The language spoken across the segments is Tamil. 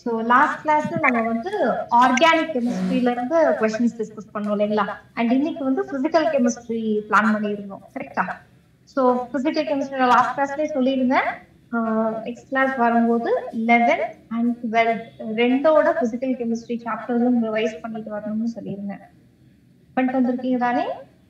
ஸோ லாஸ்ட் கிளாஸ்ல நம்ம வந்து ஆர்கானிக் கெமிஸ்ட்ரியில இருந்து கொஸ்டின்ஸ் டிஸ்கஸ் பண்ணோம் இல்லைங்களா அண்ட் இன்னைக்கு வந்து பிசிக்கல் கெமிஸ்ட்ரி பிளான் பண்ணியிருந்தோம் கரெக்டா ஸோ பிசிக்கல் கெமிஸ்ட்ரி லாஸ்ட் கிளாஸ்லேயே சொல்லியிருந்தேன் நெக்ஸ்ட் கிளாஸ் வரும்போது லெவன் அண்ட் டுவெல் ரெண்டோட பிசிக்கல் கெமிஸ்ட்ரி சாப்டர்ஸும் ரிவைஸ் பண்ணிட்டு வரணும்னு சொல்லியிருந்தேன் பண்ணிட்டு வந்திருக்கீங்க தானே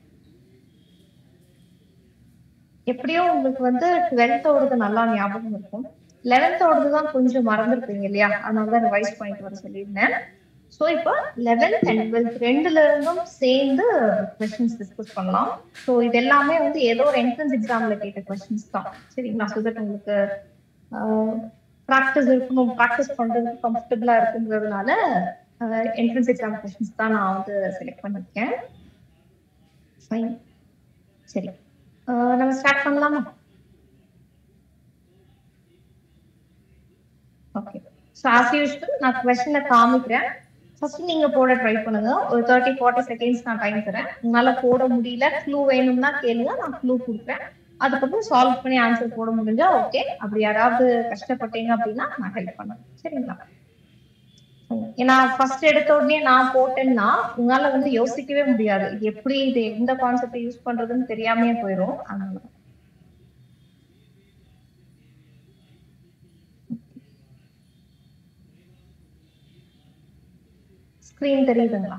எப்படியும் உங்களுக்கு வந்து டுவெல்த்தோடது நல்லா ஞாபகம் இருக்கும் லெவன்த்தோடது தான் கொஞ்சம் மறந்துருப்பீங்க இல்லையா அதனால தான் ரிவைஸ் பண்ணிட்டு வர சொல்லியிருந்தேன் ஸோ இப்போ லெவன்த் அண்ட் டுவெல்த் ரெண்டுல இருந்தும் சேர்ந்து கொஸ்டின்ஸ் டிஸ்கஸ் பண்ணலாம் ஸோ இது எல்லாமே வந்து ஏதோ ஒரு என்ட்ரன்ஸ் எக்ஸாம்ல கேட்ட கொஸ்டின்ஸ் தான் சரிங்களா ஸோ தட் உங்களுக்கு ப்ராக்டிஸ் இருக்கணும் ப்ராக்டிஸ் பண்றதுக்கு கம்ஃபர்டபுளா இருக்குங்கிறதுனால என்ட்ரன்ஸ் எக்ஸாம் கொஸ்டின்ஸ் தான் நான் வந்து செலக்ட் பண்ணிருக்கேன் ஃபைன் சரி நம்ம ஸ்டார்ட் பண்ணலாமா ஓகே ஸோ ஆஸ் யூஸ்வல் நான் கொஸ்டினை காமிக்கிறேன் ஃபர்ஸ்ட் நீங்க போட ட்ரை பண்ணுங்க ஒரு தேர்ட்டி ஃபார்ட்டி செகண்ட்ஸ் நான் டைம் தரேன் உங்களால போட முடியல க்ளூ வேணும்னா கேளுங்க நான் க்ளூ கொடுக்குறேன் அதுக்கப்புறம் சால்வ் பண்ணி ஆன்சர் போட முடிஞ்சா ஓகே அப்படி யாராவது கஷ்டப்பட்டீங்க அப்படின்னா நான் ஹெல்ப் பண்ணுறேன் சரிங்களா ஏன்னா ஃபர்ஸ்ட் எடுத்த உடனே நான் போட்டேன்னா உங்களால வந்து யோசிக்கவே முடியாது எப்படி இது எந்த கான்செப்ட் யூஸ் பண்றதுன்னு தெரியாமே போயிடும் அதனால ஸ்கிரீன் தெரியுதுங்களா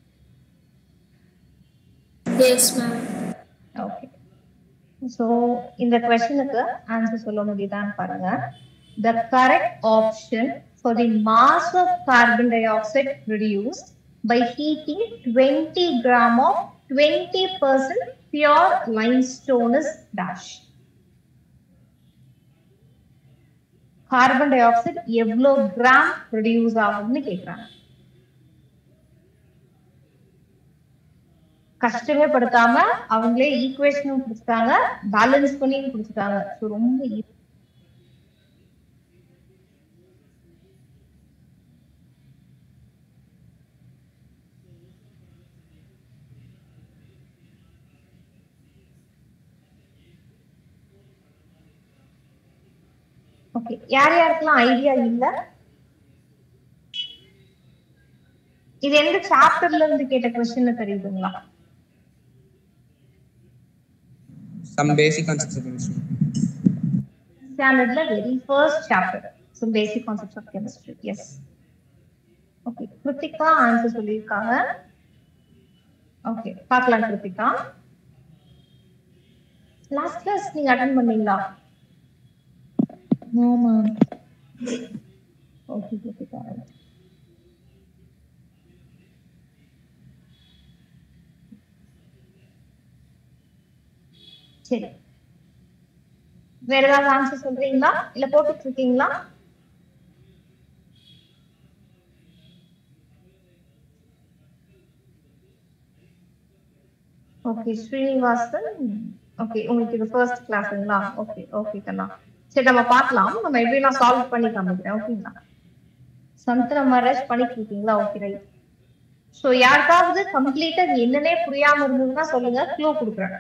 எஸ் மேம் ஓகே ஸோ இந்த கொஸ்டினுக்கு ஆன்சர் சொல்ல முடியுதான்னு பாருங்க the correct option for the mass of carbon dioxide produced by heating twenty gram of twenty percent pure limestone is dash carbon dioxide எவ்வளோ கிராம் ப்ரொடியூஸ் ஆகும்னு கேட்குறாங்க கஷ்டமே படுத்தாம அவங்களே ஈக்குவேஷனும் கொடுத்துட்டாங்க பேலன்ஸ் பண்ணியும் கொடுத்துட்டாங்க ஸோ ரொம்ப easy. ஓகே யார் யாருக்கெல்லாம் ஐடியா இல்ல இது எந்த சாப்டர்ல இருந்து கேட்ட கொஸ்டின் தெரியுதுங்களா some basic concepts of chemistry. ஸ்டாண்டர்ட்ல very first chapter so basic concepts of chemistry yes okay Krithika answer சொல்லியிருக்காங்க ஓகே பார்க்கலாம் கிருத்திகா லாஸ்ட் கிளாஸ் நீங்க அட்டன் பண்ணீங்களா ஆமா ஓகே கிருத்திகா சரி வேற ஏதாவது ஆன்சர் சொல்றீங்களா இல்ல போட்டுட்டு இருக்கீங்களா ஓகே ஸ்ரீனிவாசன் ஓகே உங்களுக்கு இது ஃபர்ஸ்ட் கிளாஸுங்களா ஓகே ஓகே கண்ணா சரி நம்ம பார்க்கலாம் நம்ம எப்படி நான் சால்வ் பண்ணி காமிக்கிறேன் ஓகேங்களா சந்தன மரேஷ் பண்ணிட்டு இருக்கீங்களா ஓகே ரைட் ஸோ யாருக்காவது கம்ப்ளீட்டா என்னன்னே புரியாம இருந்ததுன்னா சொல்லுங்க க்ளூ கொடுக்குறேன்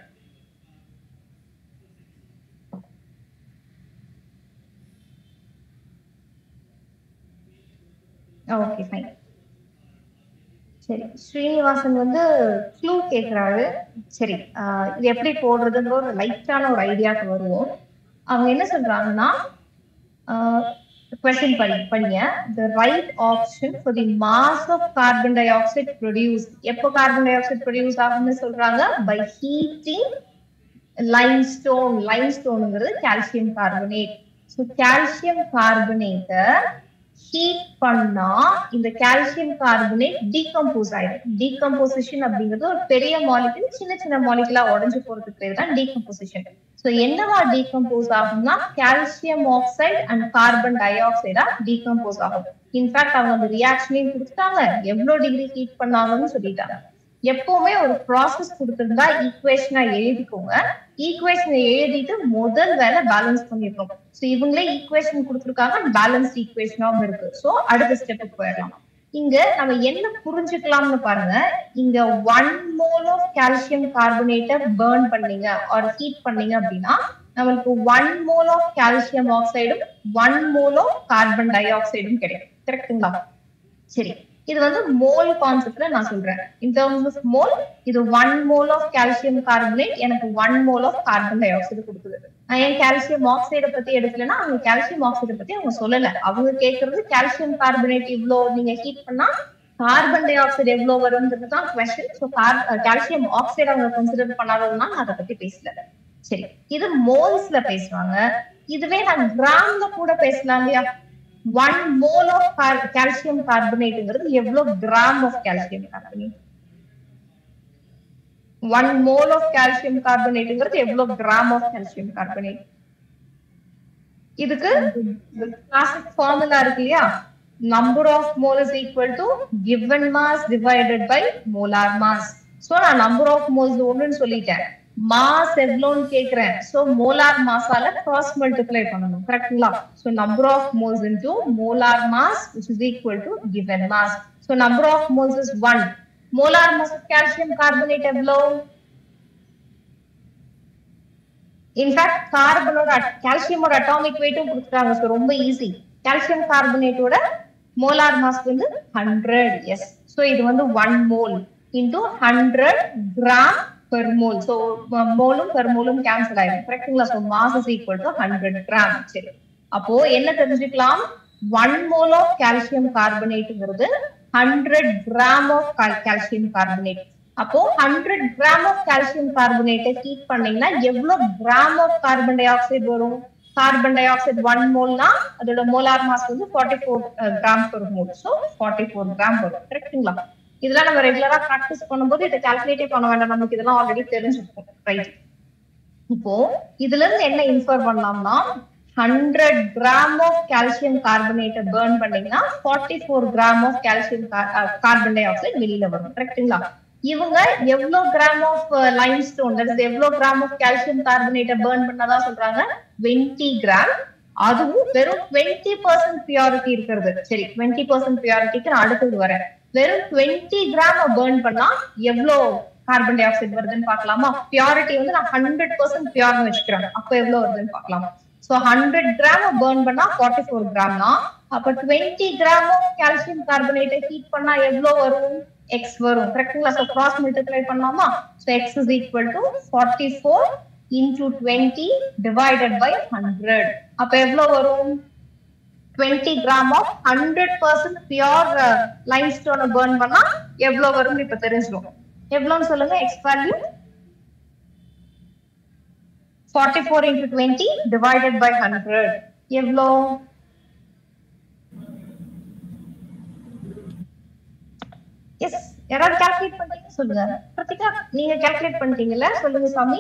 ஓகே ஃபைன் சரி ஸ்ரீனிவாசன் வந்து க்ளூ கேக்குறாரு சரி ஆஹ் இது எப்படி போடுறதுன்ற ஒரு லைட்டான ஒரு ஐடியாக்கு வருவோம் அவங்க என்ன சொல்றாங்கன்னா கொஸ்டின் பண்ணி பண்ணிய the right option for the mass of carbon dioxide produce எப்போ கார்பன் டை ஆக்சைடு ப்ரொடியூஸ் ஆகும்னு சொல்றாங்க பை ஹீட்டிங் லைம்ஸ்டோன் லைம்ஸ்டோனுங்கிறது கால்சியம் கார்பனேட் ஸோ கால்சியம் கார்பனேட்டை ஹீட் பண்ணா இந்த கால்சியம் கார்பனேட் டீகம்போஸ் ஆயிடும் டீகம்போசிஷன் அப்படிங்கிறது ஒரு பெரிய மாலிகுல் சின்ன சின்ன மாலிகுலா உடஞ்சு போறதுக்கு பேர் தான் டீகம்போசிஷன் ஸோ என்னவா டீகம்போஸ் ஆகும்னா கால்சியம் ஆக்சைடு அண்ட் கார்பன் டை ஆக்சைடா டீகம்போஸ் ஆகும் இன்ஃபேக்ட் அவங்க அந்த ரியாக்ஷனையும் கொடுத்துட்டாங்க எவ்வளவு டிகிரி ஹீட் பண்ணாங்கன்னு சொல்லிட்டாங்க எப்பவுமே ஒரு ப்ராசஸ் கொடுத்திருந்தா ஈக்குவேஷனா எழுதிக்கோங்க ஈக்குவேஷனை எழுதிட்டு முதல் வேலை பேலன்ஸ் பண்ணிருக்கோம் ஸோ இவங்களே ஈக்குவேஷன் கொடுத்துருக்காங்க பேலன்ஸ் ஈக்குவேஷனாவும் இருக்கு ஸோ அடுத்த ஸ்டெப்புக்கு போயிடலாம் இங்க நம்ம என்ன புரிஞ்சுக்கலாம்னு பாருங்க இங்க ஒன் மோல் ஆஃப் கால்சியம் கார்பனேட்டை பேர்ன் பண்ணீங்க ஆர் ஹீட் பண்ணீங்க அப்படின்னா நம்மளுக்கு ஒன் மோல் ஆஃப் கால்சியம் ஆக்சைடும் ஒன் மோல் ஆஃப் கார்பன் டை ஆக்சைடும் கிடைக்கும் கரெக்ட்டுங்களா சரி இது வந்து மோல் கான்செப்ட்ல நான் சொல்றேன் இன் டர்ம்ஸ் ஆஃப் மோல் இது one mole of calcium carbonate எனக்கு one mole of carbon dioxide கொடுக்குது நான் ஏன் கால்சியம் ஆக்சைடை பத்தி எடுக்கலன்னா அவங்க கால்சியம் ஆக்சைடை பத்தி அவங்க சொல்லல அவங்க கேக்குறது கால்சியம் கார்பனேட் இவ்ளோ நீங்க ஹீட் பண்ணா கார்பன் டை ஆக்சைடு எவ்வளவு வரும்ன்றது தான் கொஸ்டின் ஸோ கால்சியம் ஆக்சைடு அவங்க கன்சிடர் பண்ணாததுன்னா நான் அதை பத்தி பேசல சரி இது மோல்ஸ்ல பேசுவாங்க இதுவே நான் கிராம்ல கூட பேசலாம் இல்லையா ஒன் மோல் ஆஃப் கால்சியம் கார்பனேட்ங்கிறது எவ்வளவு gram of calcium carbonate one mole of calcium கார்பனேட்ங்கிறது எவ்வளவு கிராம் ஆஃப் கால்சியம் கார்பனேட் இதுக்கு கிளாசிக் ஃபார்முலா இருக்கு இல்லையா number of mole is equal to given mass divided by molar mass so நான் நம்பர் ஆஃப் மோல்ஸ் ஒண்ணுன்னு சொல்லிட்டேன் மாஸ் எவ்வளோன்னு கேக்குறேன் சோ மோலார் மாஸால கிராஸ் மல்டிப்ளை பண்ணணும் கரெக்ட்டுங்களா so number of moles into molar mass which is equal to given mass so number of moles is 1 molar mass of calcium carbonate எவ்வளோ இன்ஃபேக்ட் கார்பனோட கால்சியமோட அட்டாமிக் வெயிட்டும் கொடுத்துட்டாங்க ஸோ ரொம்ப ஈஸி கால்சியம் கார்பனேட்டோட மோலார் மாஸ் வந்து ஹண்ட்ரட் எஸ் ஸோ இது வந்து one mole into hundred gram per mole so மோலும் பெர் மோலும் கேன்சல் ஆயிடும் கரெக்டுங்களா so mass is equal to hundred gram சரி அப்போ என்ன தெரிஞ்சுக்கலாம் ஒன் மோல் ஆஃப் கால்சியம் கார்பனேட்ங்கிறது hundred gram of calcium carbonate அப்போ ஹண்ட்ரட் கிராம் ஆஃப் கால்சியம் கார்பனேட்டை ஹீட் பண்ணீங்கன்னா எவ்வளவு gram of carbon dioxide வரும் கார்பன் டை ஆக்சைடு ஒன் மோல்னா அதோட மோலார் மாஸ் வந்து forty four gram per mole so forty four gram வரும் கரெக்ட்டுங்களா இதெல்லாம் நம்ம ரெகுலரா ப்ராக்டிஸ் பண்ணும்போது இதை கால்குலேட்டே பண்ண வேண்டாம் நமக்கு இதெல்லாம் ஆல்ரெடி தெரிஞ்சிருக்கும் ரைட் இப்போ இதுல இருந்து என்ன இன்ஃபர் பண்ணலாம்னா ஹண்ட்ரட் கிராம் ஆஃப் கால்சியம் கார்பனேட்டை பேர்ன் பண்ணீங்கன்னா forty four gram of calcium carbon dioxide வெளியில வரும் கரெக்ட்டுங்களா இவங்க எவ்வளவு gram of limestone that is எவ்வளவு கிராம் ஆஃப் கால்சியம் கார்பனேட்டை பேர்ன் பண்ணதா சொல்றாங்க டுவெண்ட்டி கிராம் அதுவும் வெறும் டுவெண்ட்டி பர்சன்ட் பியூரிட்டி இருக்கிறது சரி டுவெண்ட்டி பர்சன்ட் பியூரிட்டிக்கு நான் அடுத்தது வரேன் வெறும் டுவெண்ட்டி கிராம் பேர்ன் பண்ணா எவ்வளவு கார்பன் டை ஆக்சைடு வருதுன்னு பாக்கலாமா பியூரிட்டி வந்து நான் ஹண்ட்ரட் பர்சன்ட் பியூர்னு வச்சுக்கிறேன் அப்ப எவ்வளவு வருதுன்னு பாக்கலாம் சோ ஹண்ட்ரட் கிராம் பேர்ன் பண்ணா ஃபார்ட்டி ஃபோர் கிராம்னா அப்ப டுவெண்ட்டி கிராம் ஆஃப் கால்சியம் கார்பனேட்டை ஹீட் பண்ணா எவ்வளவு வரும் எக்ஸ் வரும் கரெக்ட்டுங்களா ஸோ கிராஸ் மல்டிப்ளை பண்ணலாமா so X is equal to forty four into twenty divided by hundred அப்ப எவ்வளவு வரும் twenty gram of hundred percent pure லைம் ஸ்டோனை பேர்ன் பண்ணா எவ்வளவு வரும்னு இப்ப தெரிஞ்சிடும் எவ்வளவுன்னு சொல்லுங்க X value forty four into twenty divided by hundred எவ்வளோ எஸ் யாராவது கால்குலேட் பண்றீங்க சொல்லுங்க பிரத்திகா நீங்க கால்குலேட் பண்ணிட்டீங்கல்ல சொல்லுங்க சாமி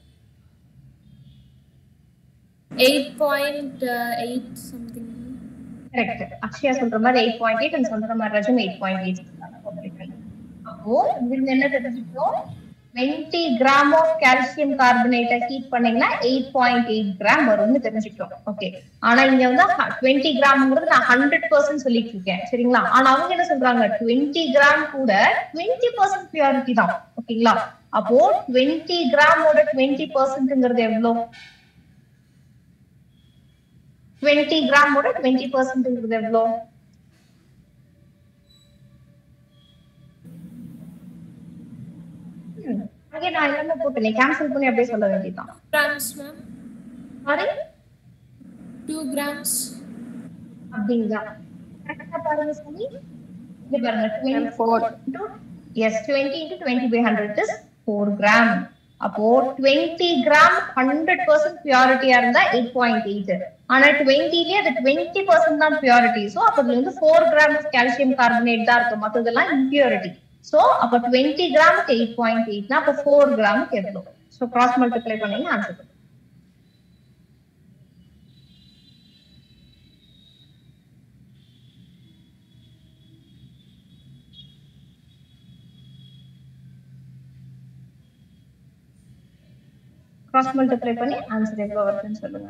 eight point eight something correct Akshaya சொல்ற மாதிரி எயிட் பாயிண்ட் எயிட் சொல்ற மாதிரி ரஜம் எயிட் பாயிண்ட் எயிட் அப்போ இங்க என்ன தெரிஞ்சுக்கணும் டுவெண்ட்டி கிராம் ஆஃப் கால்சியம் கார்பனேட்டை ஹீட் பண்ணீங்கன்னா எயிட் பாயிண்ட் எயிட் கிராம் வரும்னு தெரிஞ்சுக்கிட்டோம் ஓகே ஆனா இங்க வந்து டுவெண்ட்டி கிராம்ங்கிறது நான் ஹண்ட்ரட் பர்சன்ட் சொல்லிட்டு இருக்கேன் சரிங்களா ஆனா அவங்க என்ன சொல்றாங்க டுவெண்ட்டி கிராம் கூட டுவெண்ட்டி பர்சன்ட் பியூரிட்டி தான் ஓகேங்களா அப்போ டுவெண்ட்டி கிராமோட டுவெண்ட்டி பர்சன்ட்ங்கிறது எவ்வளவு டுவெண்ட்டி கிராமோட டுவெண்ட்டி பர்சன்ட்ங்கிறது எவ்வளோ அங்கே நான் எல்லாமே போட்டேன் கேன்சல் பண்ணி அப்படியே சொல்ல வேண்டியதுதான் grams ma'am sorry two grams அப்படிங்களா கரெக்டா பாருங்க சாமி இது பாருங்க twenty four yes twenty into twenty by hundred is four gram அப்போ டுவெண்ட்டி கிராம் ஹண்ட்ரட் பர்சன்ட் பியூரிட்டியா இருந்தா எயிட் பாயிண்ட் எயிட் ஆனா டுவெண்ட்டிலேயே அது டுவெண்ட்டி பர்சன்ட் தான் பியூரிட்டி ஸோ அப்ப அதுல வந்து ஃபோர் கிராம் கால்சியம் கார்பனேட் தான் இருக்கும் மற்றதெல்லாம் இம்பியூரிட்டி ஸோ அப்ப டுவெண்ட்டி கிராமுக்கு எயிட் பாயிண்ட் எயிட்னா அப்போ ஃபோர் கிராமுக்கு எவ்வளோ ஸோ கிராஸ் மல்டிப்ளை பண்ணீங்கன்னா ஆன்சர் கிராஸ் மல்டிப்ளை பண்ணி ஆன்சர் எவ்வளவு வருதுன்னு சொல்லுங்க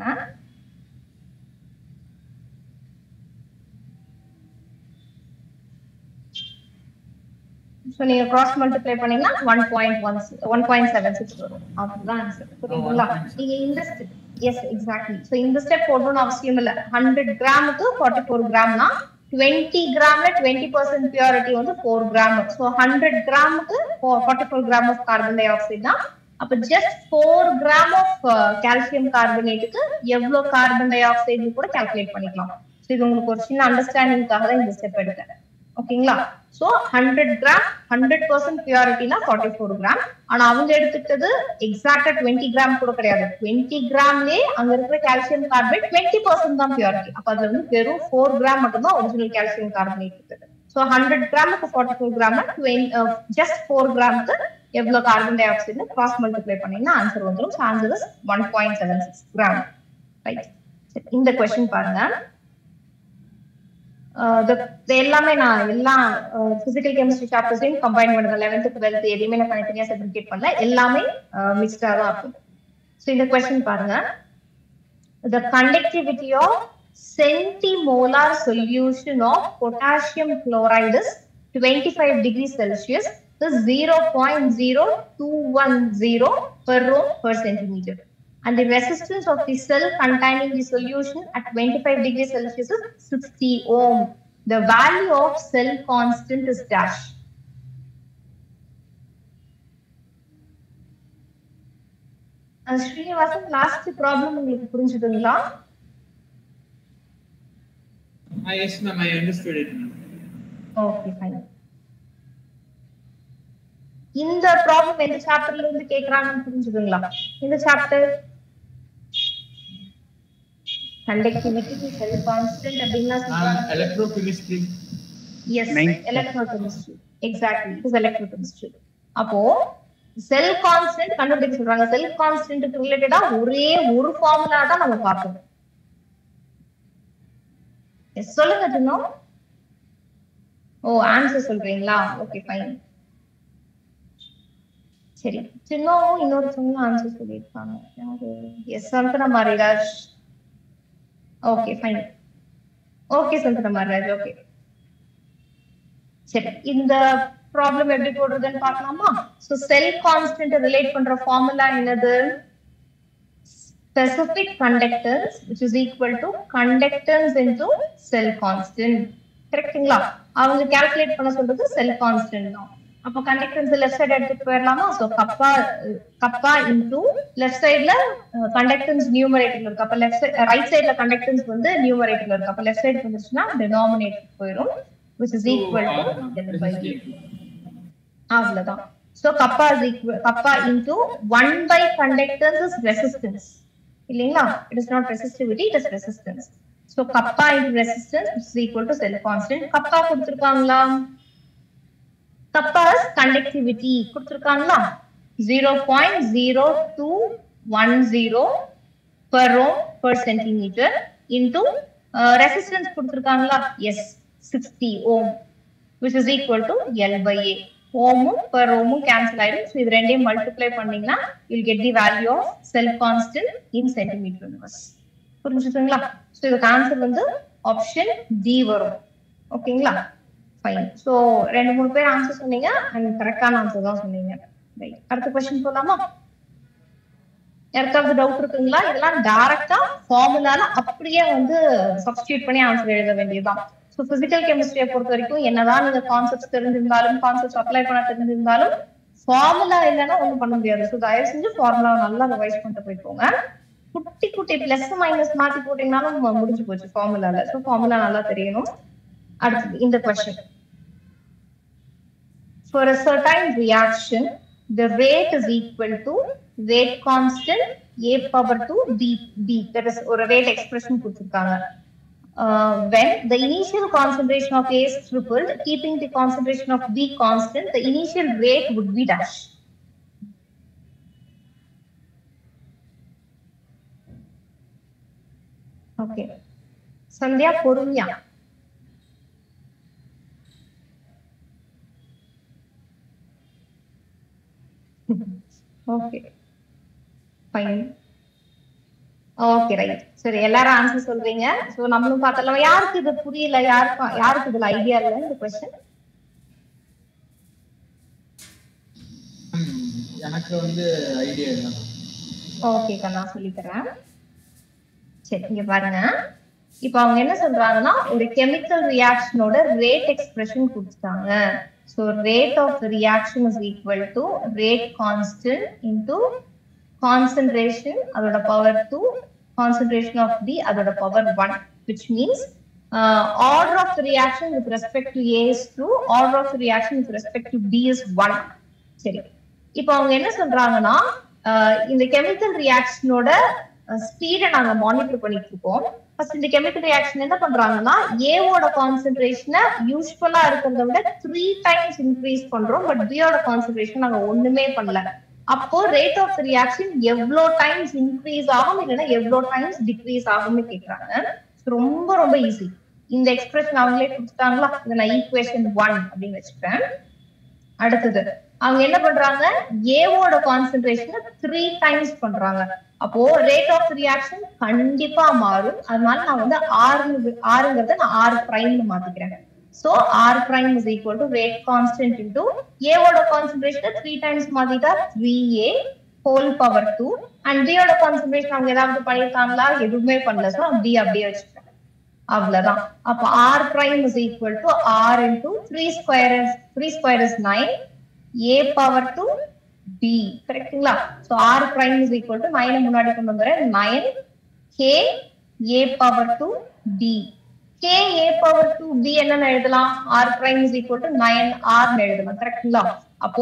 ஸோ நீங்க கிராஸ் மல்டிப்ளை பண்ணீங்கன்னா one point one one point seven six வரும் அதுதான் ஆன்சர் புரியுதுங்களா நீங்க இந்த எஸ் எக்ஸாக்ட்லி ஸோ இந்த ஸ்டெப் போடணும்னு அவசியம் இல்லை ஹண்ட்ரட் கிராமுக்கு ஃபார்ட்டி ஃபோர் கிராம்னா டுவெண்ட்டி கிராம்ல டுவெண்ட்டி பர்சன்ட் பியூரிட்டி வந்து ஃபோர் கிராம் ஸோ ஹண்ட்ரட் கிராமுக்கு forty four gram of carbon dioxide தான் அப்ப just four gram of calcium கார்பனேட்டுக்கு எவ்வளவு கார்பன் டை ஆக்சைடு கூட கால்குலேட் பண்ணிக்கலாம் ஸோ இது உங்களுக்கு ஒரு சின்ன அண்டர்ஸ்டாண்டிங்காக தான் இந்த ஸ்டெப் எடுத்தேன் ஓகேங்களா so hundred gram hundred percent பியூரிட்டினா ஃபார்ட்டி ஃபோர் கிராம் ஆனா அவங்க எடுத்துக்கிட்டது எக்ஸாக்டா டுவெண்ட்டி கிராம் கூட கிடையாது டுவெண்ட்டி கிராம்லயே அங்க இருக்கிற கால்சியம் கார்பனேட் டுவெண்ட்டி பர்சன்ட் தான் பியூரிட்டி அப்ப அதுல வந்து வெறும் ஃபோர் கிராம் மட்டும் தான் ஒரிஜினல் கால்சியம் கார்பனேட் இருக்குது ஸோ ஹண்ட்ரட் கிராமுக்கு forty four gram just four கிராமுக்கு எவ்வளவு carbon dioxide cross multiply பண்ணீங்கன்னா ஆன்சர் வந்துடும் so answer is one point seven six gram right இந்த கொஸ்டின் பாருங்க Uh, the- the எல்லாமே நான் எல்லா பிசிக்கல் கெமிஸ்ட்ரி சாப்டர்ஸையும் கம்பைன் பண்ணுறேன் லெவன்த் டுவெல்த் எதையுமே நான் தனித்தனியா செக்ரிகேட் பண்ணல எல்லாமே மிக்ஸ்டா தான் இருக்கும் ஸோ இந்த கொஸ்டின் பாருங்க the conductivity of centimolar solution of potassium chloride is 25 degrees Celsius is 0.0210 per room per centimeter. And the resistance of the cell containing the solution at 25 degrees Celsius is 60 ohm. The value of cell constant is dash. அஹ் ஸ்ரீனிவாசன் லாஸ்ட் ப்ராப்ளம் உங்களுக்கு புரிஞ்சுதுங்களா Ah, yes, ma'am, I understood it, ma'am. Okay fine இந்த ப்ராப்ளம் எந்த சாப்டர்ல இருந்து கேக்குறாங்கன்னு புரிஞ்சுதுங்களா இந்த சாப்டர் கண்டக்டிவிட்டி செல் கான்ஸ்டன்ட் அப்படின்னா Ma'am, electrochemistry. Yes Ninth. Electrochemistry exactly it is electrochemistry அப்போ செல் கான்ஸ்டன்ட் கண்டுபிடிக்க சொல்றாங்க செல் கான்ஸ்டன்ட்க்கு ரிலேட்டடா ஒரே ஒரு ஃபார்முலா தான் நம்ம பார்த்தோம் Yes, சொல்லுங்க தினோ ஓ ஆன்சர் சொல்றீங்களா ஓகே ஃபைன் சரி சின்னவும் இன்னொருத்தவங்களும் ஆன்சர் சொல்லியிருக்காங்க யாரு எஸ் சந்தன மாரிராஜ் ஓகே ஃபைன் ஓகே சந்தன மாரிராஜ் ஓகே சரி இந்த ப்ராப்ளம் எப்படி போடுறதுன்னு பார்க்கலாமா சோ செல் கான்ஸ்டன்ட் ரிலேட் பண்ற ஃபார்முலா என்னது specific conductance which is equal to conductance into cell constant கரெக்ட்டுங்களா அவங்க கால்குலேட் பண்ண சொல்றது செல் கான்ஸ்டன்ட் தான் அப்போ கண்டக்டன்ஸ் லெஃப்ட் சைடு எடுத்துட்டு போயிடலாமா so kappa kappa into left சைடுல கண்டக்டன்ஸ் நியூமரேட்டர்ல இருக்கு அப்ப லெஃப்ட் சைடு ரைட் சைடுல கண்டக்டன்ஸ் வந்து நியூமரேட்டர்ல இருக்கு அப்ப லெஃப்ட் சைடு வந்துச்சுன்னா டினாமினேட்டர் போயிடும் which is equal to L by A. அவ்வளவுதான் so kappa is equal kappa into one by conductance is resistance இல்லைங்களா it is not resistivity it is resistance so kappa into resistance is equal to cell constant kappa கொடுத்திருக்காங்களா kappa is conductivity கொடுத்திருக்காங்களா zero point zero two one zero per row per centimeter into uh, resistance கொடுத்திருக்காங்களா yes sixty ohm which is equal to L by A. ஓமும் per ஓமும் கேன்சல் ஆயிடும் ஸோ இது ரெண்டையும் மல்டிப்ளை பண்ணீங்கன்னா you'll get the value of cell constant in centimetre universe புரிஞ்சுதுங்களா ஸோ இதுக்கு ஆன்சர் வந்து ஆப்ஷன் டி வரும் ஓகேங்களா ஃபைன் ஸோ ரெண்டு மூணு பேர் ஆன்சர் சொன்னீங்க அண்ட் கரெக்டான ஆன்சர் தான் சொன்னீங்க ரைட் அடுத்த கொஸ்டின் போலாமா யாருக்காவது டவுட் இருக்குங்களா இதெல்லாம் டைரக்டா ஃபார்முலால அப்படியே வந்து சப்ஸ்டியூட் பண்ணி ஆன்சர் எழுத வேண்டியதுதான் ஸோ பிசிக்கல் கெமிஸ்ட்ரியை பொறுத்த வரைக்கும் என்னதான் நீங்க கான்செப்ட்ஸ் தெரிஞ்சிருந்தாலும் கான்செப்ட்ஸ் அப்ளை பண்ண தெரிஞ்சிருந்தாலும் ஃபார்முலா இல்லைன்னா ஒண்ணும் பண்ண முடியாது ஸோ தயவு செஞ்சு ஃபார்முலா நல்லா ரிவைஸ் பண்ணிட்டு போய்க்கோங்க குட்டி குட்டி பிளஸ் மைனஸ் மாத்தி போட்டீங்கன்னாலும் மு- முடிஞ்சு போச்சு ஃபார்முலால ஸோ ஃபார்முலா நல்லா தெரியணும் அடுத்தது இந்த question for a certain reaction, the rate is equal to rate constant a power to b b. That is ஒரு rate expression கொடுத்திருக்காங்க. Uh, when the initial concentration of A is tripled, keeping the concentration of B constant, the initial rate would be dash. Okay. Sandhya பொறுமையா ஓகே ஃபைன் ஓகே ரைட் சரி எல்லாரும் ஆன்சர் சொல்றீங்க சோ நம்மளும் பார்த்தலாம் யாருக்கு இது புரியல யாருக்கு யாருக்கு இதுல ஐடியா இல்ல இந்த கொஸ்டின் எனக்கு வந்து ஐடியா இல்லை ஓகே நான் சொல்லி தரேன் சரி இங்க பாருங்க இப்போ அவங்க என்ன சொல்றாங்கன்னா ஒரு கெமிக்கல் ரியாக்ஷனோட ரேட் எக்ஸ்பிரஷன் கொடுத்துட்டாங்க so rate of reaction is equal to rate constant into concentration அதோட power two concentration of D அதோட power one which means order of reaction with respect to A is two order of reaction with respect to D is one சரி இப்போ அவங்க என்ன சொல்றாங்கன்னா ஆஹ் இந்த கெமிக்கல் ரியாக்ஷனோட ஸ்பீடை நாங்க மானிட்டர் பண்ணிட்டு இருக்கோம் ஃபர்ஸ்ட் இந்த கெமிக்கல் ரியாக்ஷன் என்ன பண்றாங்கன்னா ஏவோட கான்சென்ட்ரேஷனை யூஸ்வலா இருக்கிறத விட த்ரீ டைம்ஸ் இன்க்ரீஸ் பண்றோம் பட் பியோட கான்சென்ட்ரேஷன் நாங்க ஒண்ணுமே பண்ணல அப்போ ரேட் ஆஃப் ரியாக்ஷன் எவ்வளோ டைம்ஸ் இன்க்ரீஸ் ஆகும் இல்லைன்னா எவ்வளோ டைம்ஸ் டிக்ரீஸ் ஆகும்னு கேக்குறாங்க ரொம்ப ரொம்ப ஈஸி இந்த எக்ஸ்பிரஷன் அவங்களே கொடுத்துட்டாங்களா இதை நான் ஈக்குவேஷன் ஒன் அப்படின்னு வச்சுப்பேன் அடுத்தது அவங்க என்ன பண்றாங்க ஏவோட கான்சென்ட்ரேஷனை த்ரீ டைம்ஸ் பண்றாங்க அப்போ ரேட் ஆஃப் ரியாக்ஷன் கண்டிப்பா மாறும் அதனால நான் வந்து ஆறு ஆறுங்கிறத நான் ஆறு பிரைம்னு மாத்திக்கிறேன் so R prime is equal to rate constant into ஏவோட கான்சென்ட்ரேஷன் த்ரீ டைம்ஸ் மாத்திட்டா three A whole power two and டியோட கான்சென்ட்ரேஷன் அவங்க ஏதாவது பண்ணிருக்காங்களா எதுவுமே பண்ணல சோ டி அப்படியே வச்சுக்கிறேன் அவ்வளவுதான் அப்ப R prime is equal to R into three square three square is nine A power two B கரெக்ட்டுங்களா so R prime is equal to nine முன்னாடி கொண்டு வந்துறேன் nine K A power two D K A power two B என்னன்னு எழுதலாம் R prime is equal to nine ஆர்னு எழுதலாம் கரெக்ட்டுங்களா அப்போ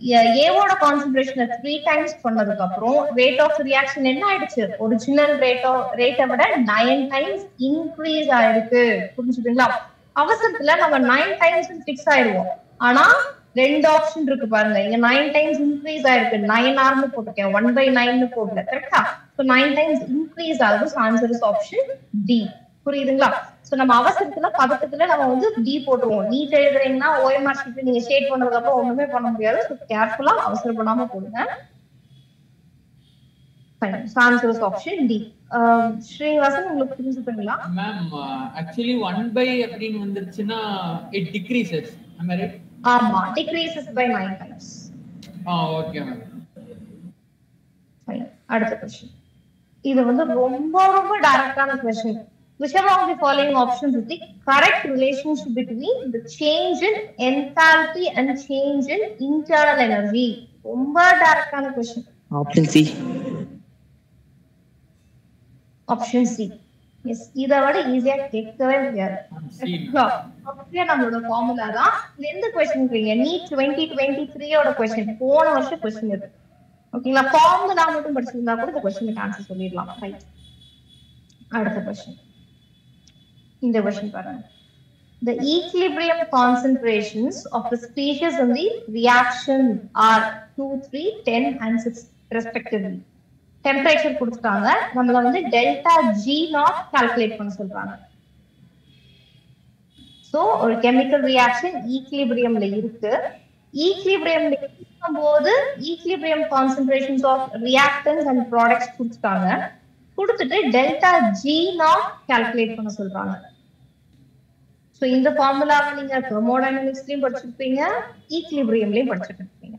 ஏவோட கான்சென்ட்ரேஷனை த்ரீ டைம்ஸ் பண்ணதுக்கு அப்புறம் ரேட் ஆஃப் ரியாக்ஷன் என்ன ஆயிடுச்சு ஒரிஜினல் ரேட் ஆஃப் ரேட்டை விட நைன் டைம்ஸ் இன்க்ரீஸ் ஆயிருக்கு புரிஞ்சுதுங்களா அவசரத்துல நம்ம நைன் டைம்ஸ் ஃபிக்ஸ் ஆயிடுவோம் ஆனா ரெண்டு ஆப்ஷன் இருக்கு பாருங்க இங்க நைன் டைம்ஸ் இன்க்ரீஸ் ஆயிருக்கு நைன் ஆர்னு போட்டிருக்கேன் ஒன் பை நைன் போடல கரெக்டா ஸோ நைன் டைம்ஸ் இன்க்ரீஸ் ஆகுது ஆன்சர் இஸ் ஆப்ஷன் டி புரியுதுங்களா சோ நம்ம அவசரத்துல பதட்டத்துல நம்ம வந்து டி போட்டுருவோம் நீட் எழுதுறீங்கன்னா ஓஎம்ஆர் ஷீட் நீங்க ஷேட் பண்ணதுக்கு அப்புறம் ஒண்ணுமே பண்ண முடியாது ஸோ கேர்ஃபுல்லா அவசரப்படாம போடுங்க answer is option D Srinivasan உங்களுக்கு புரிஞ்சுதுங்களா மேம் ஆக்சுவலி ஒன் பை அப்படின்னு வந்துருச்சுன்னா இட் டிக்ரீசஸ் ரைட் ஆமா decreases by nine times ah okay ma'am அடுத்த கொஸ்டின் இது வந்து ரொம்ப ரொம்ப டைரக்டான question whichever of the following options is the correct relationship between the change in enthalpy and change in internal energy ரொம்ப டைரக்டான question option C option C yes இதை விட ஈஸியா கேட்கவே முடியாது சி அப்படியே நம்மளோட ஃபார்முலா தான் இது எந்த கொஸ்டின் நீட் டுவெண்ட்டி டுவெண்ட்டி த்ரீயோட கொஸ்டின் போன வருஷம் கொஸ்டின் இது ஓகேங்களா ஃபார்முலா மட்டும் படிச்சிருந்தா கூட இந்த கொஸ்டினுக்கு ஆன்சர் சொல்லிடலாம் ரைட் அடுத்த கொஸ்டின் இந்த கொஸ்டின் பாருங்க The equilibrium concentrations of the species in the reaction are 2, 3, 10 and 6 respectively. Temperature கொடுத்துட்டாங்க நம்மள வந்து டெல்டா ஜி நாட் கால்குலேட் பண்ண சொல்றாங்க சோ ஒரு கெமிக்கல் ரியாக்ஷன் ஈக்லிபிரியம்ல இருக்கு ஈக்லிபிரியம்ல இருக்கும்போது equilibrium concentrations of reactants and products கொடுத்துட்டாங்க கொடுத்துட்டு டெல்டா ஜி நாட் கால்குலேட் பண்ண சொல்றாங்க சோ இந்த ஃபார்முலாவை நீங்க தெர்மோடைனமிக்ஸ்லயும் படிச்சிருப்பீங்க ஈக்லிபிரியம்லயும் படிச்சிருப்பீங்க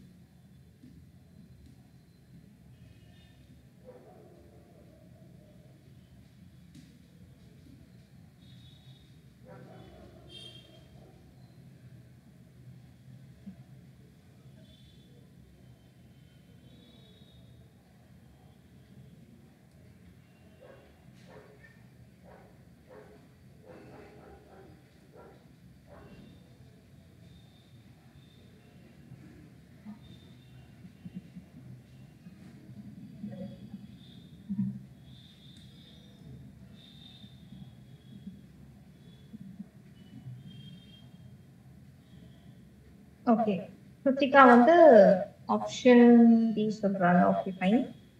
ஓகே கிருத்திகா வந்து ஆப்ஷன் டி சொல்றாங்க ஓகே ஃபைன்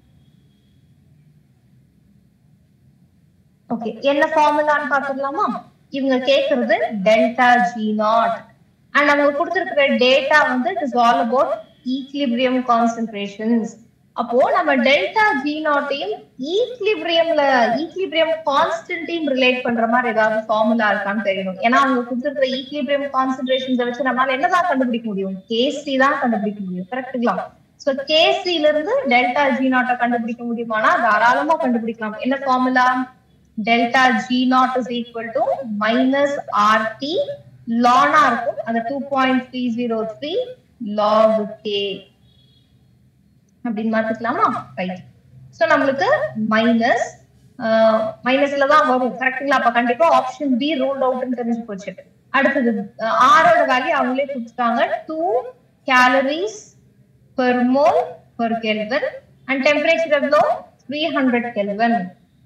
ஓகே என்ன ஃபார்முலான்னு பாத்துடலாமா இவங்க கேக்குறது டெல்டா ஜி நாட் அண்ட் அவங்க கொடுத்திருக்கிற டேட்டா வந்து it is all about equilibrium concentrations அப்போ நம்ம டெல்டா ஜி நாட்டையும் ஈக்லிபிரியம்ல ஈக்லிபிரியம் கான்ஸ்டன்டையும் ரிலேட் பண்ற மாதிரி ஏதாவது ஃபார்முலா இருக்கான்னு தெரியணும் ஏன்னா அவங்க கொடுத்திருக்கிற ஈக்லிபிரியம் கான்சென்ட்ரேஷன்ஸை வச்சு நம்மளால என்னதான் கண்டுபிடிக்க முடியும் கேசி தான் கண்டுபிடிக்க முடியும் கரெக்ட்டுங்களா சோ கேசில இருந்து டெல்டா ஜி நாட்டை கண்டுபிடிக்க முடியுமானா தாராளமா கண்டுபிடிக்கலாம் என்ன formula delta G not is equal to minus RT லானா இருக்கும் அந்த two point three zero three log K அப்படின்னு மாத்திக்கலாமா ரைட் சோ நம்மளுக்கு மைனஸ் மைனஸ்ல தான் வரும் கரெக்டுங்களா அப்ப கண்டிப்பா ஆப்ஷன் பி ரூல்ட் அவுட்னு தெரிஞ்சு போச்சு அடுத்தது ஆரோட வேல்யூ அவங்களே கொடுத்துட்டாங்க two calories per mole per kelvin and temperature எவ்வளோ three hundred kelvin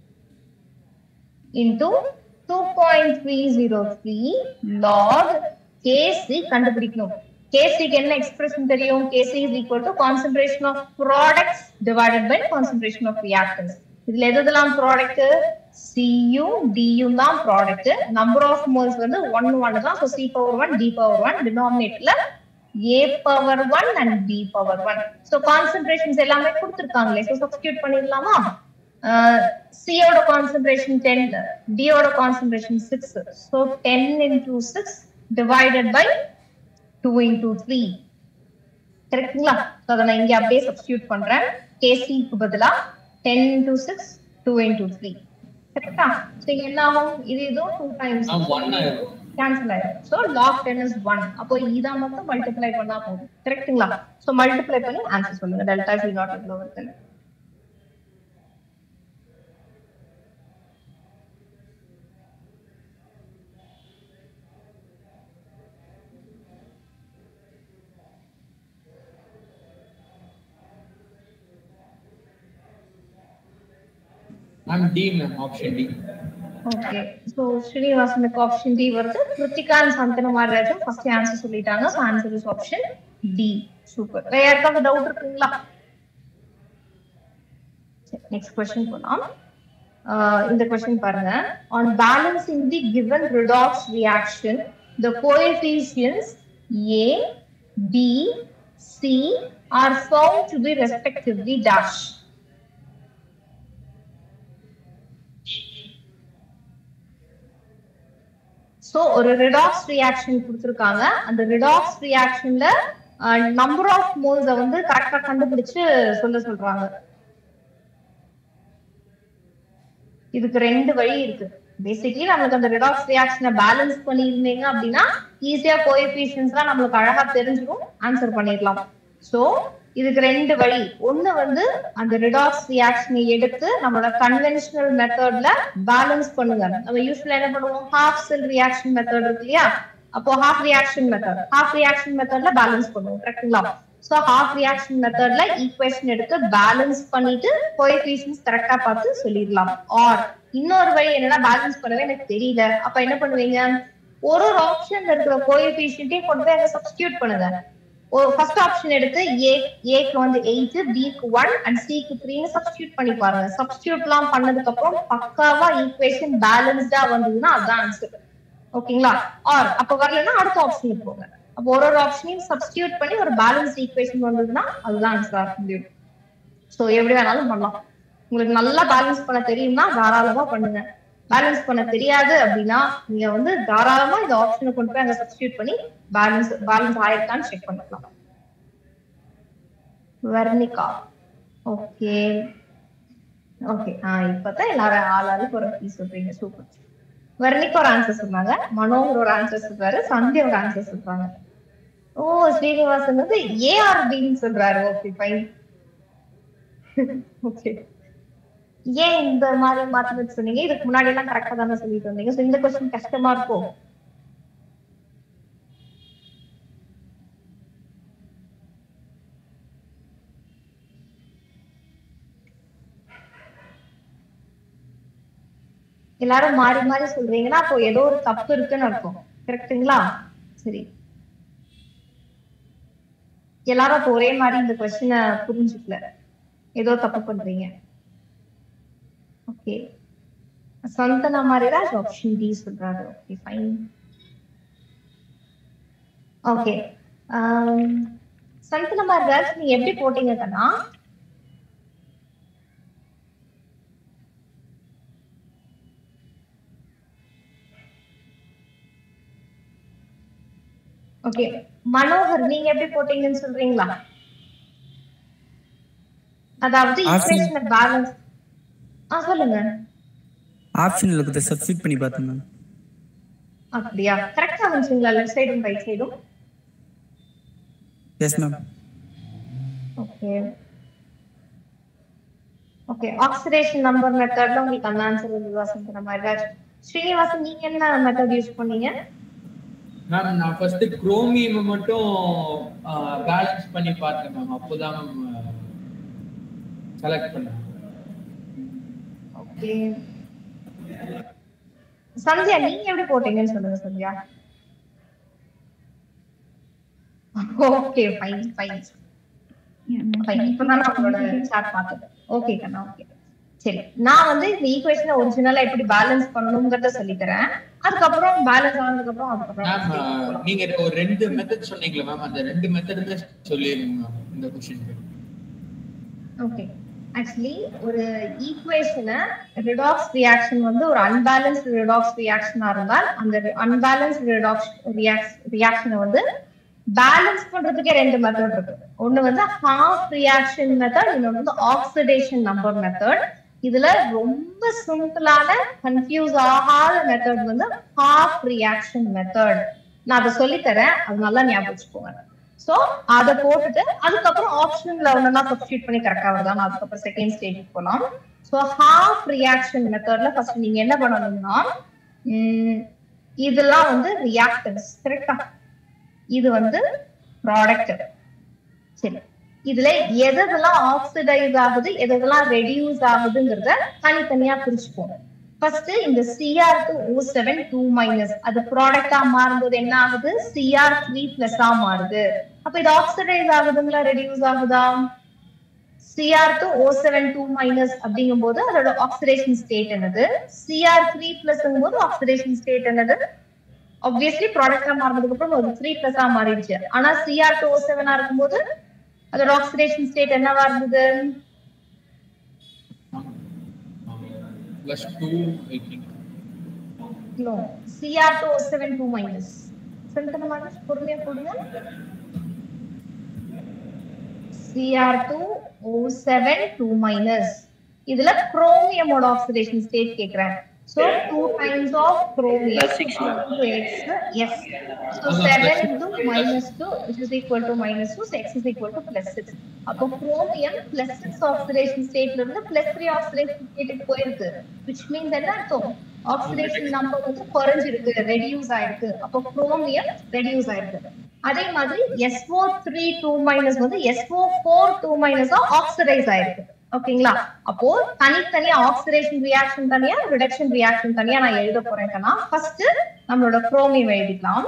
into two point three zero three log KC கண்டுபிடிக்கணும் கேசிக்கு என்ன எக்ஸ்பிரஷன் தெரியும் KC is equal to concentration of products divided by concentration of reactants இதுல எது எதெல்லாம் ப்ராடக்ட் சியு டியு தான் ப்ராடக்ட் நம்பர் ஆஃப் மோல்ஸ் வந்து ஒன் ஒன் தான் so C power one D power one டினாமினேட்டர்ல A power one and B power one so concentrations எல்லாமே கொடுத்துருக்காங்களே ஸோ சப்ஸ்டியூட் பண்ணிடலாமா சியோட கான்சென்ட்ரேஷன் டென் டியோட concentration six so ten into six divided by two into three கரெக்டுங்களா ஸோ அதை நான் இங்கே அப்படியே சப்ஸ்டியூட் பண்றேன் கேசிக்கு பதிலா ten into six two into three கரெக்டா ஸோ இங்க என்ன ஆகும் இது இதுவும் டூ டைம்ஸ் ஒன் ஆயிரும் கேன்சல் ஆயிடும் so log ten is one அப்போ இதை மட்டும் மல்டிப்ளை பண்ணா போதும் கரெக்ட்டுங்களா ஸோ மல்டிப்ளை பண்ணி ஆன்சர் சொல்லுங்க டெல்டா சி நாட் எவ்வளோ இருக்குன்னு ma'am D ma'am option D okay so ஸ்ரீனிவாசனுக்கு ஆப்ஷன் டி வருது கிருத்திகா அண்ட் சந்தன மாராஜும் ஃபர்ஸ்ட் ஆன்சர் சொல்லிட்டாங்க so answer is option D super வேற யாருக்காவது டவுட் இருக்குங்களா நெக்ஸ்ட் கொஸ்டின் போலாம் ஆஹ் இந்த கொஸ்டின் பாருங்க on balancing the given redox reaction the coefficients A B C are found to be respectively dash so ஒரு ரிடாக்ஸ் ரியாக்ஷன் கொடுத்துருக்காங்க அந்த ரிடாக்ஸ் ரியாக்ஷன்ல நம்பர் ஆஃப் மோல்ஸ வந்து கரெக்டா கண்டுபிடிச்சு சொல்ல சொல்றாங்க இதுக்கு ரெண்டு வழி இருக்கு பேசிக்கலி நம்மளுக்கு அந்த ரிடாக்ஸ் ரியாக்ஷனை பேலன்ஸ் பண்ணியிருந்தீங்க அப்படின்னா ஈஸியா கோஎஃபிஷியன்ஸ்லாம் நம்மளுக்கு அழகா தெரிஞ்சிடும் ஆன்சர் பண்ணிடலாம் சோ இதுக்கு ரெண்டு வழி ஒண்ணு வந்து அந்த ரிடாக்ஸ் ரியாக்ஷனை எடுத்து நம்மளோட கன்வென்ஷனல் மெத்தட்ல பேலன்ஸ் பண்ணுங்க நம்ம யூஸ்வலா என்ன பண்ணுவோம் ஹாஃப் செல் ரியாக்ஷன் மெத்தட் இருக்கு இல்லையா அப்போ half reaction method half reaction மெத்தட்ல பேலன்ஸ் பண்ணுவோம் கரெக்ட்டுங்களா சோ ஹாஃப் ரியாக்ஷன் மெத்தட்ல ஈக்குவேஷன் எடுத்து பேலன்ஸ் பண்ணிட்டு கோஎஃபிஷியன்ஸ் கரெக்டா பார்த்து சொல்லிடலாம் ஆர் இன்னொரு வழி என்னன்னா பேலன்ஸ் பண்ணவே எனக்கு தெரியல அப்ப என்ன பண்ணுவீங்க ஒரு ஒரு ஆப்ஷன்ல இருக்கிற கோஎஃபிஷியன்ட்டையும் கொண்டு போய் அங்க சப்ஸ்டியூட் பண்ணுங்க ஃபர்ஸ்ட் ஆப்ஷன் எடுத்து ஏ ஏக்கு வந்து எயிட் பிக்கு ஒன் அண்ட் சிக்கு த்ரீன்னு சப்ஸ்டியூட் பண்ணி பாருங்க சப்ஸ்டியூட் எல்லாம் பண்ணதுக்கு அப்புறம் பக்காவா ஈக்குவேஷன் பேலன்ஸ்டா வந்ததுன்னா அதுதான் ஆன்சர் ஓகேங்களா ஆர் அப்ப வரலன்னா அடுத்த ஆப்ஷனுக்கு போங்க அப்போ ஒரு ஒரு ஆப்ஷனையும் சப்ஸ்டியூட் பண்ணி ஒரு பேலன்ஸ் ஈக்குவேஷன் வந்ததுன்னா அதுதான் ஆன்சர் ஆக முடியும் ஸோ எப்படி வேணாலும் பண்ணலாம் உங்களுக்கு நல்லா பேலன்ஸ் பண்ண தெரியும்னா தாராளமா பண்ணுங்க பேலன்ஸ் பண்ண தெரியாது அப்படின்னா நீங்க வந்து தாராளமா இந்த ஆப்ஷனை கொண்டு போய் அங்க சப்ஸ்டியூட் பண்ணி பேலன்ஸ் பேலன்ஸ் ஆயிருக்கான்னு செக் பண்ணிக்கலாம் வர்ணிகா ஓகே ஓகே ஆஹ் இப்பதான் எல்லாரும் ஆளாளுக்கு ஒரு பீஸ் சொல்றீங்க சூப்பர் வர்ணிகா ஒரு ஆன்சர் சொன்னாங்க மனோகர் ஒரு ஆன்சர் சொல்றாரு சந்தியா ஒரு ஆன்சர் சொல்றாங்க ஓ ஸ்ரீனிவாசன் வந்து ஏஆர்டின்னு சொல்றாரு ஓகே ஃபைன் ஓகே ஏன் இந்த மாதிரி மாத்தி சொன்னீங்க இதுக்கு முன்னாடி எல்லாம் கரெக்டா தானே சொல்லிட்டு வந்தீங்க So, இந்த கொஸ்டின் கஷ்டமா இருக்கும் எல்லாரும் மாறி மாறி சொல்றீங்கன்னா அப்போ ஏதோ ஒரு தப்பு இருக்குன்னு அர்த்தம் கரெக்ட்டுங்களா சரி எல்லாரும் அப்போ ஒரே மாதிரி இந்த கொஸ்டினை புரிஞ்சுக்கல ஏதோ தப்பு பண்றீங்க ஓகே சந்தனா மாதிரிதான் ஆப்ஷன் டி சொல்றாரு ஓகே ஃபைன் ஓகே சந்தனா மாதிரி நீங்க எப்படி போட்டீங்க கண்ணா ஓகே மனோகர் நீங்க எப்படி போட்டீங்கன்னு சொல்றீங்களா அதாவது Option- ஈக்குவேஷனை பேலன்ஸ் ஆ சொல்லுங்க ஆப்ஷன்ல இருக்கிறத சப்ஸ்டிட் பண்ணி பார்த்தேன் மேம் அப்படியா கரெக்டா வந்துச்சுங்களா லெஃப்ட் சைடும் ரைட் சைடும் yes ma'am okay okay oxidation number மெத்தட்ல உங்களுக்கு அந்த ஆன்சர் வந்து வசந்த் மாதிரி ஏதாச்சும் ஸ்ரீனிவாசன் நீங்க என்ன மெத்தட் யூஸ் பண்ணீங்க மேம் நான் ஃபர்ஸ்ட் குரோமியம் மட்டும் பேலன்ஸ் பண்ணி பார்த்தேன் மேம் அப்போதான் மேம் செலக்ட் பண்ணேன் ஓகே சந்தியா நீங்க எப்படி போட்டீங்கன்னு சொல்லுங்க Sandhya okay fine fine fine இப்பதான் நான் உங்களோட சாட் பார்த்தேன் ஓகே கண்ணா ஓகே சரி நான் வந்து இந்த ஈக்குவேஷனை ஒரிஜினலா எப்படி பேலன்ஸ் பண்ணணுங்கிறத சொல்லி தரேன் அதுக்கப்புறம் பேலன்ஸ் ஆனதுக்கு அப்புறம் மேம் அதுக்கப்புறம் நீங்க ஒரு ரெண்டு மெத்தட் சொன்னீங்களா மேம் அந்த ரெண்டு மெத்தடுமே சொல்லிருங்க மேம் இந்த கொஸ்டினுக்கு ஓகே ஆக்சுவலி ஒரு ஈக்குவேஷனை ரிடாக்ஸ் ரியாக்ஷன் வந்து ஒரு அன்பேலன்ஸ் ரிடாக்ஸ் ரியாக்ஷனா இருந்தால் அந்த அன்பேலன்ஸ் ரிடாக்ஸ் ரியாக்ஷனை வந்து பேலன்ஸ் பண்றதுக்கே ரெண்டு மெத்தட் இருக்கு ஒண்ணு வந்து ஹாஃப் ரியாக்ஷன் மெத்தட் இன்னொன்னு வந்து ஆக்சிடேஷன் நம்பர் மெத்தட் இதுல ரொம்ப சிம்பிளான கன்ஃபியூஸ் ஆகாத மெத்தட் வந்து ஹாஃப் ரியாக்ஷன் மெத்தட் நான் அதை சொல்லித் தரேன் அது நல்லா ஞாபகம் வச்சுக்கோங்க சோ அத போட்டுட்டு அதுக்கப்புறம் ஆப்ஷன்ல ஒண்ணுனா சப்ஸ்டியூட் பண்ணி கரெக்டா வருதா அதுக்கப்புறம் செகண்ட் ஸ்டேஜுக்கு போலாம் சோ ஹாஃப் ரியாக்ஷன் மெத்தட்ல ஃபர்ஸ்ட் நீங்க என்ன பண்ணணும்னா உம், இதெல்லாம் வந்து ரியாக்டன்ஸ் கரெக்டா இது வந்து ப்ராடக்ட் சரி இதுல எதெல்லாம் ஆக்சிடைஸ் ஆகுது எதெல்லாம் ரெடியூஸ் ஆகுதுங்கிறத தனித்தனியா பிரிச்சுப்போம் ஃபர்ஸ்ட் இந்த CR two O seven two minus அது ப்ராடக்டா மாறும்போது என்ன ஆகுது சிஆர் த்ரீ பிளஸ்ஸா மாறுது அப்ப இது ஆக்சிடைஸ் ஆகுதுங்களா ரெடியூஸ் ஆகுதா CR two O seven two minus அப்படிங்கும் போது அதோட ஆக்சிடேஷன் ஸ்டேட் என்னது சிஆர் த்ரீ பிளஸ் போது ஆக்சிடேஷன் ஸ்டேட் என்னது ஆப்வியஸ்லி ப்ராடக்டா மாறினதுக்கு அப்புறம் ஒரு த்ரீ பிளஸா மாறிடுச்சு ஆனா சிஆர் டூ ஓ செவனா இருக்கும்போது அதோட ஆக்சிடேஷன் ஸ்டேட் என்னவா இருந்தது plus two I think No, Cr2O7 2 minus. செலுத்தின மாதிரி பொறுமையா போடுங்க Cr2O7 2 minus. இதுல குரோமியமோட ஆக்சிடேஷன் ஸ்டேட் கேக்குறேன் So two times of chromium into X, yes. So seven into minus two, which is equal to minus two, so X is equal to plus six. அப்போ chromium plus six oxidation stateல இருந்து plus three oxidation state போயிருக்கு. Which means என்ன அர்த்தம்? Oxidation number வந்து குறைஞ்சிருக்கு, reduce ஆயிருக்கு. அப்போ chromium reduce ஆயிருக்கு. அதே மாதிரி SO த்ரீ டூ மைனஸ் வந்து SO four two minus oxidise ஆயிருக்கு ஓகேங்களா அப்போ தனித்தனியா ஆக்சிடேஷன் ரியாக்ஷன் தனியா ரிடக்ஷன் ரியாக்ஷன் தனியா நான் எழுத போறேன்னா ஃபர்ஸ்ட் நம்மளோட குரோமியம் எழுதிக்கலாம்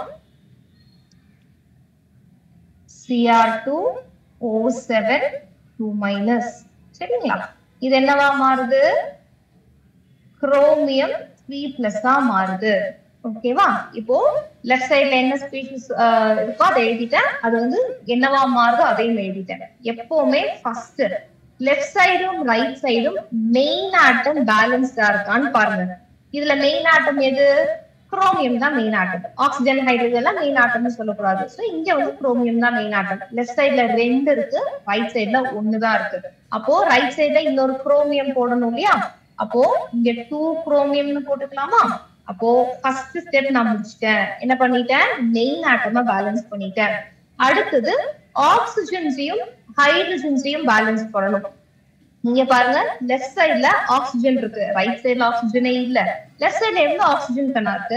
CR two O seven two minus சரிங்களா இது என்னவா மாறுது குரோமியம் த்ரீ பிளஸ்ஸா மாறுது ஓகேவா இப்போ லெஃப்ட் சைடுல என்ன ஸ்பீஷிஸ் இருக்கோ அதை எழுதிட்டேன் அது வந்து என்னவா மாறுதோ அதையும் எழுதிட்டேன் எப்பவுமே ஃபர்ஸ்ட் லெஃப்ட் சைடும் ரைட் சைடும் மெயின் ஆட்டம் பேலன்ஸ்டா இருக்கான்னு பாருங்க இதுல மெயின் ஆட்டம் எது குரோமியம் தான் main atom oxygen hydrogen main ஆட்டம்னு சொல்லக்கூடாது சோ இங்க வந்து குரோமியம் தான் மெயின் ஆட்டம் லெஃப்ட் சைடுல ரெண்டு இருக்கு ரைட் சைடுல ஒண்ணுதான் இருக்கு அப்போ ரைட் சைடுல இன்னொரு குரோமியம் போடணும் இல்லையா அப்போ இங்க டூ குரோமியம்னு போட்டுக்கலாமா அப்போ ஃபர்ஸ்ட் ஸ்டெப் நான் முடிச்சிட்டேன் என்ன பண்ணிட்டேன் மெயின் ஆட்டமா பேலன்ஸ் பண்ணிட்டேன் அடுத்தது ஆக்சிஜன்ஸையும் ஹைட்ரஜன்ஸையும் பேலன்ஸ் பண்ணணும் நீங்க பாருங்க லெஃப்ட் சைடுல ஆக்சிஜன் இருக்கு ரைட் சைடுல ஆக்சிஜனே இல்ல லெஃப்ட் சைடுல எவ்வளவு ஆக்சிஜன் கண்ணா இருக்கு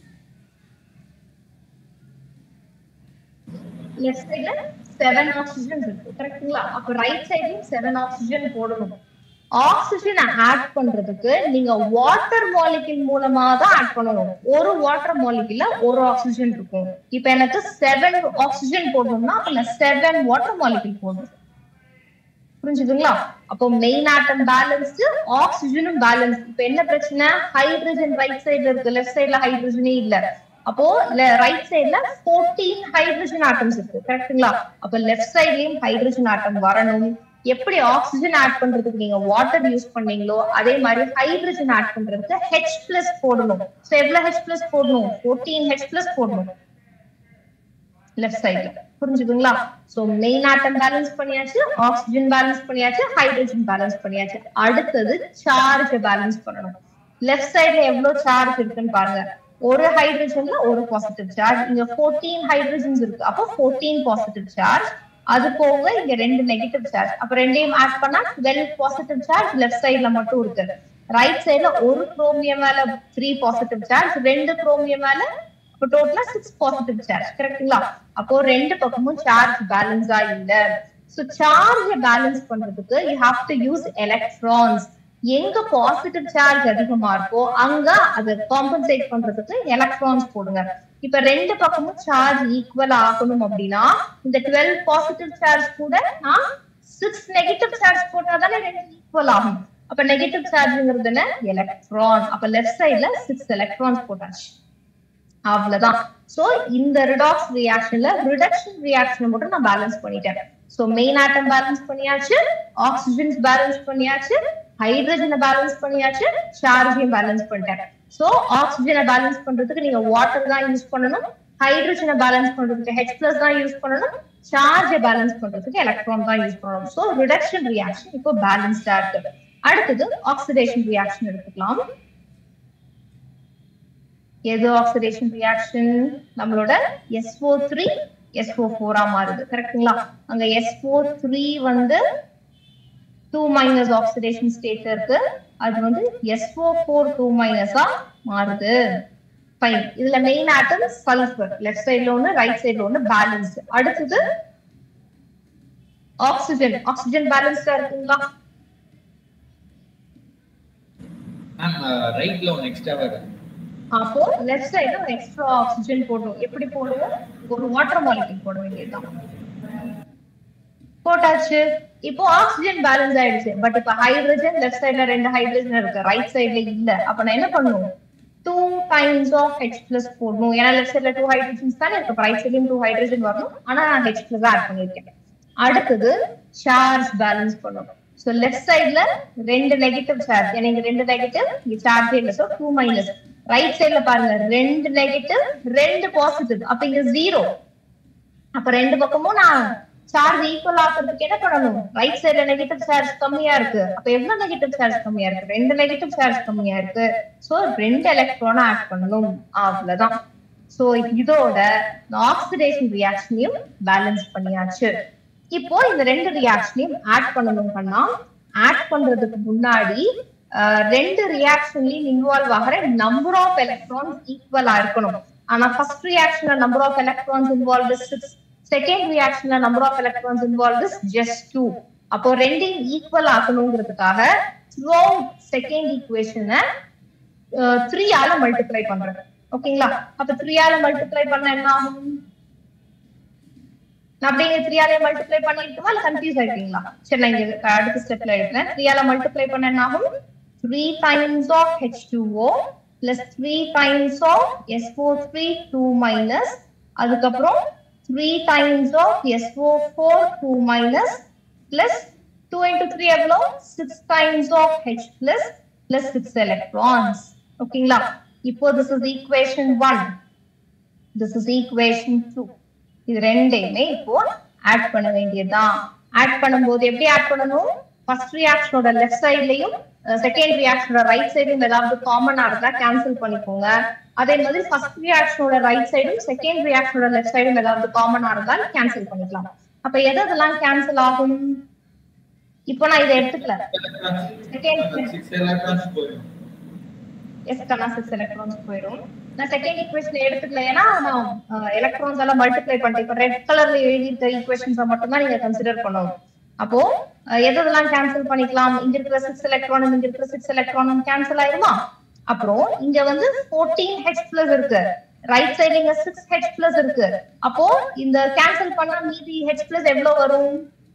லெஃப்ட் சைடுல செவன் ஆக்சிஜன் இருக்கு கரெக்ட்டுங்களா அப்ப ரைட் சைடுலயும் செவன் ஆக்சிஜன் போடணும் ஆக்சிஜனை ஆட் பண்றதுக்கு நீங்க வாட்டர் மாலிகுல் மூலமா தான் ஆட் பண்ணணும் ஒரு வாட்டர் மாலிகுல்ல ஒரு ஆக்சிஜன் இருக்கும் இப்ப எனக்கு செவன் ஆக்சிஜன் போடணும்னா அப்ப நான் செவன் வாட்டர் மாலிகுல் போடணும் புரிஞ்சுதுங்களா அப்போ மெயின் ஆட்டம் பேலன்ஸ்டு ஆக்சிஜனும் பேலன்ஸ் இப்ப என்ன பிரச்சனை ஹைட்ரஜன் ரைட் சைடுல இருக்கு லெஃப்ட் சைடுல ஹைட்ரஜனே இல்ல அப்போ ரைட் சைடுல 14 ஹைட்ரஜன் ஆட்டம்ஸ் இருக்கு கரெக்ட்டுங்களா அப்ப லெஃப்ட் சைட்லயும் ஹைட்ரஜன் ஆட்டம் வரணும் எப்படி ஆக்சிஜன் ஆட் பண்றதுக்கு நீங்க வாட்டர் யூஸ் பண்ணீங்களோ அதே மாதிரி ஹைட்ரஜன் ஆட் பண்றதுக்கு ஹெச் பிளஸ் போடணும் சோ எவ்வளவு ஹெச் பிளஸ் போடணும் 14 ஹெச் பிளஸ் போடணும் லெஃப்ட் சைடுல புரிஞ்சுதுங்களா சோ மெயின் ஆட்டம் பேலன்ஸ் பண்ணியாச்சு ஆக்சிஜன் பேலன்ஸ் பண்ணியாச்சு ஹைட்ரஜன் பேலன்ஸ் பண்ணியாச்சு அடுத்தது சார்ஜ் பேலன்ஸ் பண்ணணும் லெஃப்ட் சைடுல எவ்வளவு சார்ஜ் இருக்குன்னு பாருங்க ஒரு ஹைட்ரஜன்ல ஒரு பாசிட்டிவ் சார்ஜ் இங்க 14 ஹைட்ரஜன்ஸ் இருக்கு அப்போ 14 பாசிட்டிவ் சார்ஜ் அது போக இங்க ரெண்டு நெகட்டிவ் சார்ஜ் அப்ப ரெண்டையும் ஆட் பண்ணா 12 பாசிட்டிவ் சார்ஜ் லெஃப்ட் சைடுல மட்டும் இருக்கு ரைட் சைடுல ஒரு குரோமியம் மேல த்ரீ பாசிட்டிவ் சார்ஜ் ரெண்டு குரோமியம் மேல இப்போ டோட்டலா சிக்ஸ் பாசிட்டிவ் சார்ஜ் கரெக்ட்டுங்களா அப்போ ரெண்டு பக்கமும் சார்ஜ் பேலன்ஸா இல்ல சோ சார்ஜ் பேலன்ஸ் பண்றதுக்கு you have to use electrons எங்க பாசிட்டிவ் சார்ஜ் அதிகமா இருக்கோ அங்க அதை காம்பன்சேட் பண்றதுக்கு எலக்ட்ரான்ஸ் போடுங்க இப்ப ரெண்டு பக்கமும் சார்ஜ் ஈக்குவல் ஆகணும் அப்படின்னா இந்த டுவெல் பாசிட்டிவ் சார்ஜ் கூட நான் சிக்ஸ் நெகட்டிவ் சார்ஜ் போட்டா தானே ரெண்டு ஈக்குவல் ஆகும் அப்ப நெகட்டிவ் சார்ஜ்ங்கிறது என்ன எலக்ட்ரான் அப்ப லெஃப்ட் சைடுல சிக்ஸ் எலக்ட்ரான்ஸ் போட்டாச்சு அவ்வளவுதான் சோ இந்த ரிடாக்ஸ் ரியாக்ஷன்ல ரிடக்ஷன் ரியாக்ஷன் மட்டும் நான் பேலன்ஸ் பண்ணிட்டேன் சோ மெயின் ஆட்டம் பேலன்ஸ் பண்ணியாச்சு ஆக்சிஜன்ஸ் பேலன்ஸ் பண்ணியாச்சு ஹைட்ரஜனை பேலன்ஸ் பண்ணியாச்சு சார்ஜையும் பேலன்ஸ் பண்ணிட்டேன் சோ ஆக்சிஜனை பேலன்ஸ் பண்றதுக்கு நீங்க வாட்டர் தான் யூஸ் பண்ணணும் ஹைட்ரஜனை பேலன்ஸ் பண்றதுக்கு ஹெச் பிளஸ் தான் யூஸ் பண்ணணும் சார்ஜை பேலன்ஸ் பண்றதுக்கு எலக்ட்ரான் தான் யூஸ் பண்ணணும் சோ ரிடக்ஷன் ரியாக்ஷன் இப்போ பேலன்ஸ்டா இருக்கு அடுத்தது ஆக்சிடேஷன் ரியாக்ஷன் எடுத்துக்கலாம் எது ஆக்சிடேஷன் ரியாக்ஷன் நம்மளோட எஸ்ஓ த்ரீ எஸ்ஓ ஃபோரா மாறுது கரெக்ட்டுங்களா அங்க எஸ்ஓ த்ரீ வந்து டூ மைனஸ் ஆக்சிடேஷன் ஸ்டேட் இருக்கு அது வந்து எஸ்ஓ ஃபோர் டூ மைனஸா மாறுது ஃபைன் இதுல மெயின் ஆட்டம் சல்ஃபர் லெஃப்ட் சைடுல ஒண்ணு ரைட் சைடுல ஒண்ணு பேலன்ஸ் அடுத்தது ஆக்சிஜன் ஆக்சிஜன் பேலன்ஸ்டா இருக்குங்களா மேம் ரைட்ல ஒன்று எக்ஸ்ட்ரா வருது அப்போ லெஃப்ட் சைடுல ஒரு எக்ஸ்ட்ரா ஆக்சிஜன் போடணும் எப்படி போடுவோம் ஒரு வாட்டர் மாலிக்யூல் போட வேண்டியதுதான் போட்டாச்சு இப்போ ஆக்சிஜன் பேலன்ஸ் ஆயிடுச்சு பட் இப்ப ஹைட்ரஜன் லெஃப்ட் சைடுல ரெண்டு ஹைட்ரஜன் இருக்கு ரைட் சைடுல இல்ல அப்ப நான் என்ன பண்ணும் two times of H plus போடணும் ஏன்னா லெஃப்ட் சைடுல டூ ஹைட்ரஜன்ஸ் தானே இருக்கு ரைட் சைட்லயும் டூ ஹைட்ரஜன் வரணும் ஆனா நான் ஹெச் பிளஸ் ஆட் பண்ணிருக்கேன் அடுத்தது சார்ஜ் பேலன்ஸ் பண்ணணும் சோ லெஃப்ட் சைடுல ரெண்டு நெகட்டிவ் சார்ஜ் ஏன்னா இங்க ரெண்டு நெகட்டிவ் இங்க சார்ஜ் இல்ல சோ டூ மைனஸ் ரைட் சைடுல பாருங்க ரெண்டு நெகட்டிவ் ரெண்டு பாசிட்டிவ் அப்ப இங்க ஜீரோ அப்ப ரெண்டு பக்கமும் நான் சார்ஜ் ஈக்குவல் ஆக்குறதுக்கு என்ன பண்ணணும் ரைட் சைடுல நெகட்டிவ் சார்ஜ் கம்மியா இருக்கு அப்ப எவ்வளவு நெகட்டிவ் சார்ஜ் கம்மியா இருக்கு ரெண்டு நெகட்டிவ் சார்ஜ் கம்மியா இருக்கு சோ ரெண்டு எலக்ட்ரானை ஆட் பண்ணணும் அவ்வளவுதான் சோ இதோட ஆக்சிடேஷன் ரியாக்ஷனையும் பேலன்ஸ் பண்ணியாச்சு இப்போ இந்த ரெண்டு ரியாக்ஷனையும் ஆட் பண்ணணும் பண்ணா ஆட் பண்றதுக்கு முன்னாடி அஹ், ரெண்டு ரியாக்ஷன்லயும் இன்வால்வ் ஆகிற நம்பர் ஆஃப் எலக்ட்ரான்ஸ் ஈக்குவலா இருக்கணும் ஆனா ஃபர்ஸ்ட் ரியாக்ஷன்ல number of electrons involve six second ரியாக்ஷன்ல number of electrons involve just two அப்போ ரெண்டையும் ஈக்குவல் ஆக்கணுங்கிறதுக்காக த்ரூ செகண்ட் ஈக்குவேஷனை த்ரீ ஆல மல்டிப்ளை பண்றேன் ஓகேங்களா அப்ப த்ரீ ஆல மல்டிப்ளை பண்ண என்ன ஆகும் நான் அப்படியே த்ரீ ஆல மல்டிப்ளை பண்ணிட்டுமா இல்ல கன்ஃபியூஸ் ஆயிட்டீங்களா சரி நான் இங்க அடுத்த ஸ்டெப்ல எழுதுறேன் த்ரீ ஆல மல்டிப்ளை பண்ண என்ன ஆகும் three times of H two O plus three times of SO three two minus அதுக்கப்புறம் three times of SO four two minus plus two into three எவ்வளோ six times of H plus plus six electrons ஓகேங்களா இப்போ this is equation one this is equation two இது ரெண்டையுமே இப்போ ஆட் பண்ண வேண்டியதுதான் ஆட் பண்ணும்போது எப்படி ஆட் பண்ணணும் ஃபர்ஸ்ட் ரியாக்ஷனோட லெஃப்ட் சைட்லயும் செகண்ட் ரியாக்ஷனோட ரைட் சைடும் ஏதாவது காமனா இருந்தா கேன்சல் பண்ணிக்கோங்க அதே மாதிரி ஃபர்ஸ்ட் ரியாக்ஷனோட ரைட் சைடும் செகண்ட் ரியாக்ஷனோட லெஃப்ட் சைடும் ஏதாவது காமனா இருந்தால் கேன்சல் பண்ணிக்கலாம் அப்ப எது எதெல்லாம் கேன்சல் ஆகும் இப்போ நான் இதை எடுத்துக்கல செகண்ட் சிக்ஸ் எலக்ட்ரான்ஸ் போயிடும் எஸ் கண்ணா சிக்ஸ் எலக்ட்ரான்ஸ் போயிடும் நான் செகண்ட் ஈக்குவேஷன் எடுத்துக்கல ஏன்னா நான் எலக்ட்ரான்ஸ் எல்லாம் மல்டிப்ளை பண்ணிட்டேன் இப்போ ரெட் கலர்ல எழுதியிருக்க ஈக்குவேஷன்ஸை மட்டும் தான் நீங்க கன்சிடர் பண்ணணும் அப்போ அஹ், எது எதெல்லாம் கேன்சல் பண்ணிக்கலாம் இங்க இருக்கிற சிக்ஸ் எலக்ட்ரானும் இங்க இருக்கிற சிக்ஸ் எலக்ட்ரானும் கேன்சல் ஆயிருமா அப்புறம் இங்க வந்து ஃபோர்டீன் ஹெச் பிளஸ் இருக்கு ரைட் சைடு இங்க சிக்ஸ் ஹெச் பிளஸ் இருக்கு அப்போ இந்த கேன்சல் பண்ணா மீதி ஹெச் பிளஸ் எவ்வளவு வரும்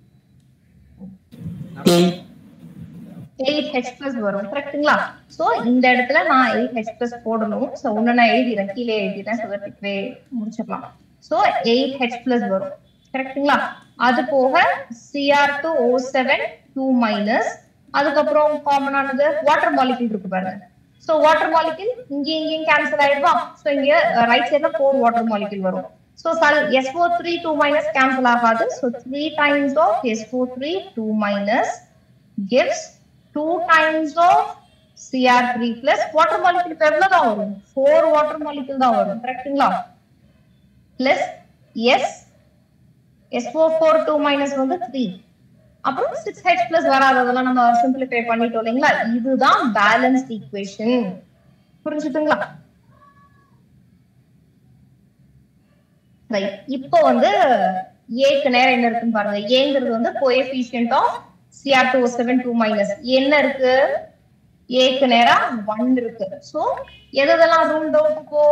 எயிட் ஹெச் பிளஸ் வரும் கரெக்ட்டுங்களா சோ இந்த இடத்துல நான் எயிட் ஹெச் பிளஸ் போடணும் சோ ஒண்ணு நான் எழுதிறேன் கீழே எழுதிறேன் சுதர்த்திக்கவே முடிச்சிடலாம் சோ எயிட் ஹெச் பிளஸ் வரும் கரெக்ட்டுங்களா அது போக Cr two O seven two minus அதுக்கப்புறம் காமனானது வாட்டர் மாலிக்யூல் இருக்கு பாருங்க சோ வாட்டர் மாலிக்யூல் இங்கேயும் இங்கேயும் கேன்சல் ஆயிடுவா சோ இங்க ரைட் சைடுல ஃபோர் வாட்டர் மாலிக்யூல் வரும் சோ சல் SO three two minus cancel ஆகாது so three times of SO three two minus gives 2 times of Cr three plus water molecule இப்ப எவ்வளவு தான் வரும் ஃபோர் வாட்டர் மாலிகுல் தான் வரும் கரெக்ட்டுங்களா plus S SO four two minus வந்து த்ரீ அப்புறம் சிக்ஸ் ஹெச் பிளஸ் வராததெல்லாம் நம்ம சிம்பிளிஃபை பண்ணிட்டோம் இல்லைங்களா இதுதான் பேலன்ஸ்ட் ஈக்குவேஷன் புரிஞ்சுதுங்களா ரைட் இப்போ வந்து ஏக்கு நேரம் என்ன இருக்குன்னு பாருங்க ஏங்கிறது வந்து coefficient of Cr two seven two minus என்ன இருக்கு ஏக்கு நேரா ஒன் இருக்கு சோ எதெல்லாம் ரூல் அவுட் போ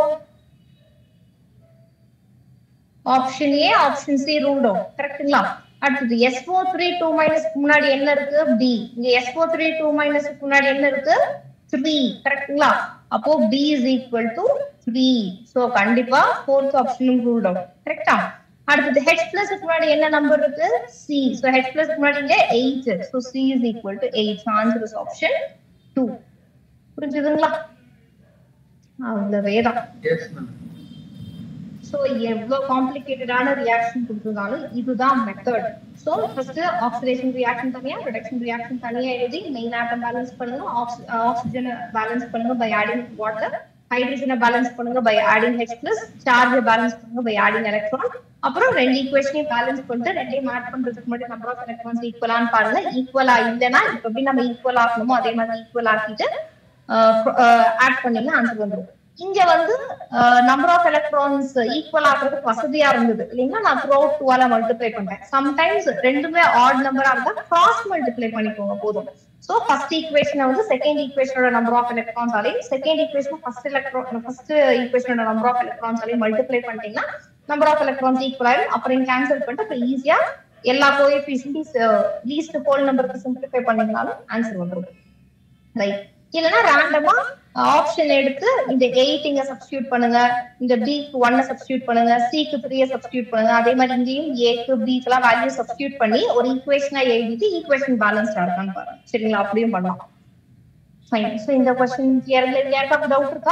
option A option C rule out கரெக்ட்டுங்களா அடுத்தது எஸ்ஓ த்ரீ டூ மைனஸ் முன்னாடி என்ன இருக்கு பி இங்க எஸ்ஓ த்ரீ டூ மைனஸ் முன்னாடி என்ன இருக்கு த்ரீ கரெக்ட்டுங்களா அப்போ B is equal to three so கண்டிப்பா ஃபோர்த் ஆப்ஷனும் ரூல் அவுட் கரெக்டா அடுத்தது ஹெச் பிளஸ் முன்னாடி என்ன நம்பர் இருக்கு சி சோ ஹெச் பிளஸ் முன்னாடி இங்க eight so C is equal to eight answer is option two புரிஞ்சுதுங்களா அவ்வளவே தான் எஸ் மேம் சோ எவ்வளவு காம்ப்ளிகேட்டடான ரியாக்ஷன் கொடுத்திருந்தாலும் இதுதான் method so first oxidation reaction தனியா ரிடக்ஷன் ரியாக்ஷன் தனியா எழுதி மெயின் ஆட்டம் பேலன்ஸ் பண்ணுங்க ஆக்சிஜனை பேலன்ஸ் பண்ணுங்க பை ஆடிங் வாட்டர் ஹைட்ரஜனை பேலன்ஸ் பண்ணுங்க by adding H plus charge balance பண்ணுங்க பை ஆடிங் எலக்ட்ரான் அப்புறம் ரெண்டு ஈக்குவேஷனையும் பேலன்ஸ் பண்ணிட்டு ரெண்டையும் ஆட் பண்றதுக்கு முன்னாடி நம்பர் ஆஃப் எலக்ட்ரான்ஸ் ஈக்குவலான்னு பாருங்க ஈக்குவலா இல்லைன்னா இப்ப எப்படி நம்ம ஈக்குவல் ஆக்கணுமோ அதே மாதிரி ஈக்குவல் ஆக்கிட்டு ஆட் பண்ணீங்கன்னா ஆன்சர் வந்துடும் இங்க வந்து நம்பர் ஆஃப் எலக்ட்ரான்ஸ் ஈக்குவல் ஆக்குறதுக்கு வசதியா இருந்தது இல்லைங்களா நான் த்ரூ அவுட் டூவால மல்டிப்ளை பண்றேன் சம்டைம்ஸ் ரெண்டுமே ஆட் நம்பரா இருந்தா கிராஸ் மல்டிப்ளை பண்ணிக்கோங்க போதும் சோ ஃபர்ஸ்ட் ஈக்குவேஷனை வந்து செகண்ட் ஈக்குவேஷனோட நம்பர் ஆஃப் எலக்ட்ரான்ஸ் ஆலையும் second equation first electron first ஈக்குவேஷனோட நம்பர் ஆஃப் எலக்ட்ரான்ஸ் ஆலையும் மல்டிப்ளை பண்ணிட்டீங்கன்னா நம்பர் ஆஃப் எலக்ட்ரான்ஸ் ஈக்குவல் ஆயிடும் அப்புறம் கேன்சல் பண்ணிட்டு அப்புறம் ஈஸியா எல்லா கோஎஃபிஷியன்ட் லீஸ்ட் ஹோல் நம்பருக்கு சிம்பிளிஃபை பண்ணீங்கனாலும் ஆன்சர் வந்துடும் ரைட் இல்லைன்னா ரேண்டமா ஆப்ஷன் எடுத்து இந்த எயிட் இங்க சப்ஸ்டியூட் பண்ணுங்க இந்த பிக்கு ஒன்ன சப்ஸ்டியூட் பண்ணுங்க சிக்கு த்ரீய சப்ஸ்டியூட் பண்ணுங்க அதே மாதிரி இங்கேயும் ஏக்கு பிக்கு எல்லாம் வேல்யூ சப்ஸ்டியூட் பண்ணி ஒரு ஈக்குவேஷனா எழுதிட்டு ஈக்குவேஷன் பேலன்ஸ்டா இருக்கான்னு பாருங்க சரிங்களா அப்படியும் பண்ணலாம் ஃபைன் ஸோ இந்த கொஸ்டின் யாருக்காவது டவுட் இருக்கா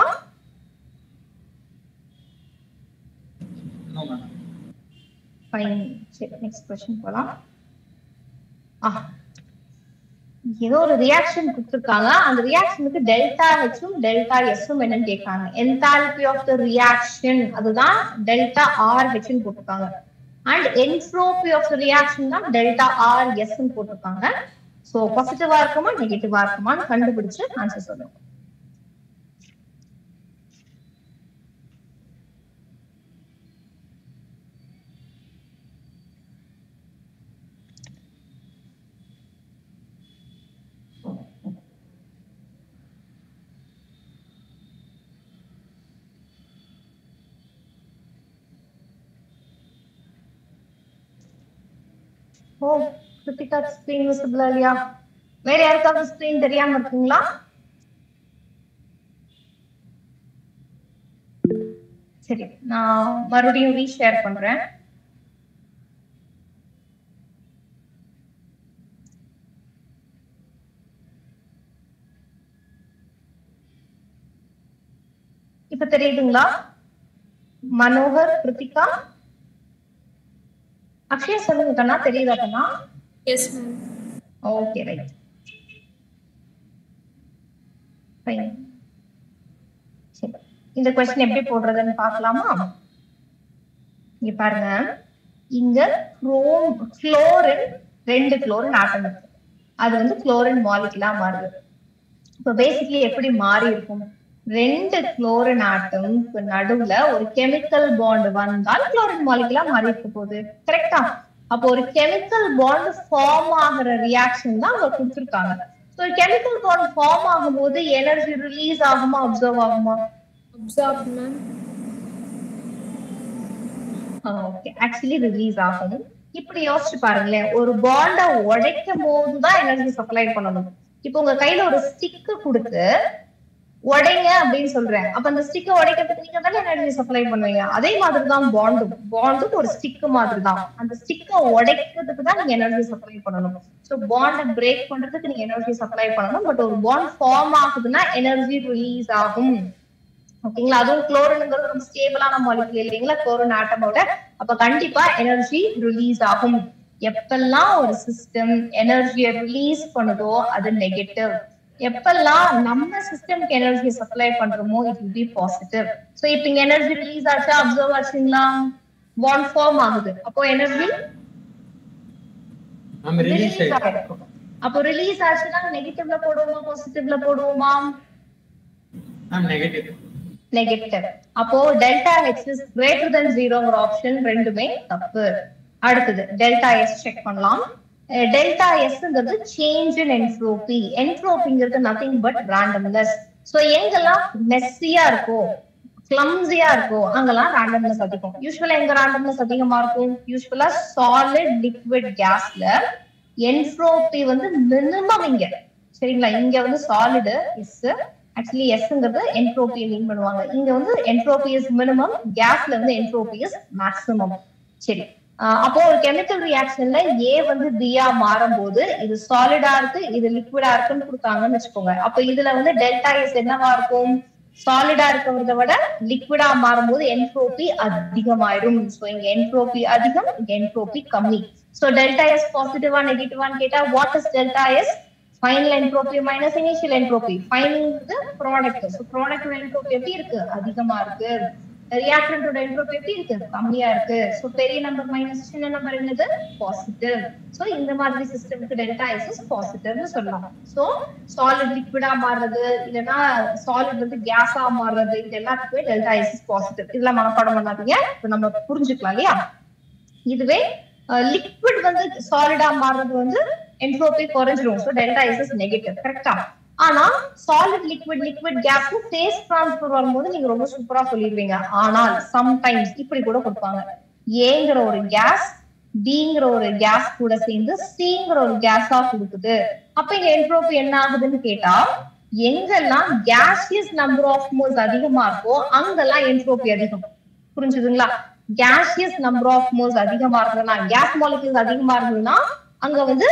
நோ மேம் ஃபைன் சரி நெக்ஸ்ட் கொஸ்டின் போலாம் ஆ ஏதோ ஒரு ரியாக்ஷன் கொடுத்துருக்காங்க அந்த ரியாக்ஷனுக்கு டெல்டா ஹெச்சும் டெல்டா எஸ்ஸும் என்னன்னு கேட்காங்க என்தால்பி ஆஃப் த ரியாக்ஷன் அதுதான் டெல்டா ஆர் ஹெச்னு போட்டிருக்காங்க and entropy of the reaction தான் டெல்டா ஆர் எஸ் போட்டிருக்காங்க சோ பாசிட்டிவா இருக்குமா நெகட்டிவா இருக்குமான்னு கண்டுபிடிச்சு ஆன்சர் சொல்லுங்க ஓ கிருத்திகா ஸ்கிரீன் விசிபிள் இல்லையா வேற யாருக்காவது ஸ்கிரீன் தெரியாம இருக்குங்களா சரி நான் மறுபடியும் ரீஷேர் பண்றேன் இப்ப தெரியுதுங்களா மனோகர் கிருத்திகா அக்ஷயா சொல்லுங்க கண்ணா தெரியுதா கண்ணா yes ma'am okay right fine சரி இந்த கொஸ்டின் எப்படி போடுறதுன்னு பார்க்கலாமா இங்க பாருங்க இங்க குரோம் குளோரின் ரெண்டு குளோரின் ஆட்டம் இருக்கு அது வந்து குளோரின் மாலிகுலா மாறுது இப்போ பேசிக்கலி எப்படி மாறி இருக்கும் ரெண்டு குளோரின் ஆட்டம்க்கு நடுவுல ஒரு கெமிக்கல் பாண்ட் வந்தால் குளோரின் மாலிகுலா மாறி இருக்க போகுது கரெக்டா அப்போ ஒரு கெமிக்கல் பாண்ட் ஃபார்ம் ஆகுற ரியாக்ஷன் தான் அவங்க கொடுத்துருக்காங்க ஸோ கெமிக்கல் பாண்ட் ஃபார்ம் ஆகும்போது எனர்ஜி ரிலீஸ் ஆகுமா அப்சர்வ் ஆகுமா absorb ma'am okay actually release ஆகும் இப்படி யோசிச்சு பாருங்களேன் ஒரு பாண்ட உடைக்கும் போது தான் எனர்ஜி சப்ளை பண்ணணும் இப்போ உங்க கையில ஒரு ஸ்டிக் கொடுத்து உடைங்க அப்படின்னு சொல்றேன் அப்ப அந்த ஸ்டிக்கை உடைக்கிறதுக்கு நீங்க தானே எனர்ஜி சப்ளை பண்ணுவீங்க அதே மாதிரி தான் பாண்டும் பாண்டும் ஒரு ஸ்டிக் மாதிரி தான் அந்த ஸ்டிக்கை உடைக்கிறதுக்கு தான் நீங்க எனர்ஜி சப்ளை பண்ணணும் ஸோ பாண்டை பிரேக் பண்றதுக்கு நீங்க எனர்ஜி சப்ளை பண்ணணும் பட் ஒரு பாண்ட் ஃபார்ம் ஆகுதுன்னா எனர்ஜி ரிலீஸ் ஆகும் ஓகேங்களா அதுவும் குளோரின்ங்கிறது ரொம்ப ஸ்டேபிளான மாலிகுல் இல்லைங்களா குளோரின் ஆட்டமோட அப்ப கண்டிப்பா எனர்ஜி ரிலீஸ் ஆகும் எப்பெல்லாம் ஒரு சிஸ்டம் எனர்ஜியை ரிலீஸ் பண்ணுதோ அது நெகட்டிவ் எப்பெல்லாம் நம்ம சிஸ்டம்க்கு எனர்ஜி சப்ளை பண்றோமோ it will be positive so இப்போ இங்க எனர்ஜி ரிலீஸ் ஆச்சா அப்சர்வ் ஆச்சுங்களா பாண்ட் ஃபார்ம் ஆகுது அப்போ எனர்ஜி மேம் ரிலீஸ் ரிலீஸ் ஆயிடுச்சு ஆகிடும் அப்போ ரிலீஸ் ஆச்சுன்னா நெகட்டிவ்ல போடுவோமா பாசிட்டிவ்ல போடுவோமா மேம் நெகட்டிவ் நெகட்டிவ் அப்போ delta H is greater than ஜீரோங்கிற ஆப்ஷன் ரெண்டுமே தப்பு அடுத்தது டெல்டா எஸ் செக் பண்ணலாம் டெல்டா எஸ்ங்கிறது சேஞ்ச் இன் என்ட்ரோபி என்ட்ரோபிங்கிறது நத்திங் பட் ரேண்டம்னஸ் சோ எங்கெல்லாம் மெஸ்ஸியா இருக்கோ கிளம்ஸியா இருக்கோ அங்கெல்லாம் ரேண்டம்னஸ் அதிகம் யூஸ்வலா எங்க ரேண்டம்னஸ் அதிகமா இருக்கும் யூஸ்வலா சாலிட் லிக்விட் கேஸ்ல என்ட்ரோபி வந்து மினிமம் இங்க சரிங்களா இங்க வந்து சாலிடு எஸ் ஆக்சுவலி எஸ்ங்கிறது என்ட்ரோபி மீன் பண்ணுவாங்க இங்க வந்து என்ட்ரோபி இஸ் மினிமம் கேஸ்ல வந்து என்ட்ரோபி இஸ் மேக்ஸிமம் சரி ஆஹ் அப்போ ஒரு கெமிக்கல் ரியாக்ஷன்ல ஏ வந்து பியா மாறும்போது இது சாலிடா இருக்கு இது லிக்விடா இருக்குன்னு கொடுத்தாங்கன்னு வச்சுக்கோங்க அப்ப இதுல வந்து டெல்டா எஸ் என்னவா இருக்கும் சாலிடா இருக்கிறத விட லிக்விடா மாறும்போது என்ட்ரோபி அதிகமாயிடும் சோ இங்க என்ட்ரோபி அதிகம் இங்க என்ட்ரோபி கம்மி சோ டெல்டா எஸ் பாசிட்டிவா நெகட்டிவான்னு கேட்டா what is delta S final entropy minus initial entropy final product so ப்ராடக்டோட என்ட்ரோபி எப்படி இருக்கு அதிகமா இருக்கு ரியாக்டன்டோட என்ட்ரோபி எப்படி இருக்கு கம்மியா இருக்கு ஸோ பெரிய நம்பர் மைனஸ் சின்ன நம்பர் என்னது பாசிட்டிவ் ஸோ இந்த மாதிரி சிஸ்டம்க்கு டெல்டா எஸ் பாசிட்டிவ்னு சொல்லலாம் ஸோ சாலிட் லிக்விடா மாறுறது இல்லைன்னா சாலிட் வந்து கேஸா மாறுறது இது எல்லாத்துக்குமே டெல்டா எஸ் பாசிட்டிவ் இதெல்லாம் மனப்பாடம் பண்ணாதீங்க இப்போ நம்ம புரிஞ்சுக்கலாம் இல்லையா இதுவே லிக்விட் வந்து சாலிடா மாறுறது வந்து என்ட்ரோபி குறைஞ்சிரும் so delta S is negative கரெக்டா ஆனா solid liquid liquid gas phase transfer வரும்போது நீங்க ரொம்ப சூப்பரா சொல்லிடுவீங்க ஆனால் சம்டைம்ஸ் இப்படி கூட கொடுப்பாங்க ஏங்கிற ஒரு கேஸ் பிங்கிற ஒரு கேஸ் கூட சேர்ந்து சிங்கிற ஒரு கேஸா கொடுக்குது அப்ப இங்க என்ட்ரோபி என்ன ஆகுதுன்னு கேட்டா எங்கெல்லாம் கேசியஸ் நம்பர் ஆஃப் மோல்ஸ் அதிகமா இருக்கோ அங்கெல்லாம் என்ட்ரோபி அதிகம் புரிஞ்சுதுங்களா கேசியஸ் நம்பர் ஆஃப் மோல்ஸ் அதிகமா இருந்ததுன்னா கேஸ் மாலிகூல்ஸ் அதிகமா இருந்ததுன்னா அங்க வந்து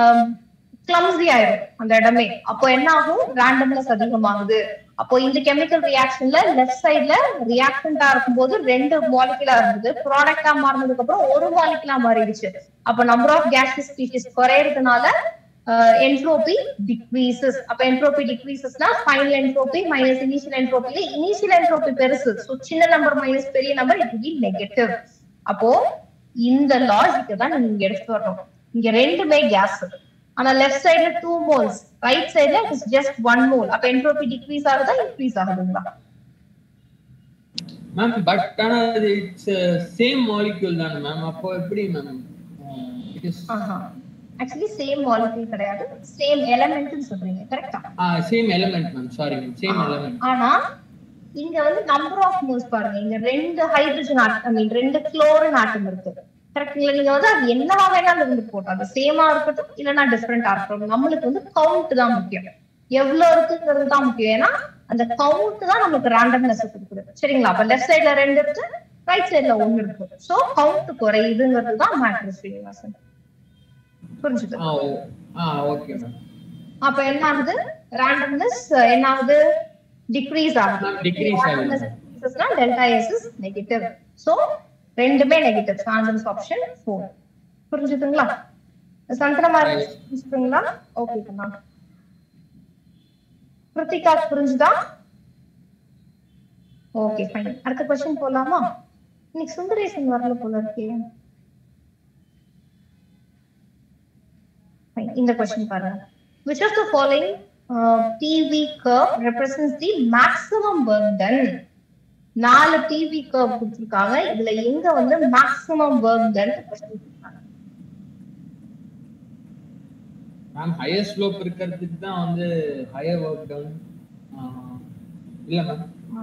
கிளம்ஸி ஆயிடும் அந்த இடமே அப்போ என்ன ஆகும் ரேண்டம்னஸ் அதிகமாகுது அப்போ இந்த கெமிக்கல் ரியாக்ஷன்ல லெஃப்ட் சைட்ல ரியாக்டண்டா இருக்கும்போது ரெண்டு மாலிகுலா இருந்தது ப்ராடக்டா மாறினதுக்கு அப்புறம் ஒரு மாலிகுலா மாறிடுச்சு அப்ப நம்பர் ஆஃப் கேஸ் ஸ்பீஷிஸ் குறையறதுனால என்ட்ரோபி டிக்ரீசஸ் அப்ப என்ட்ரோபி டிக்ரீசஸ்னா final entropy minus initial entropy initial entropy பெருசு ஸோ சின்ன நம்பர் மைனஸ் பெரிய நம்பர் இட் பி நெகட்டிவ் அப்போ இந்த லாஜிக்கை தான் நீங்க இங்க எடுத்து வரணும் இங்க ரெண்டுமே கேஸ் ஆனா லெஃப்ட் சைடுல டூ மோல்ஸ் ரைட் சைடுல it is just one mole அப்ப என்ட்ரோபி டிக்ரீஸ் ஆகுதா இன்க்ரீஸ் ஆகுதுங்களா மேம் பட் ஆனா அது இட்ஸ் சேம் மாலிக்யூல் தானே மேம் அப்போ எப்படி ma'am it is actually same molecule கிடையாது சேம் எலமெண்ட்னு சொல்றீங்க கரெக்டா same element ma'am sorry ma'am same element ஆனா இங்க வந்து நம்பர் ஆஃப் மோல்ஸ் பாருங்க இங்க ரெண்டு ஹைட்ரஜன் ஐ மீன் ரெண்டு குளோரின் ஆட்டம் இருக்கு கரெக்டுங்களா நீங்க வந்து அது என்னவா வேணாலும் இருந்து போட்டோம் அது சேமா இருக்கட்டும் இல்லைன்னா டிஃப்ரெண்டா இருக்கட்டும் நம்மளுக்கு வந்து கவுண்ட் தான் முக்கியம் எவ்வளவு இருக்குங்கிறது தான் முக்கியம் ஏன்னா அந்த கவுண்ட் தான் நமக்கு ரேண்டம்னஸ் கொடுக்குது சரிங்களா அப்ப லெஃப்ட் சைடுல ரெண்டு இருக்கு ரைட் சைடுல ஒண்ணு இருக்கு சோ கவுண்ட் குறையுதுங்கிறது தான் மேட்ரு ஸ்ரீனிவாசன் புரிஞ்சுது ஆ ஓ ஆ ஓகே மேம் அப்ப என்ன ஆகுது ரேண்டம்னஸ் என்ன ஆகுது டிக்ரீஸ் ஆகுது Decrease ஆகுது. Delta S is negative so ரெண்டுமே நெகட்டிவ் ஆன்சர்ஸ் ஆப்ஷன் 4 புரிஞ்சுதுங்களா சந்தன மாதிரி புரிஞ்சுதுங்களா ஓகே கண்ணா கிருத்திகா புரிஞ்சுதா ஓகே ஃபைன் அடுத்த கொஸ்டின் போலாமா இன்னைக்கு சுந்தரேசன் வரல போல இருக்கே Fine. இந்த கொஸ்டின் பாருங்க which of the following uh, PV curve represents the maximum work done நாலு PV curve கொடுத்திருக்காங்க இதுல எங்க வந்து maximum work done ma'am higher slope இருக்கிறதுக்கு தான் வந்து ஹையர் ஒர்க் டவுன் இல்ல மேம்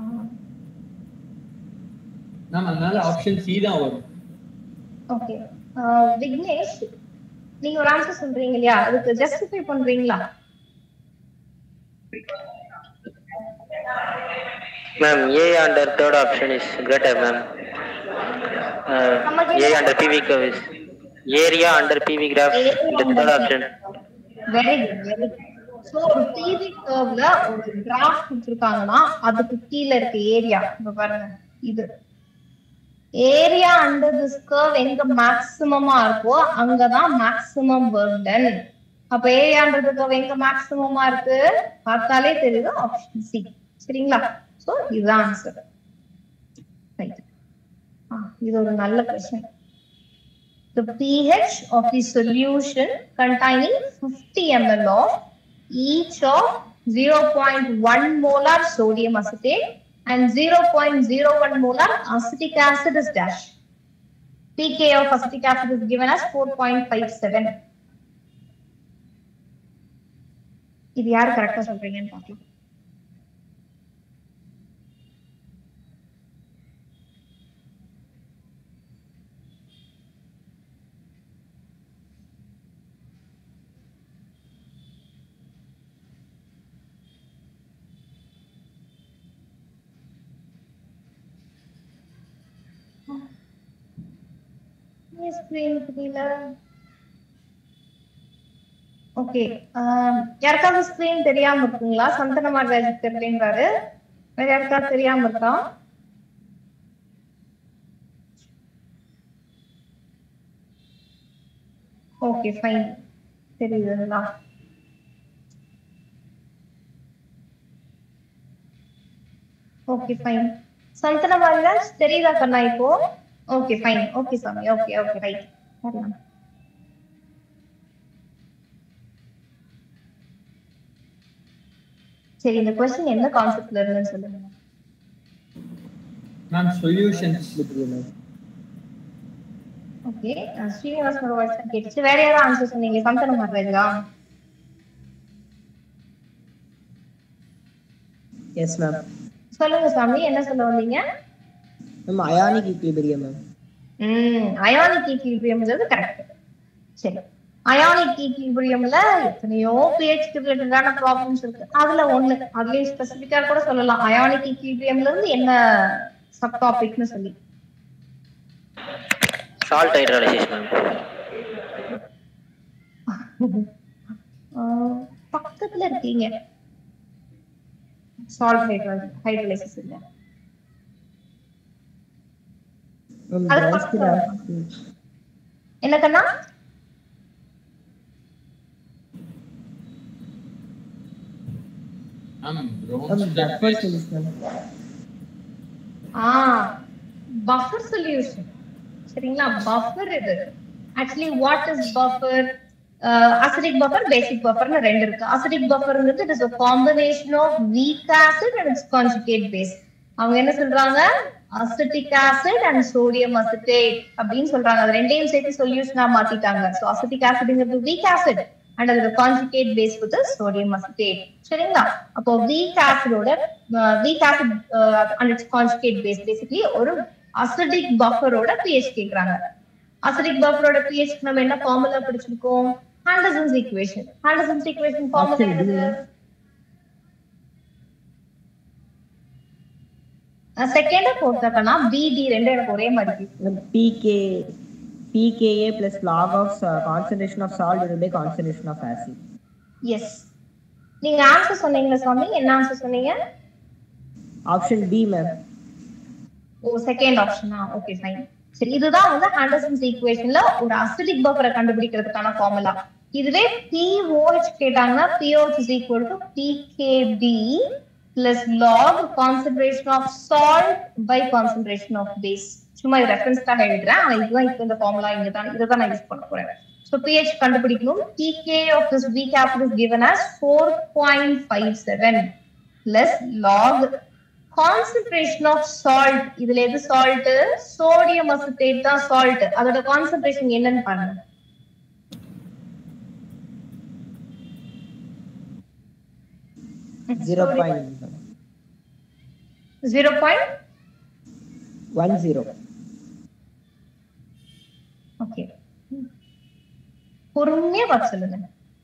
மேம் அதனால ஆப்ஷன் சி தான் வரும் ஓகே விக்னேஷ் நீங்க ஒரு ஆன்சர் சொல்றீங்க இல்லையா அதுக்கு ஜஸ்டிஃபை பண்றீங்களா Ma'am, A under third option is greater, ma'am. Uh, A under PV curve is area under PV graph. The third option. Very good very good so ஒரு டிவி கர்வ்ல ஒரு கிராஃப் கொடுத்துருக்காங்கன்னா அதுக்கு கீழே இருக்க ஏரியா இப்ப பாருங்க இது ஏரியா அண்டர் திஸ் கர்வ் எங்க மேக்ஸிமமா இருக்கோ அங்கதான் மேக்ஸிமம் ஒர்க் டன் அப்ப ஏஆன்றதுக்கு எங்க மேக்சிமமா இருக்கு பார்த்தாலே தெரியுது ஆப்ஷன் சி சரிங்களா சோ இதுதான் ஆன்சர் ரைட் இது ஒரு நல்ல question The pH of the solution containing 50 ml of each of 0.1 molar sodium acetate and 0.01 molar acetic acid is dash. pK of acetic acid is given as 4.57. இது யார் கரெக்டா சொல்றீங்கன்னு பார்க்கலாம் ஸ்கிரீன் தெரியல ஓகே யாருக்காவது ஸ்கிரீன் தெரியாம இருக்குங்களா சந்தனமார் ராஜ் தெரியலன்றாரு வேற யாருக்காவது தெரியாம இருக்கா ஓகே ஃபைன் தெரியுதுங்களா ஓகே ஃபைன் சந்தனமார் ராஜ் தெரியுதா கண்ணா இப்போ ஓகே ஃபைன் ஓகே சாமி ஓகே ஓகே ரைட் வரலாம் சரி இந்த கொஸ்டின் என்ன கான்செப்ட்ல இருந்துன்னு சொல்லுங்க மேம் சொல்யூஷன்ஸ் ஓகே ஸ்ரீனிவாசனோட வாய்ஸ் தான் கேட்டுச்சு வேற யாரும் ஆன்சர் சொன்னீங்க சந்தனம் மாட்டேங்களா எஸ் மேம் சொல்லுங்க சாமி என்ன சொல்ல வந்தீங்க மேம் அயானிக் ஈக்லிபிரியம் மேம் ம் அயானிக் ஈக்லிபிரியம்ங்கிறது கரெக்ட் சரி அயானிக் ஈக்லிபிரியம்ல எத்தனையோ பிஹெச் ரிலேட்டடான ப்ராப்ளம்ஸ் இருக்கு அதுல ஒண்ணு அதுலயும் ஸ்பெசிபிக்கா கூட சொல்லலாம் அயானிக் ஈக்லிபிரியம்ல இருந்து என்ன சப் டாபிக்னு சொல்லி சால்ட் ஹைட்ராலிசிஸ் மேம் ஆஹ் பக்கத்துல இருக்கீங்க சால்ட் ஹைட்ரலைசிஸ் இல்ல மேம் அது ஜாஸ்தி பக்கம். என்ன கண்ணா மேம் மேம் ரோன்ஸ் ஜஃபர் சொல்யூஷன் ஆ பஃபர் சொல்யூஷன் சரிங்களா பஃபர் இது actually what is buffer acidic buffer basic பஃபர்னு ரெண்டு இருக்கு அசிடிக் பஃபர்ங்கிறது it is a combination of weak acid and its conjugate base அவங்க என்ன சொல்றாங்க acetic acid and sodium acetate அப்படின்னு சொல்றாங்க அது ரெண்டையும் சேர்த்து சொல்யூஷனா மாத்திட்டாங்க ஸோ அசிட்டிக் ஆசிட்ங்கிறது வீக் ஆசிட் அண்ட் அதோட கான்ஜுகேட் பேஸ் வந்து சோடியம் அசிட்டேட் சரிங்களா அப்போ weak ஆசிடோட week acid and its conjugate base basically ஒரு அசிடிக் பஃபரோட pH கேக்குறாங்க அசிடிக் பஃபரோட pH க்கு நம்ம என்ன ஃபார்முலா படிச்சிருக்கோம் Henderson's equation Henderson's equation formula Option D. என்னது செகண்ட் ஃபோர்த் பிடி ரெண்டு எனக்கு ஒரே மாதிரி இருக்கு. Ma'am pK pKa plus log of uh, concentration of salt divided by concentration of acid yes நீங்க ஆன்சர் சொன்னீங்களா சாமி என்ன ஆன்சர் சொன்னீங்க option b ma'am oh second ஆப்ஷனா ஓகே ஃபைன் சரி இதுதான் வந்து ஹாண்டர்சன்ஸ் ஈக்குவேஷன்ல ஒரு அசிடிக் பஃபரை கண்டுபிடிக்கிறதுக்கான ஃபார்முலா இதுவே POH கேட்டாங்கன்னா POH is equal to PKB plus log concentration of salt by concentration of base சும்மா இது ரெஃபரன்ஸ்க்காக எழுதுறேன் ஆனா இதுதான் இப்போ இந்த ஃபார்முலா இங்க தான் இதை தான் நான் யூஸ் பண்ண போறேன் ஸோ pH கண்டுபிடிக்கணும் pK of this weak acid is given as 4.57 plus log concentration of salt இதுல எது சால்ட் சோடியம் அசிட்டேட் தான் சால்ட் அதோட கான்சென்ட்ரேஷன் என்னன்னு பாருங்க zero point zero point one zero okay பொறுமையா பார்த்து சொல்லுங்க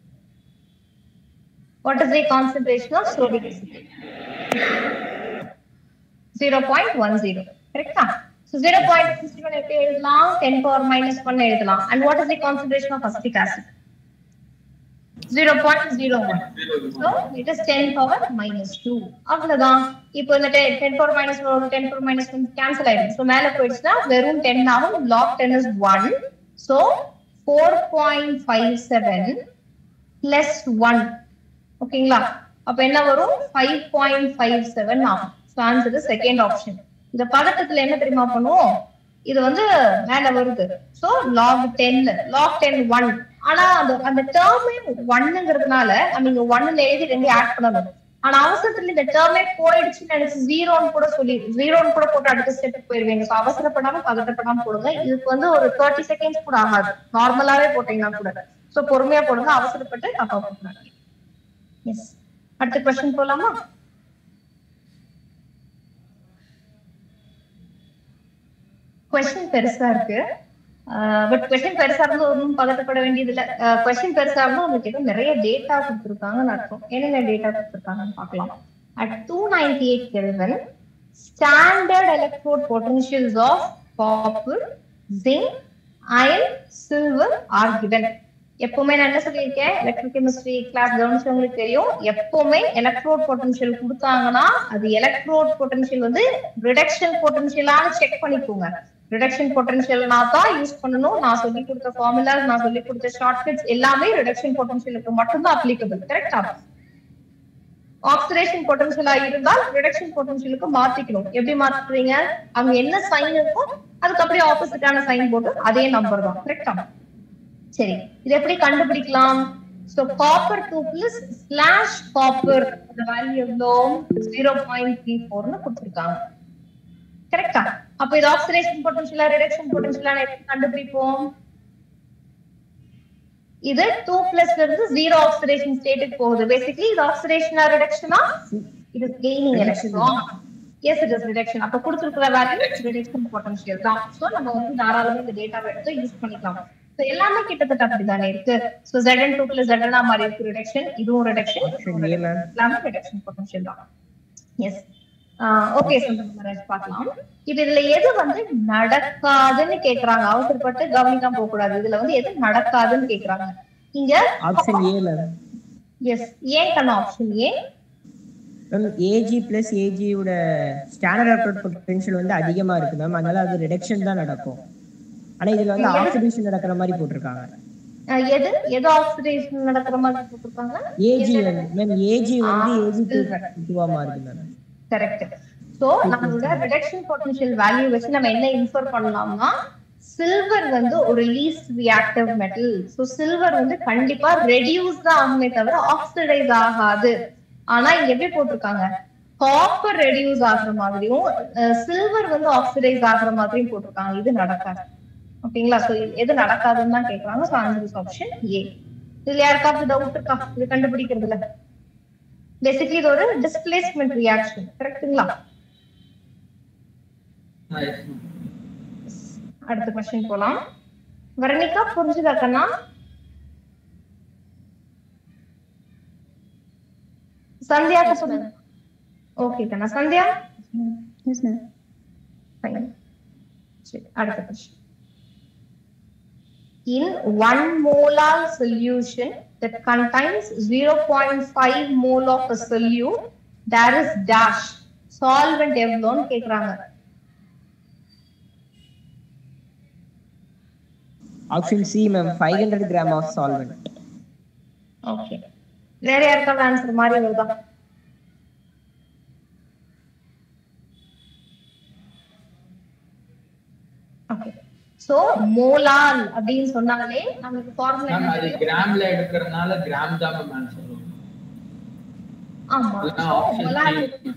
what is the concentration of sodium acetate zero point one zero கரெக்டா so zero point sixty one எப்படி எழுதலாம் டென் பவர் மைனஸ் ஒன் எழுதலாம் and what is the concentration of acetic acid zero point zero one so it is ten power minus two அவ்வளவுதான் இப்போ இந்த டென் பவர் மைனஸ் ஒரு ten power minus one cancel ஆயிடும் ஸோ மேல போயிடுச்சுன்னா வெறும் டென் ஆகும் log ten is one so four point five seven plus one ஓகேங்களா அப்ப என்ன வரும் ஃபைவ் பாயிண்ட் ஃபைவ் செவன் ஆகும் ஆன்சர் செகண்ட் ஆப்ஷன் இந்த பதட்டத்துல என்ன தெரியுமா பண்ணுவோம் இது வந்து மேல வருது so log ten log ten one ஆனா அந்த அந்த டேர்மே ஒன்னுங்கிறதுனால நம்ம இங்க ஒன்னு எழுதி ரெண்டு ஆட் பண்ணணும் ஆனா அவசரத்துல இந்த டேர்மே போயிடுச்சுன்னு நினைச்சு ஜீரோன்னு கூட சொல்லி ஜீரோன்னு கூட போட்டு அடுத்த ஸ்டெப் போயிருவீங்க சோ அவசரப்படாம பதட்டப்படாம போடுங்க இதுக்கு வந்து ஒரு தேர்ட்டி செகண்ட்ஸ் கூட ஆகாது நார்மலாவே போட்டீங்கன்னா கூட சோ பொறுமையா போடுங்க அவசரப்பட்டு தப்பா போட்டுறாங்க எஸ் அடுத்த கொஸ்டின் போலாமா கொஸ்டின் பெருசா இருக்கு பட் கொஸ்டின் பெருசா இருந்து ஒன்றும் பதட்டப்பட வேண்டியது இல்ல கொஸ்டின் பெருசா இருந்தா உங்களுக்கு ஏதோ நிறைய டேட்டா கொடுத்துருக்காங்கன்னு அர்த்தம் என்னென்ன டேட்டா கொடுத்துருக்காங்கன்னு பார்க்கலாம் at two ninety eight kelvin standard electrode potentials of copper zinc iron silver are given எப்பவுமே நான் என்ன சொல்லியிருக்கேன் எலக்ட்ரிக் கெமிஸ்ட்ரி கிளாஸ் கவனிச்சவங்களுக்கு தெரியும் எப்பவுமே எலக்ட்ரோட் பொட்டன்ஷியல் கொடுத்தாங்கன்னா அது எலக்ட்ரோட் பொட்டன்ஷியல் வந்து ரிடக்ஷன் பொட்டன்ஷியலான செக் பண்ணிக்கோங்க ரிடக்ஷன் பொட்டன்ஷியல்னா தான் யூஸ் பண்ணணும் நான் சொல்லி கொடுத்த ஃபார்முலா நான் சொல்லி கொடுத்த ஷார்ட்கட்ஸ் எல்லாமே ரிடக்ஷன் பொட்டன்ஷியலுக்கு மட்டும்தான் அப்ளிகபிள் கரெக்டா ஆக்சிடேஷன் பொட்டன்ஷியலா இருந்தால் ரிடக்ஷன் பொட்டன்ஷியலுக்கு மாத்திக்கணும் எப்படி மாத்துறீங்க அங்க என்ன சைன் இருக்கோ அதுக்கு அப்படியே ஆப்போசிட்டான சைன் போட்டு அதே நம்பர் தான் கரெக்டா சரி இது எப்படி கண்டுபிடிக்கலாம் so copper two plus slash copper value எவ்வளோ ஜீரோ பாயிண்ட் த்ரீ ஃபோர்னு கொடுத்துருக்காங்க கரெக்டா அப்ப இது ஆக்சிடேஷன் பொட்டன்ஷியலா ரிடக்ஷன் பொட்டன்ஷியலா எப்படி கண்டுபிடிப்போம் இது டூ பிளஸ்ல இருந்து ஜீரோ ஆக்சிடேஷன் ஸ்டேட்டுக்கு போகுது பேசிக்கலி இது ஆக்சிடேஷனா ரிடக்ஷனா இது gaining electron yes it is reduction அப்ப கொடுத்துருக்கிற வேல்யூ ரிடக்ஷன் பொட்டன்ஷியல் தான் சோ நம்ம வந்து தாராளமா இந்த டேட்டாவை எடுத்து யூஸ் பண்ணிக்கலாம் So எல்லாமே கிட்டத்தட்ட அப்படிதானே இருக்கு so ZN two plus ZN மாதிரி இருக்கு ரிடக்ஷன் இதுவும் ரிடக்ஷன் Option A, ma'am. எல்லாமே ரிடக்ஷன் பொட்டன்ஷியல் தான் எஸ் ஓகே சுந்தரராஜ் பார்க்கலாம் இது இதுல எது வந்து நடக்காதுன்னு கேக்குறாங்க அவசரப்பட்டு கவனிக்காம போக கூடாது இதுல வந்து எது நடக்காதுன்னு கேக்குறாங்க இங்க ஆப்ஷன் ஏ மேம் எஸ் ஏன் கண்ண option A ma'am AG plus ஏஜியோட ஸ்டாண்டர்ட் அப்ரோட் பொட்டன்ஷியல் வந்து அதிகமா இருக்கு மேம் அதனால அது ரிடக்ஷன் தான் நடக்கும் ஆனா இதுல வந்து ஆக்சிடேஷன் நடக்கிற மாதிரி போட்டிருக்காங்க எது எது ஆக்சிடேஷன் நடக்கிற மாதிரி போட்டிருக்காங்க ஏஜி மேம் ஏஜி வந்து ஏஜி டூவா மாறுது மேம் கரெக்ட் சோ நம்மளோட ரிடக்ஷன் பொட்டன்ஷியல் வேல்யூ வச்சு நம்ம என்ன இன்ஃபர் பண்ணலாம்னா சில்வர் வந்து ஒரு least reactive metal so silver வந்து கண்டிப்பா ரெடியூஸ் தான் ஆகுமே தவிர ஆக்சிடைஸ் ஆகாது ஆனா இங்க எப்படி போட்டிருக்காங்க காப்பர் ரெடியூஸ் ஆகுற மாதிரியும் சில்வர் வந்து ஆக்சிடைஸ் ஆகுற மாதிரியும் போட்டிருக்காங்க இது நடக்காது ஓகேங்களா சோ எது நடக்காதுன்னு தான் கேக்குறாங்க சோ ஆன்சர் ஆப்ஷன் ஏ இதுல யாருக்காவது டவுட் இருக்கா இது கண்டுபிடிக்கிறதுல பேசிக்கலி இது ஒரு டிஸ்பிளேஸ்மெண்ட் ரியாக்ஷன் கரெக்ட்டுங்களா அடுத்த கொஸ்டின் போலாம் வர்ணிகா புரிஞ்சுதா கண்ணா சந்தியாக்கு சொல்லுங்க ஓகே கண்ணா சந்தியா எஸ் மேம் Fine. சரி அடுத்த question In one molar solution that contains 0.5 mole of a solute, there is dash. Solvent எவ்வளோன்னு கேக்குறாங்க option C ma'am five hundred gram of solvent okay வேற யாருக்காவது ஆன்சர் மாதிரி வருதா ஓகே சோ மோலால் அப்படின்னு சொன்னாலே நமக்கு ஃபார்முலா மேம் என்ன அது தெரியும் கிராம்ல எடுக்கிறதுனால கிராம் தான் மேம் ஆன்சர் ஆமா அதுதான் ஆப்ஷன் மொலாலிட்டி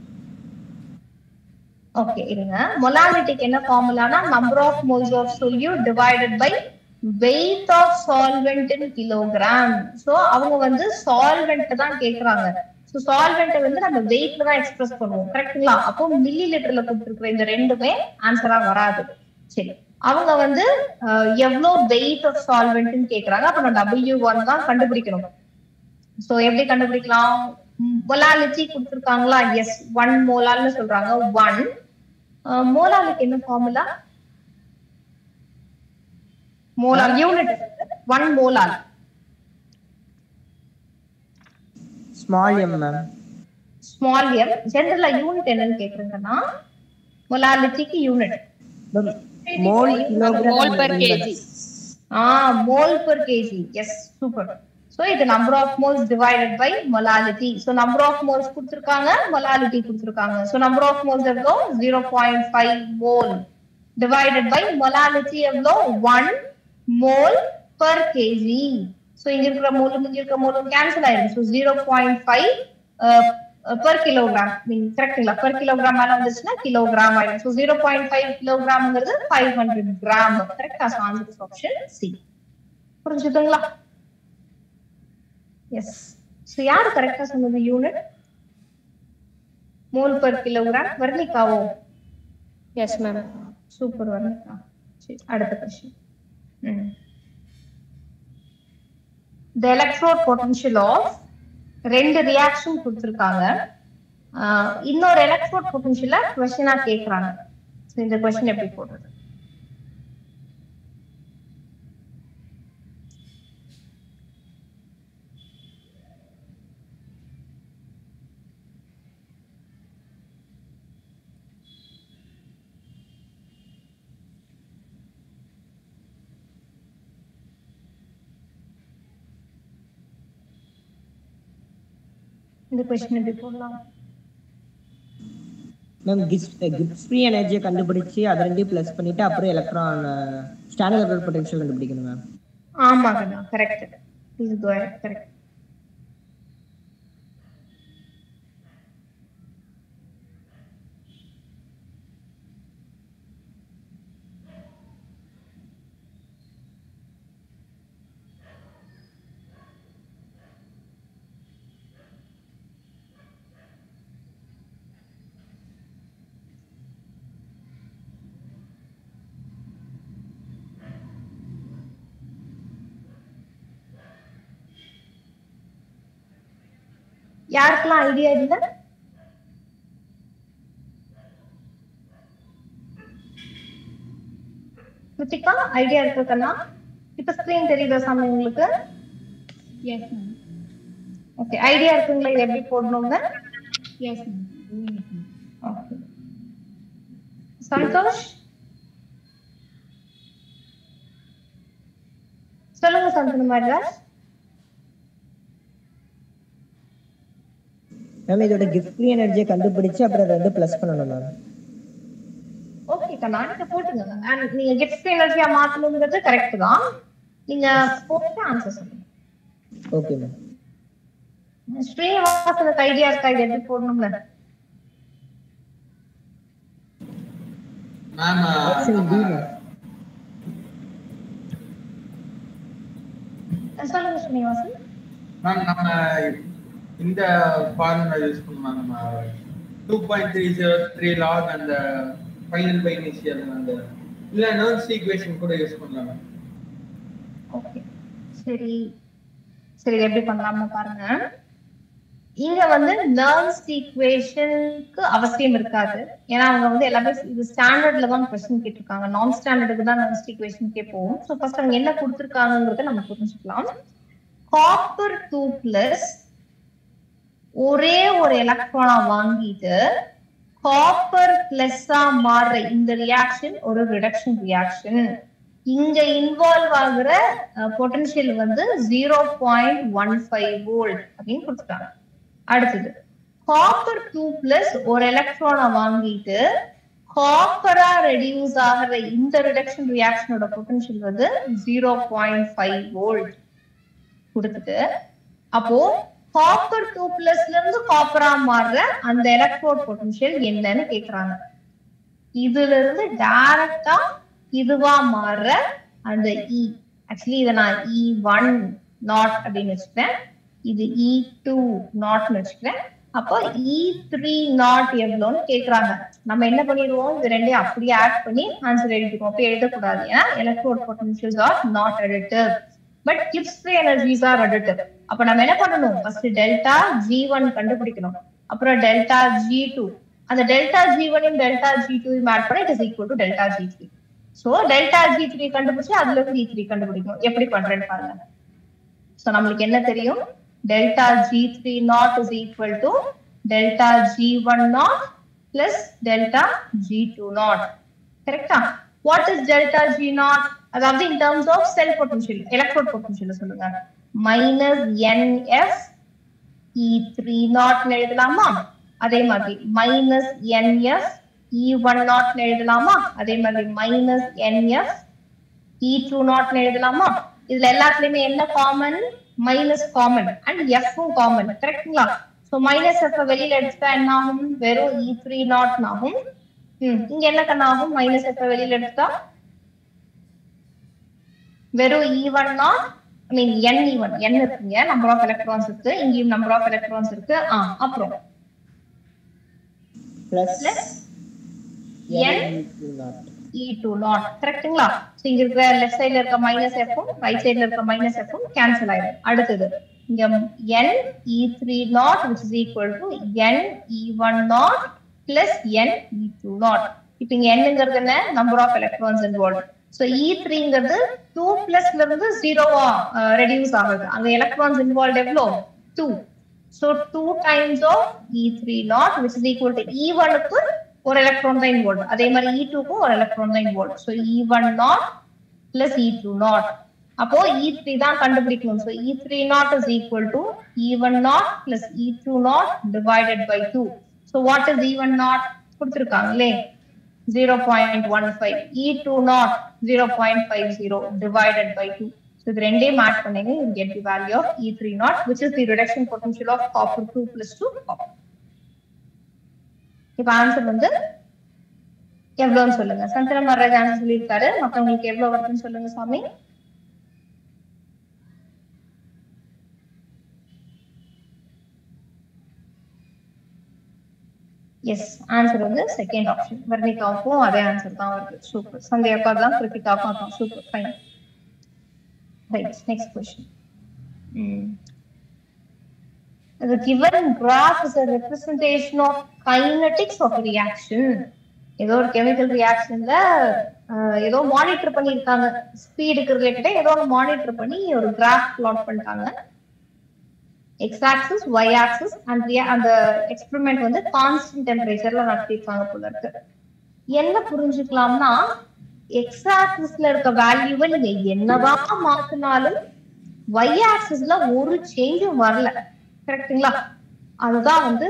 ஓகே இருங்க மொலாலிட்டிக்கு என்ன ஃபார்முலானா number of moles of solute divided by weight of solvent in kilogram so அவங்க வந்து சால்வெண்ட் தான் கேக்குறாங்க சோ சால்வெண்ட் வந்து நம்ம வெயிட்ல தான் எக்ஸ்பிரஸ் பண்ணுவோம் கரெக்ட்டுங்களா அப்போ மில்லி லிட்டர்ல கொடுத்துருக்கிற இந்த ரெண்டுமே ஆன்சரா வராது சரி அவங்க வந்து அஹ், எவ்வளவு வெயிட் ஆஃப் சால்வெண்ட்னு கேக்குறாங்க அப்ப நம்ம டபிள்யூ ஒன் தான் கண்டுபிடிக்கணும் சோ எப்படி கண்டுபிடிக்கலாம் மொலாலிட்டி கொடுத்துருக்காங்களா எஸ் ஒன் மோலால்னு சொல்றாங்க ஒன் மோலாலுக்கு என்ன formula molal unit one molal small m ma'am small m ஜெனரலா யூனிட் என்னன்னு கேக்குறீங்கன்னா மொலாலிட்டிக்கு unit mole kilogram Mole per kg. Ah mole per kg yes super so இது number of moles divided by molality so number of moles கொடுத்துருக்காங்க மொலாலிட்டி கொடுத்துருக்காங்க ஸோ நம்பர் ஆஃப் மோல்ஸ் எவ்வளோ zero point five mole divided by molality எவ்வளோ one mole per kg so இங்க இருக்கிற மோலும் இங்க இருக்கிற மோலும் கேன்சல் ஆயிடும் so zero point five per kilogram mean கரெக்டுங்களா பெர் கிலோகிராம் மேல வந்துச்சுன்னா கிலோகிராம் ஆயிடும் ஸோ ஜீரோ பாயிண்ட் ஃபைவ் கிலோகிராம்ங்கிறது ஃபைவ் ஹண்ட்ரட் கிராம் கரெக்டா ஸோ ஆன்சர் ஆப்ஷன் சி புரிஞ்சுதுங்களா எஸ் ஸோ யார் கரெக்டா சொன்னது யூனிட் மோல் பர் கிலோகிராம் வர்ணிக்காவோ எஸ் மேம் சூப்பர் வர்ணிக்கா சரி அடுத்த question hmm the electrode potential of ரெண்டு ரியாக்ஷன் கொடுத்துருக்காங்க ஆஹ் இன்னொரு எலக்ட்ரோட் பொட்டன்ஷியல கொஸ்டினா கேக்குறாங்க So, இந்த கொஸ்டின் எப்படி போடுறது இந்த கொஸ்டின் எப்படி போடலாம் மேம் கிப்ஸ் கிப்ஸ் ஃப்ரீ எனர்ஜியை கண்டுபிடிச்சு அதை ரெண்டையும் ப்ளஸ் பண்ணிட்டு அப்புறம் எலக்ட்ரான் ஸ்டாண்டர்ட் பொட்டன்ஷியல் கண்டுபிடிக்கணும் மேம் ஆமா கண்ணா கரெக்ட் ப்ளீஸ் கோ கரெக்ட் யாருக்கெல்லாம் ஐடியா இல்ல கிருத்திகா ஐடியா இருக்குன்னா இப்ப ஸ்கிரீன் தெரியுதா சாமி உங்களுக்கு எஸ் மேம் ஓகே ஐடியா இருக்குங்களா இது எப்படி போடணுங்க எஸ் மேம் Okay. சந்தோஷ் சொல்லுங்க சந்தன மகராஜ் மேம் இதோட கிஃப்ட் ஃப்ரீ எனர்ஜியை கண்டுபிடிச்சு அப்புறம் அதை வந்து ப்ளஸ் பண்ணணும் மேம் ஓகே கண்ணா நீங்க போட்டுங்க And நீங்க கிஃப்ட் எனர்ஜியா மாத்தணுங்கிறது கரெக்ட் தான் நீங்க போட்டு ஆன்சர் சொல்லுங்க ஓகே மேம் ஸ்ரீனிவாசனுக்கு ஐடியா இருக்கா இது எப்படி போடணுங்க மேம் ஆப்ஷன் டி மேம் அஹ் சொல்லுங்க ஸ்ரீனிவாசன் மேம் நம்ம இந்த ஃபார்முலா யூஸ் பண்ணுவோம் நம்ம two point three zero three log அந்த ஃபைனல் பை இனிஷியல் அந்த இல்ல நர்வ்ஸ் ஈக்குவேஷன் கூட யூஸ் பண்ணலாம் மேம் ஓகே சரி சரி இது எப்படி பண்ணலாம்னு பாருங்க இங்க வந்து நர்வ்ஸ் ஈக்குவேஷனுக்கு அவசியம் இருக்காது ஏன்னா அவங்க வந்து எல்லாமே இது ஸ்டாண்டர்ட்ல தான் கொஸ்டின் கேட்டிருக்காங்க நான் ஸ்டாண்டர்டுக்கு தான் நர்வ்ஸ் ஈக்குவேஷன் கேட்போம் ஸோ ஃபர்ஸ்ட் அவங்க என்ன கொடுத்துருக்காங்கிறத நம்ம புரிஞ்சுக்கலாம் காப்பர் டூ பிளஸ் ஒரே ஒரு எலக்ட்ரானா வாங்கிட்டு காப்பர் பிளஸ்ஸா மாறுற இந்த ரியாக்ஷன் ஒரு ரிடக்ஷன் ரியாக்ஷன் இங்க இன்வால்வ் ஆகுற பொட்டன்ஷியல் வந்து zero point one five volt அப்படின்னு கொடுத்துட்டாங்க அடுத்தது காப்பர் டூ பிளஸ் ஒரு எலக்ட்ரானை வாங்கிட்டு காப்பரா ரெடியூஸ் ஆகிற இந்த ரிடக்ஷன் ரியாக்ஷனோட பொட்டன்ஷியல் வந்து ஜீரோ பாயிண்ட் ஃபைவ் வோல்ட் கொடுத்துட்டு அப்போ காப்பர் டூ பிளஸ்ல இருந்து காப்பரா மாறுற அந்த எலக்ட்ரோட் பொட்டன்ஷியல் என்னன்னு கேக்குறாங்க இதுல இருந்து டைரக்டா இதுவா மாறுற அந்த இ ஆக்சுவலி இதை நான் இ ஒன் நாட் அப்படின்னு வச்சுக்கிறேன் இது இ டூ நாட்னு வச்சுக்கிறேன் அப்போ இ த்ரீ நாட் எவ்வளோன்னு கேக்குறாங்க நம்ம என்ன பண்ணிடுவோம் இது ரெண்டையும் அப்படியே ஆட் பண்ணி ஆன்சர் எழுதிடுவோம் அப்போ எழுதக்கூடாது ஏன்னா electrode potentials are not additive but Gibbs energies are additive அப்ப நம்ம என்ன பண்ணணும் ஃபர்ஸ்ட் டெல்டா ஜி ஒன் கண்டுபிடிக்கணும் அப்புறம் டெல்டா ஜி டூ அந்த delta G one delta G two add பண்ண it is equal to delta G three so delta G three கண்டுபிடிச்சு அதுல இருந்து ஜி த்ரீ கண்டுபிடிக்கணும் எப்படி பண்றேன்னு பாருங்க சோ நம்மளுக்கு என்ன தெரியும் delta G three naught is equal to delta G one naught plus delta G two naught கரெக்டா what is delta G naught அதாவது in terms of cell potential electrode potential சொல்லுங்க மைனஸ் என்எஸ் இ த்ரீ நாட்னு எழுதலாமா அதே மாதிரி மைனஸ் என்எஸ் இ ஒன் நாட்னு எழுதலாமா அதே மாதிரி மைனஸ் என்எஸ் இ டூ நாட்னு எழுதலாமா இதுல எல்லாத்துலயுமே என்ன காமன் மைனஸ் காமன் அண்ட் எஃப்பும் காமன் கரெக்ட்டுங்களா சோ மைனஸ் எஃப் வெளியில எடுத்துட்டா என்ன ஆகும் வெறும் இ த்ரீ நாட் ஆகும் ம், இங்க என்ன கண்ண ஆகும் மைனஸ் எஃப் வெளியில எடுத்துட்டா வெறும் E one naught I mean N E one N இருக்குங்க நம்பர் ஆஃப் எலக்ட்ரான்ஸ் இருக்கு இங்கேயும் நம்பர் ஆஃப் எலக்ட்ரான்ஸ் இருக்கு ஆ அப்புறம் plus plus N E two naught கரெக்ட்டுங்களா ஸோ இங்க இருக்கிற லெஃப்ட் சைடுல இருக்க மைனஸ் எஃப்பும் ரைட் சைடுல இருக்க மைனஸ் எஃப்பும் கேன்சல் ஆயிடும் அடுத்தது இங்க N E three naught which is equal to N E one naught plus N E two naught இப்போ இங்க என்னங்கிறது என்ன number of electrons involve so E த்ரீங்கிறது டூ பிளஸ்ல இருந்து ஜீரோவா ரெடியூஸ் ஆகுது அங்க எலக்ட்ரான்ஸ் இன்வால்வ் எவ்வளோ two so two times of E three naught which is equal to E ஒனுக்கு ஒரு எலக்ட்ரான் தான் இன்வால்வ் அதே மாதிரி இ டூக்கும் ஒரு எலக்ட்ரான் தான் involve so E one naught plus E two naught அப்போ இ த்ரீ தான் கண்டுபிடிக்கணும் so E three naught is equal to E one naught plus E two naught divided by two so what is E one naught கொடுத்துருக்காங்களே zero point one five E two naught zero point five zero divided by two so இது ரெண்டே மேட்ச் பண்ணீங்க you get the value of E three naught which is the reduction potential of copper two plus to copper இப்ப ஆன்சர் வந்து எவ்வளவுன்னு சொல்லுங்க சந்திர மகாராஜ் ஆன்சர் சொல்லியிருக்காரு மத்தவங்களுக்கு எவ்வளவு வருதுன்னு சொல்லுங்க சாமி எஸ் ஆன்சர் வந்து செகண்ட் ஆப்ஷன் வர்ணிகாவுக்கும் அதே ஆன்சர் தான் வருது சூப்பர் சந்தியாக்கா தான் கிருத்திகாவுக்கும் அதான் super fine right next question The given graph is a representation of kinetics of a reaction. ஏதோ ஒரு கெமிக்கல் ரியாக்ஷன்ல ஏதோ மானிட்டர் பண்ணிருக்காங்க ஸ்பீடுக்கு ரிலேட்டடா ஏதோ ஒரு மானிட்டர் பண்ணி ஒரு கிராஃப் பிளாட் பண்ணிட்டாங்க X axis Y axis and அந்த எக்ஸ்பெரிமெண்ட் வந்து கான்ஸ்டன்ட் டெம்பரேச்சர்ல நடத்திருக்காங்க போல இருக்கு என்ன புரிஞ்சுக்கலாம்னா எக்ஸ் ஆக்சிஸ்ல இருக்க வேல்யூவை நீங்க என்னதான் மாத்தினாலும் ஒய் ஆக்சிஸ்ல ஒரு சேஞ்சும் வரல கரெக்ட்டுங்களா அதுதான் வந்து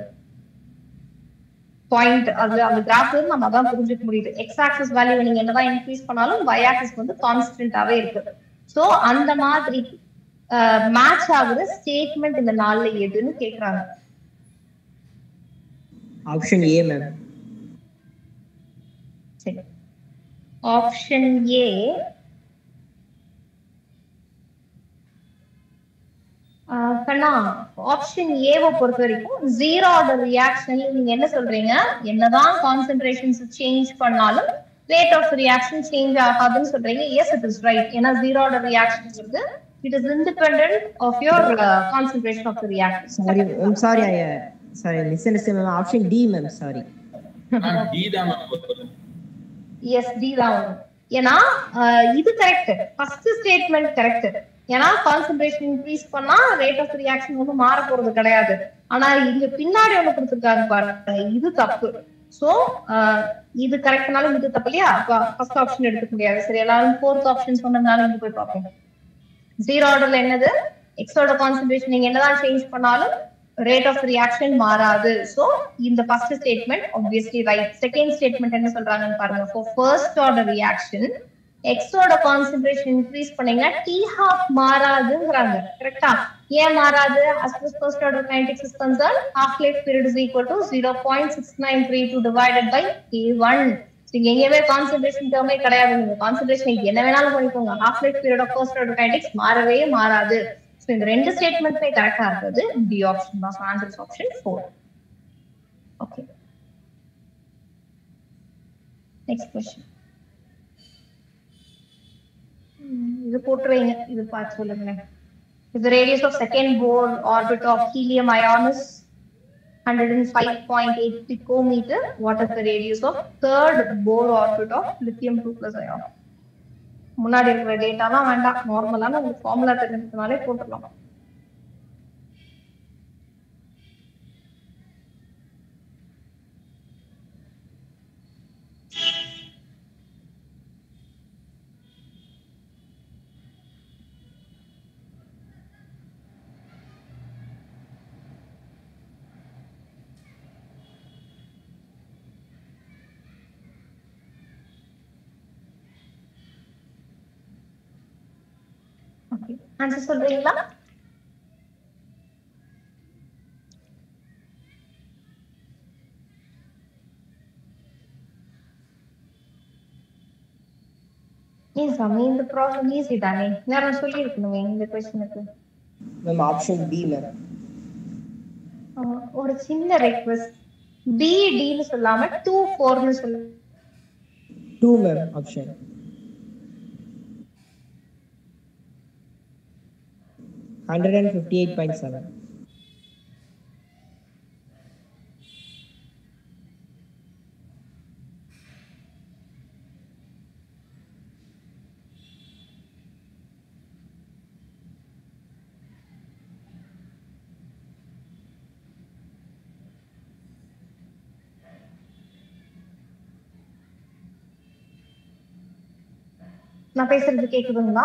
பாயிண்ட் அது அந்த கிராஃப் வந்து நம்ம அதான் புரிஞ்சுக்க முடியுது எக்ஸ் ஆக்சிஸ் வேல்யூ நீங்க என்னதான் இன்க்ரீஸ் பண்ணாலும் y ஆக்சிஸ் வந்து கான்ஸ்டன்டாவே இருக்கு சோ அந்த மாதிரி மேட்ச் ஆகுற ஸ்டேட்மெண்ட் இந்த நாள்ல எதுன்னு கேக்குறாங்க ஆப்ஷன் ஏ மேம் சரி ஆப்ஷன் ஏ கண்ணா ஆப்ஷன் ஏவை பொறுத்த வரைக்கும் ஜீரோ ஆர்டர் ரியாக்ஷன்ல நீங்க என்ன சொல்றீங்க என்னதான் கான்சென்ட்ரேஷன்ஸ் சேஞ்ச் பண்ணாலும் ரேட் ஆஃப் ரியாக்ஷன் சேஞ்ச் ஆகாதுன்னு சொல்றீங்க எஸ் இட் இஸ் ரைட் ஏன்னா ஜீரோ ஆர்டர் ரியாக்ஷன் வந்து it is independent of your concentration of the reaction sorry ma'am sorry sorry miss ma'am option D ma'am sorry D தான் ma'am வரும். எஸ் டி தான் வரும் ஏன்னா அஹ், இது கரெக்ட் ஃபர்ஸ்ட் ஸ்டேட்மெண்ட் கரெக்ட் ஏன்னா கான்சென்ட்ரேஷன் இன்க்ரீஸ் பண்ணா ரேட் ஆஃப் ரியாக்ஷன் வந்து மாற போறது கிடையாது ஆனா இங்க பின்னாடி ஒண்ணு கொடுத்துருக்காங்க பாருங்க இது தப்பு சோ இது கரெக்ட்னாலும் இது தப்பு இல்லையா ஃபர்ஸ்ட் ஆப்ஷன் எடுத்துக்க முடியாது சரி எல்லாரும் ஃபோர்த் ஆப்ஷன் சொன்னதுனால இங்க போய் பார்ப்போம் ஜீரோ ஆர்டர்ல என்னது எக்ஸோட கான்சென்ட்ரேஷன் நீங்க என்னதான் சேஞ்ச் பண்ணாலும் ரேட் ஆஃப் ரியாக்ஷன் மாறாது சோ இந்த first statement obviously right second statement என்ன சொல்றாங்கன்னு பாருங்க ஃபார் ஃபர்ஸ்ட் ஆர்டர் ரியாக்ஷன் எக்ஸோட கான்சென்ட்ரேஷன் இன்க்ரீஸ் பண்ணீங்கன்னா டி ஹாஃப் மாறாதுங்கிறாங்க கரெக்டா ஏன் மாறாது as far as first order kinetics is concerned half life period is equal to 0.6932 divided by k1 So, இங்க எங்கேயுமே கான்சென்ட்ரேஷன் டேர்மே கிடையாது நீங்க கான்சென்ட்ரேஷன் என்ன வேணாலும் பண்ணிக்கோங்க half life period of first order kinetics மாறவே மாறாது ஸோ இந்த ரெண்டு ஸ்டேட்மெண்ட்மே கரெக்டா இருக்குது டி ஆப்ஷன் தான் answer option four okay next question இது போட்டுருவீங்க இது பார்த்து சொல்லுங்களேன் The radius of second Bohr orbit of helium ion is 105.8 picometer. What is the radius of third Bohr orbit of lithium 2 plus ion? முன்னாடி இருக்கிற டேட்டாலாம் வேண்டாம் நார்மலான உங்களுக்கு ஃபார்முலா தெரிஞ்சதுனாலே போட்டுடலாம் ஓகே ஆன்சர் சொல்றீங்களா ஈஸாமி இந்த ப்ராப்ளம் ஈஸி தானே நேரம் சொல்லி இருக்கணுமே இந்த கொஸ்டினுக்கு மேம் ஆப்ஷன் பி மேம் ஒரு சின்ன ரெக்வஸ்ட் பி டின்னு சொல்லாம டூ ஃபோர்னு சொல்லு two ma'am option hundred and fifty eight point seven நான் பேசுறது கேக்குதுங்களா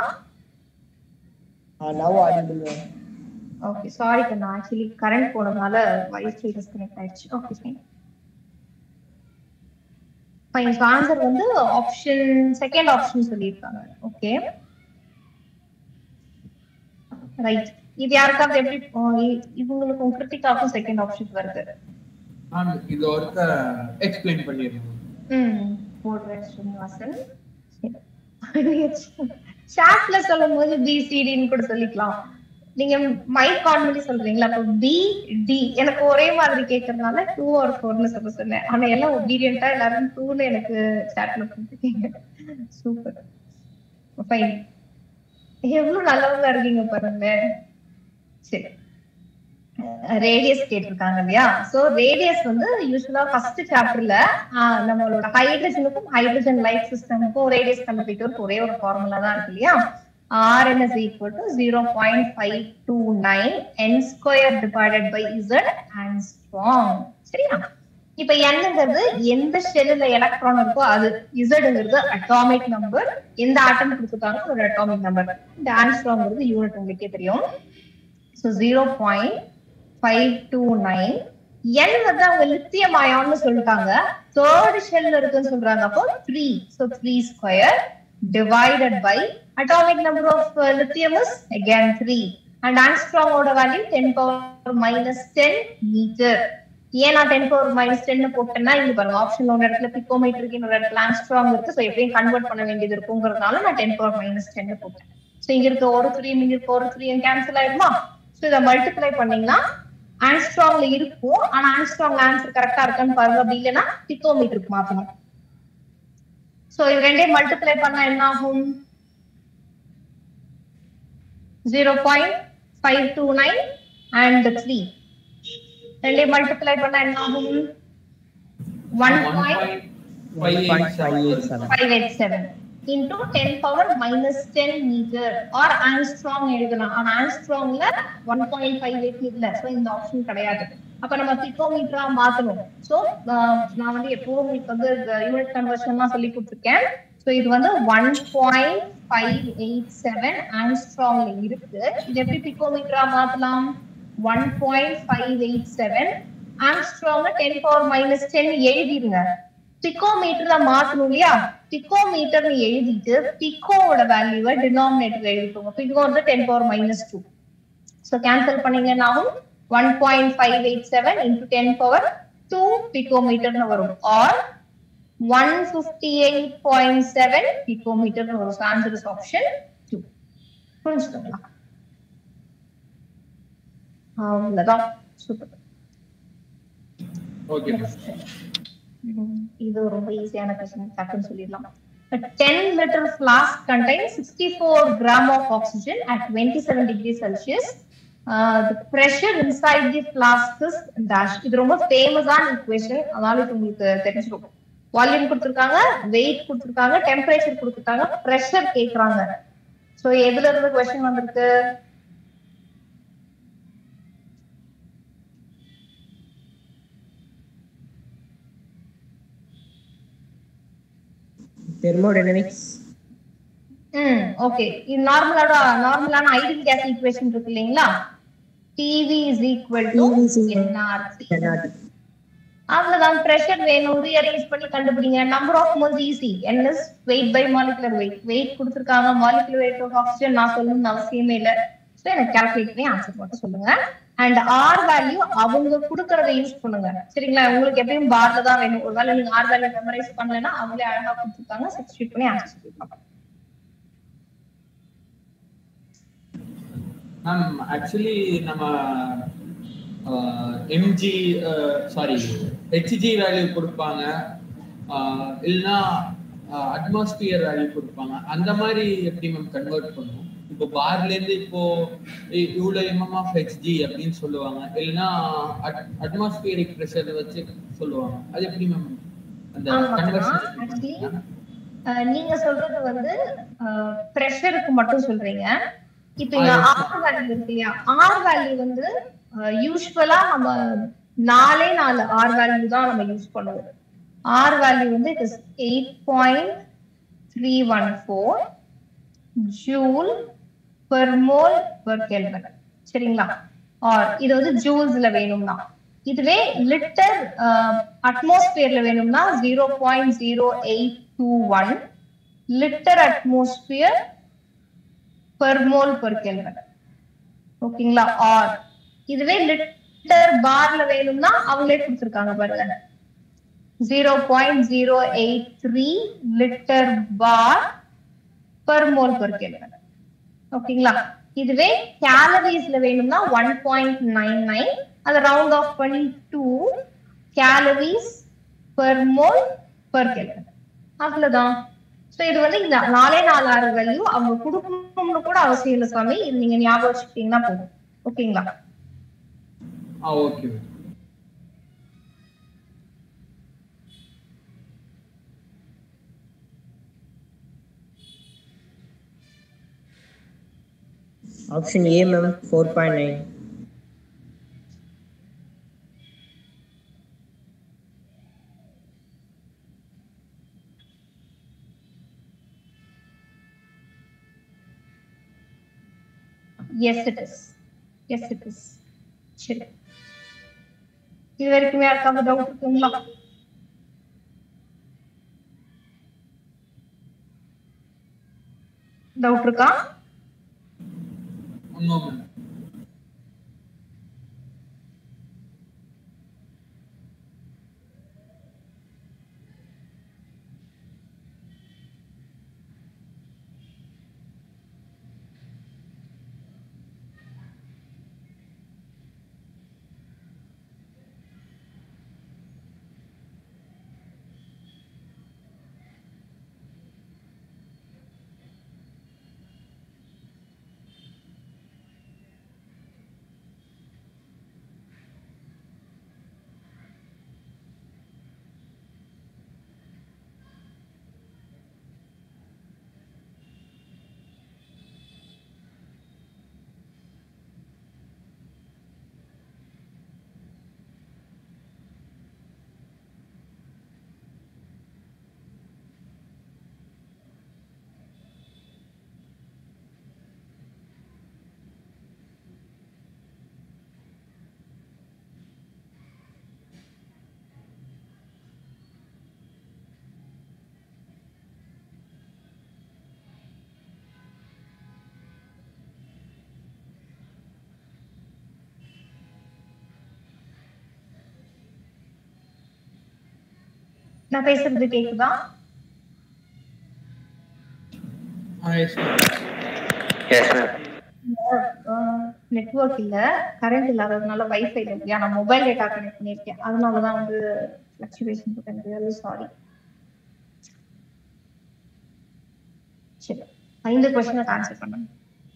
now audible ma'am okay sorry கண்ணா ஆக்சுவலி கரண்ட் போனதுனால வாய்ஸ் டிஸ்கனெக்ட் ஆயிடுச்சு okay fine fine so answer வந்து ஆப்ஷன் செகண்ட் ஆப்ஷன் சொல்லியிருக்காங்க ஓகே ரைட் இது யாருக்காவது எப்படி அஹ் இ- இவங்களுக்கும் கிருத்திகாவுக்கும் செகண்ட் ஆப்ஷன் வருது நான் இது ஒருக்க எக்ஸ்பிளைன் பண்ணிடுறேன் ம் போடுறேன் ஸ்ரீனிவாசன் சாட்ல சொல்லும் போது பிசிடின்னு கூட சொல்லிக்கலாம் நீங்க மைக் ஆன் பண்ணி சொல்றீங்களா அப்ப பி டி எனக்கு ஒரே மாதிரி கேட்கறதுனால டூ ஆர் ஃபோர்னு சொல்ல சொன்னேன் ஆனா எல்லாம் ஒபீடியண்டா எல்லாரும் டூன்னு எனக்கு சாட்ல கொடுத்துருக்கீங்க சூப்பர் ஃபைன் எவ்வளவு நல்லவங்க இருக்கீங்க பாருங்க சரி ரேடியஸ் கேட்டிருக்காங்க இல்லையா சோ ரேடியஸ் வந்து யூஸ்வலா ஃபர்ஸ்ட் சாப்டர்ல நம்மளோட ஹைட்ரஜனுக்கும் ஹைட்ரஜன் லைஃப் சிஸ்டமுக்கும் ரேடியஸ் கண்டுபிடிக்கிறதுக்கு ஒரே ஒரு ஃபார்முலா தான் இருக்கு இல்லையா Rn is equal to 0.529 n square divided by Z and strong. சரியா இப்ப என்னங்கிறது எந்த ஷெல்லுல எலக்ட்ரான் இருக்கோ அது இசட்ங்கிறது அட்டாமிக் நம்பர் எந்த ஆட்டம் கொடுத்துருக்காங்க ஒரு அட்டாமிக் நம்பர் இந்த ஆன்ஸ்ட்ராங்கிறது யூனிட் உங்களுக்கே தெரியும் so zero point five two nine N வந்து அவங்க லித்தியம் அயான்னு சொல்லிட்டாங்க தேர்ட் ஷெல் இருக்குன்னு சொல்றாங்க அப்போ three so three square divided by atomic number of lithium is again three and ஆன்ஸ்ட்ராங்கோட value ten power minus ten meter ஏன் நான் டென் பவர் மைனஸ் டென் போட்டேன்னா இங்க பாருங்க ஆப்ஷன் ஒரு இடத்துல பிகோமீட்டர் இருக்கு இன்னொரு இடத்துல ஆன்ஸ்ட்ராங் இருக்கு ஸோ எப்படியும் கன்வெர்ட் பண்ண வேண்டியது இருக்குங்கிறதுனால நான் டென் பவர் மைனஸ் டென் போட்டேன் ஸோ இங்க இருக்க ஒரு த்ரீ இங்க இருக்க ஒரு த்ரீ கேன்சல் ஆயிடுமா ஸோ இதை மல்டிப்ளை பண்ணீங்கன்னா ஆன்ஸ்ட்ராங்ல இருக்கும் ஆனா ஆன்ஸ்ட்ராங் ஆன்சர் கரெக்டா இருக்கான்னு பாருங்க அப்படி இல்லைன்னா பிகோமீட்டருக்கு மாத்தணும் சோ இது ரெண்டையும் மல்டிப்ளை பண்ணா என்ன ஆகும் zero point five two nine and three ரெண்டையும் மல்டிப்ளை பண்ணா என்ன ஆகும் one point five eight five eight seven five eight seven into ten power minus ten meter or angstrom எழுதலாம் ஆனா ஆன்ஸ்ட்ராங்ல ஒன் பாயிண்ட் ஃபைவ் எயிட் இல்ல ஸோ இந்த ஆப்ஷன் கிடையாது அப்ப நம்ம பிகோமீட்டரா மாத்தணும் ஸோ நான் வந்து எப்பவும் உங்களுக்கு வந்து யூனிட் கன்வர்ஷன்லாம் சொல்லி கொடுத்துருக்கேன் ஸோ இது வந்து one point five eight seven ஆன்ஸ்ட்ராங்ல இருக்கு இது எப்படி பிகோமீட்டரா மாத்தலாம் one point five eight seven ஆன்ஸ்ட்ராங்ல டென் பவர் மைனஸ் டென் எழுதிருங்க பிகோமீட்டர்ல மாத்தணும் இல்லையா பிகோமீட்டர் எழுதிட்டு பிகோவோட வேல்யூவை டினாமினேட்டர் எழுதிக்கோங்க பிகோ வந்து ten power minus two so cancel பண்ணீங்கன்னாவும் one point five eight seven into ten power two பிகோமீட்டர்னு வரும் or one fifty eight point seven பிகோமீட்டர்னு வரும் ஆன்சர் இஸ் ஆப்ஷன் டூ புரிஞ்சுக்கோங்களா அவ்வளவுதான் சூப்பர் ஓகே ம், இது ரொம்ப ஈஸியான கொஸ்டின் டக்குன்னு சொல்லிடலாம் A 10 liter flask contains 64 gram of oxygen at 27 degrees Celsius. Uh, the pressure inside the flask is dash. இது ரொம்ப ஃபேமஸான equation அதனால இது உங்களுக்கு தெரிஞ்சிடும் வால்யூம் கொடுத்துருக்காங்க வெயிட் கொடுத்துருக்காங்க டெம்பரேச்சர் கொடுத்துருக்காங்க ப்ரெஷர் கேக்குறாங்க சோ எதுல இருந்து கொஸ்டின் வந்திருக்கு தெர்மோடைனமிக்ஸ் ம் ஓகே இது நார்மலான நார்மலான ஐடியல் கேஸ் ஈக்குவேஷன் இருக்கு இல்லைங்களா TV is equal to TV is equal nRT அவ்வளவுதான் ப்ரெஷர் வேணும் ரீஅரேஞ்ச் பண்ணி கண்டுபிடிங்க number of moles easy n is weight by molecular weight weight கொடுத்துருக்காங்க மாலிகுலர் வெயிட் ஆஃப் ஆக்சிஜன் நான் சொல்லணும்னு அவசியமே இல்லை ஸோ எனக்கு கால்குலேட் பண்ணி ஆன்சர் மட்டும் சொல்லுங்க அண்ட் ஆர் வேல்யூ அவங்க கொடுக்கறத யூஸ் பண்ணுங்க சரிங்களா உங்களுக்கு எப்பயும் பார்ல தான் வேணும் ஒருவேளை நீங்க ஆர் வேல்யூ மெமரைஸ் பண்ணலைன்னா அவங்களே அழகா கொடுத்துருக்காங்க சப்ஸ்டியூட் பண்ணி ஆன்சர் சொல்லிருக்காங்க மேம் ஆக்சுவலி நம்ம எம்ஜி சாரி ஹெச்ஜி வேல்யூ கொடுப்பாங்க ஆஹ் இல்லைன்னா அட்மாஸ்பியர் வேல்யூ கொடுப்பாங்க அந்த மாதிரி எப்படி மேம் கன்வெர்ட் பண்ணுவோம் இப்போ பார்ல இருந்து இப்போ இ- இவ்வளவு எம்எம் ஆஃப் ஹெச்ஜி அப்படின்னு சொல்லுவாங்க இல்லைன்னா அட்மாஸ்பியரிக் ப்ரெஷர் வச்சு சொல்லுவாங்க அது எப்படி மேம் அந்த ஆமா, கன்வர்ஷன் actually, அஹ் நீங்க சொல்றது வந்து ப்ரெஷருக்கு மட்டும் சொல்றீங்க இப்ப இங்க ஆ, yes, ஆர் வேல்யூ இருக்கு இல்லையா ஆர் வேல்யூ வந்து யூஸ்வலா நம்ம நாலே நாலு ஆர் வேல்யூ தான் நம்ம யூஸ் பண்ணுவோம் ஆர் வேல்யூ வந்து it is eight point three one four joule per mole per kelvin சரிங்களா ஆர் இது வந்து ஜூல்ஸ்ல வேணும்னா இதுவே லிட்டர் அட்மாஸ்பியர்ல வேணும்னா zero point zero eight two one litre atmosphere per mole per kelvin ஓகேங்களா ஆர் இதுவே லிட்டர் பார்ல வேணும்னா அவங்களே கொடுத்துருக்காங்க பாருங்க zero point zero eight three litre bar per mole per kelvin ஓகேங்களா இதுவே கேலரிஸ்ல வேணும்னா ஒன் பாயிண்ட் நைன் நைன் அதை ரவுண்ட் ஆஃப் பண்ணி two calories per mole per kelvin அவ்வளவுதான் சோ இது வந்து இந்த நாலே நாலு ஆறு வேல்யூ அவங்க கொடுக்கணும்னு கூட அவசியம் இல்லை சாமி இது நீங்க ஞாபகம் வச்சுக்கிட்டீங்கன்னா போதும் ஓகேங்களா ah okay ma'am option A ma'am four point nine yes it is yes it is சரி இது வரைக்குமே யாருக்காவது டவுட் இருக்குங்களா டவுட் இருக்கா நோ மேம் நான் பேசுறது கேக்குதா ah yes ma'am yes ma'am network இல்ல கரண்ட் இல்லாததுனால வைஃபை இல்லையா நான் மொபைல் டேட்டா கனெக்ட் பண்ணிருக்கேன் அதனாலதான் வந்து ஃபிளக்சுவேஷன் போட்டேன் சாரி சரி ஐந்து கொஸ்டினுக்கு ஆன்சர் பண்ணுங்க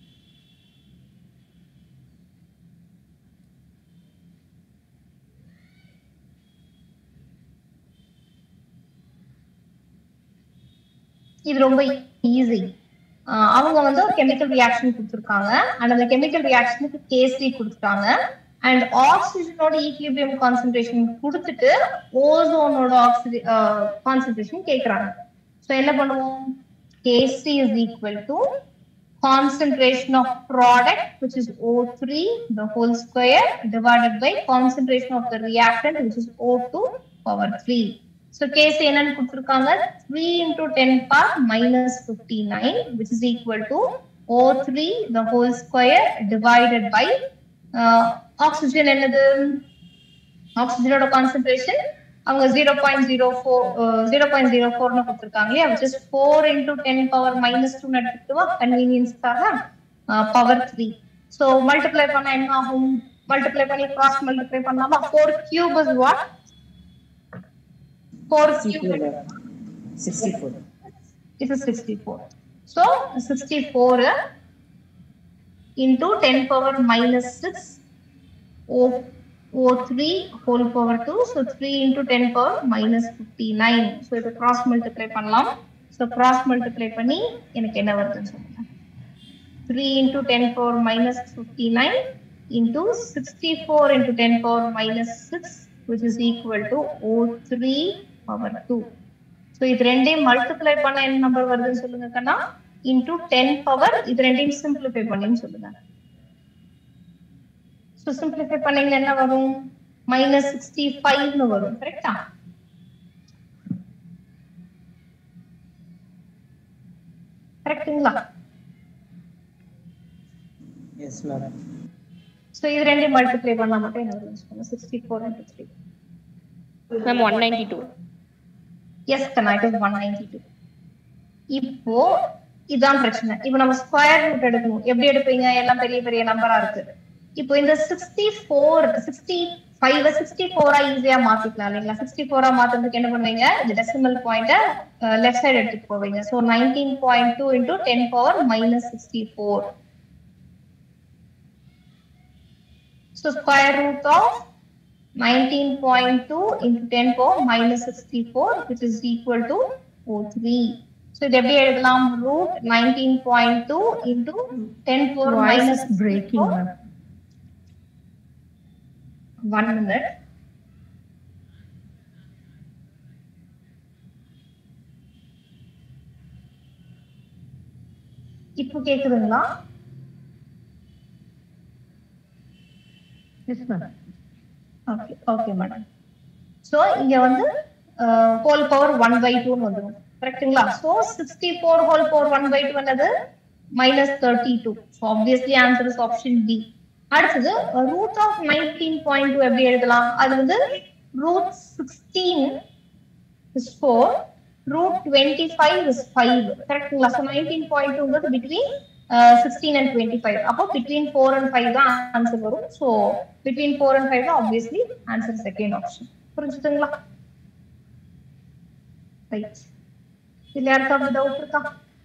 இது ரொம்ப ஈஸி அவங்க வந்து ஒரு கெமிக்கல் ரியாக்ஷன் கொடுத்துருக்காங்க அண்ட் அந்த கெமிக்கல் ரியாக்ஷனுக்கு கேசி கொடுத்துட்டாங்க அண்ட் ஆக்சிஜனோட ஈக்லிபியம் கான்சென்ட்ரேஷன் கொடுத்துட்டு ஓசோனோட ஆக்சிஜன் கான்சென்ட்ரேஷன் கேக்குறாங்க ஸோ என்ன பண்ணுவோம் Kc is equal to concentration of product, which is O3, the whole square, divided by concentration of the reactant, which is O2 power 3. So case என்னன்னு கொடுத்திருக்காங்க 3 into 10 power minus 59, which is equal to O3, the whole square, divided by uh, oxygen என்னது ஆக்சிஜனோட கான்சென்ட்ரேஷன் அவங்க zero point zero four zero point zero ஃபோர்னு கொடுத்துருக்காங்க இல்லையா which is four into ten power minus two எடுத்துக்கிட்டுவா கன்வீனியன்ஸ்க்காக பவர் த்ரீ ஸோ மல்டிப்ளை பண்ண என்ன ஆகும் மல்டிப்ளை பண்ணி கிராஸ் மல்டிப்ளை பண்ணலாமா four cube is what four cube sixty four it is 64. So 64 into 10 power minus 6 O, O3 whole power 2. So 3 into 10 power minus 59. So இது cross multiply பண்ணலாம். So cross multiply பண்ணி எனக்கு என்ன வருதுன்னு சொல்லுங்க. 3 into 10 power minus 59 into 64 into 10 power minus 6 which is equal to O3 power 2. So இது ரெண்டையும் மல்டிப்ளை பண்ண என்ன நம்பர் வருதுன்னு சொல்லுங்க கண்ணா இன்டூ டென் பவர் இது ரெண்டையும் சிம்பிளிஃபை பண்ணின்னு சொல்லுங்க ஸோ சிம்பிளிஃபை பண்ணீங்கன்னா என்ன வரும் மைனஸ் சிக்ஸ்டி ஃபைவ்னு வரும் கரெக்டா கரெக்டுங்களா எஸ் மேம் ஸோ இது ரெண்டையும் மல்டிப்ளை பண்ணா மட்டும் என்ன வருதுன்னு சொல்லுங்க sixty four into three ma'am one ninety two yes கண்ணா it is one ninety two இப்போ இதான் பிரச்சனை இப்போ நம்ம ஸ்கொயர் ரூட் எடுக்கணும் எப்படி எடுப்பீங்க எல்லாம் பெரிய பெரிய நம்பரா இருக்கு இப்போ இந்த sixty four sixty five sixty ஃபோரா ஈஸியா மாத்திக்கலாம் இல்லைங்களா சிக்ஸ்டி ஃபோரா மாத்துறதுக்கு என்ன பண்ணுவீங்க இந்த டெசிமல் பாயிண்ட லெஃப்ட் சைடு எடுத்துட்டு போவீங்க so nineteen point two into ten power minus sixty four so square root of 19.2 into 10 power minus 64 which is equal to O3. So இது எப்படி எழுதலாம் root 19.2 into 10 power minus breaking. One minute. இப்போ கேக்குதுங்களா yes ma'am okay okay madam so இங்க வந்து ஹோல் பவர் ஒன் பை டூன்னு வந்துடும் கரெக்ட்டுங்களா so sixty four whole power one by two என்னது minus thirty two so obviously answer is option B அடுத்தது root of nineteen point two எப்படி எழுதலாம் அது வந்து root sixteen is four root twenty five is five கரெக்ட்டுங்களா ஸோ நைன்டீன் பாயிண்ட் டூங்கிறது between sixteen and twenty five அப்போ பிட்வீன் ஃபோர் அண்ட் ஃபைவ் தான் ஆன்சர் வரும் so between four and five தான் ஆப்வியஸ்லி ஆன்சர் செகண்ட் ஆப்ஷன் புரிஞ்சுதுங்களா ரைட் இதுல யாருக்காவது டவுட் இருக்கா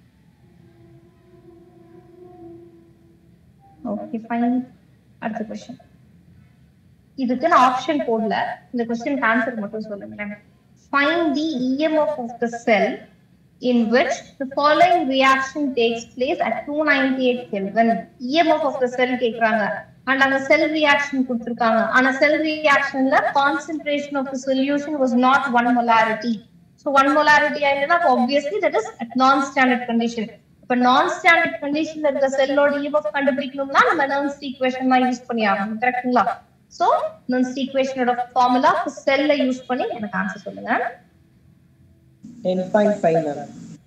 ஓகே ஃபைன் அடுத்த கொஸ்டின் இதுக்கு நான் ஆப்ஷன் போடல இந்த கொஸ்டின் ஆன்சர் மட்டும் சொல்லுங்களேன் find the EMF of the cell in which the following reaction takes place at 298 Kelvin. EMF of the cell கேக்குறாங்க and அந்த cell reaction கொடுத்திருக்காங்க ஆனா cell reactionல concentration of the solution was not one molarity. So one molarity ஆயிருந்தா obviously that is at non-standard condition. இப்ப non-standard conditionல இருக்க செல்லோட EMF கண்டுபிடிக்கணும்னா நம்ம Nernst equation தான் யூஸ் பண்ணி ஆகணும் கரெக்ட்டுங்களா சோ Nernst equationோட ஃபார்முலா செல்ல யூஸ் பண்ணி எனக்கு ஆன்சர் சொல்லுங்க ten point five ma'am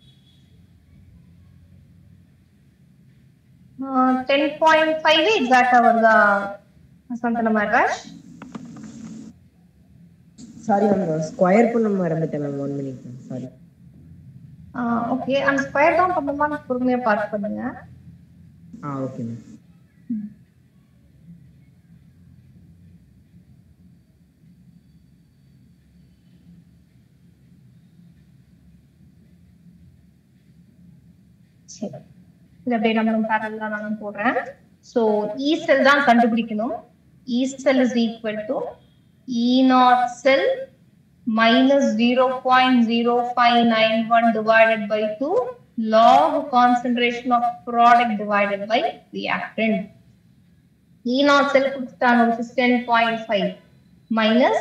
ten point five எக்ஸாக்டா வருதா Chandana Maharaj sorry ma'am square பண்ண மறந்துட்டேன் ma'am one minute ma'am sorry okay அந்த ஸ்கொயர் தான் பண்ணுமா பொறுமையா பார்த்து பண்ணுங்க ஆ ஓகே மேம் சரி இது அப்படியே நம்ம பேரலா நானும் போடுறேன் சோ இ செல் தான் கண்டுபிடிக்கணும் E cell is equal to E not cell minus 0.0591 divided by 2 log concentration of product divided by reactant. E naught cell கொடுத்துட்டாங்க which is 10.5 minus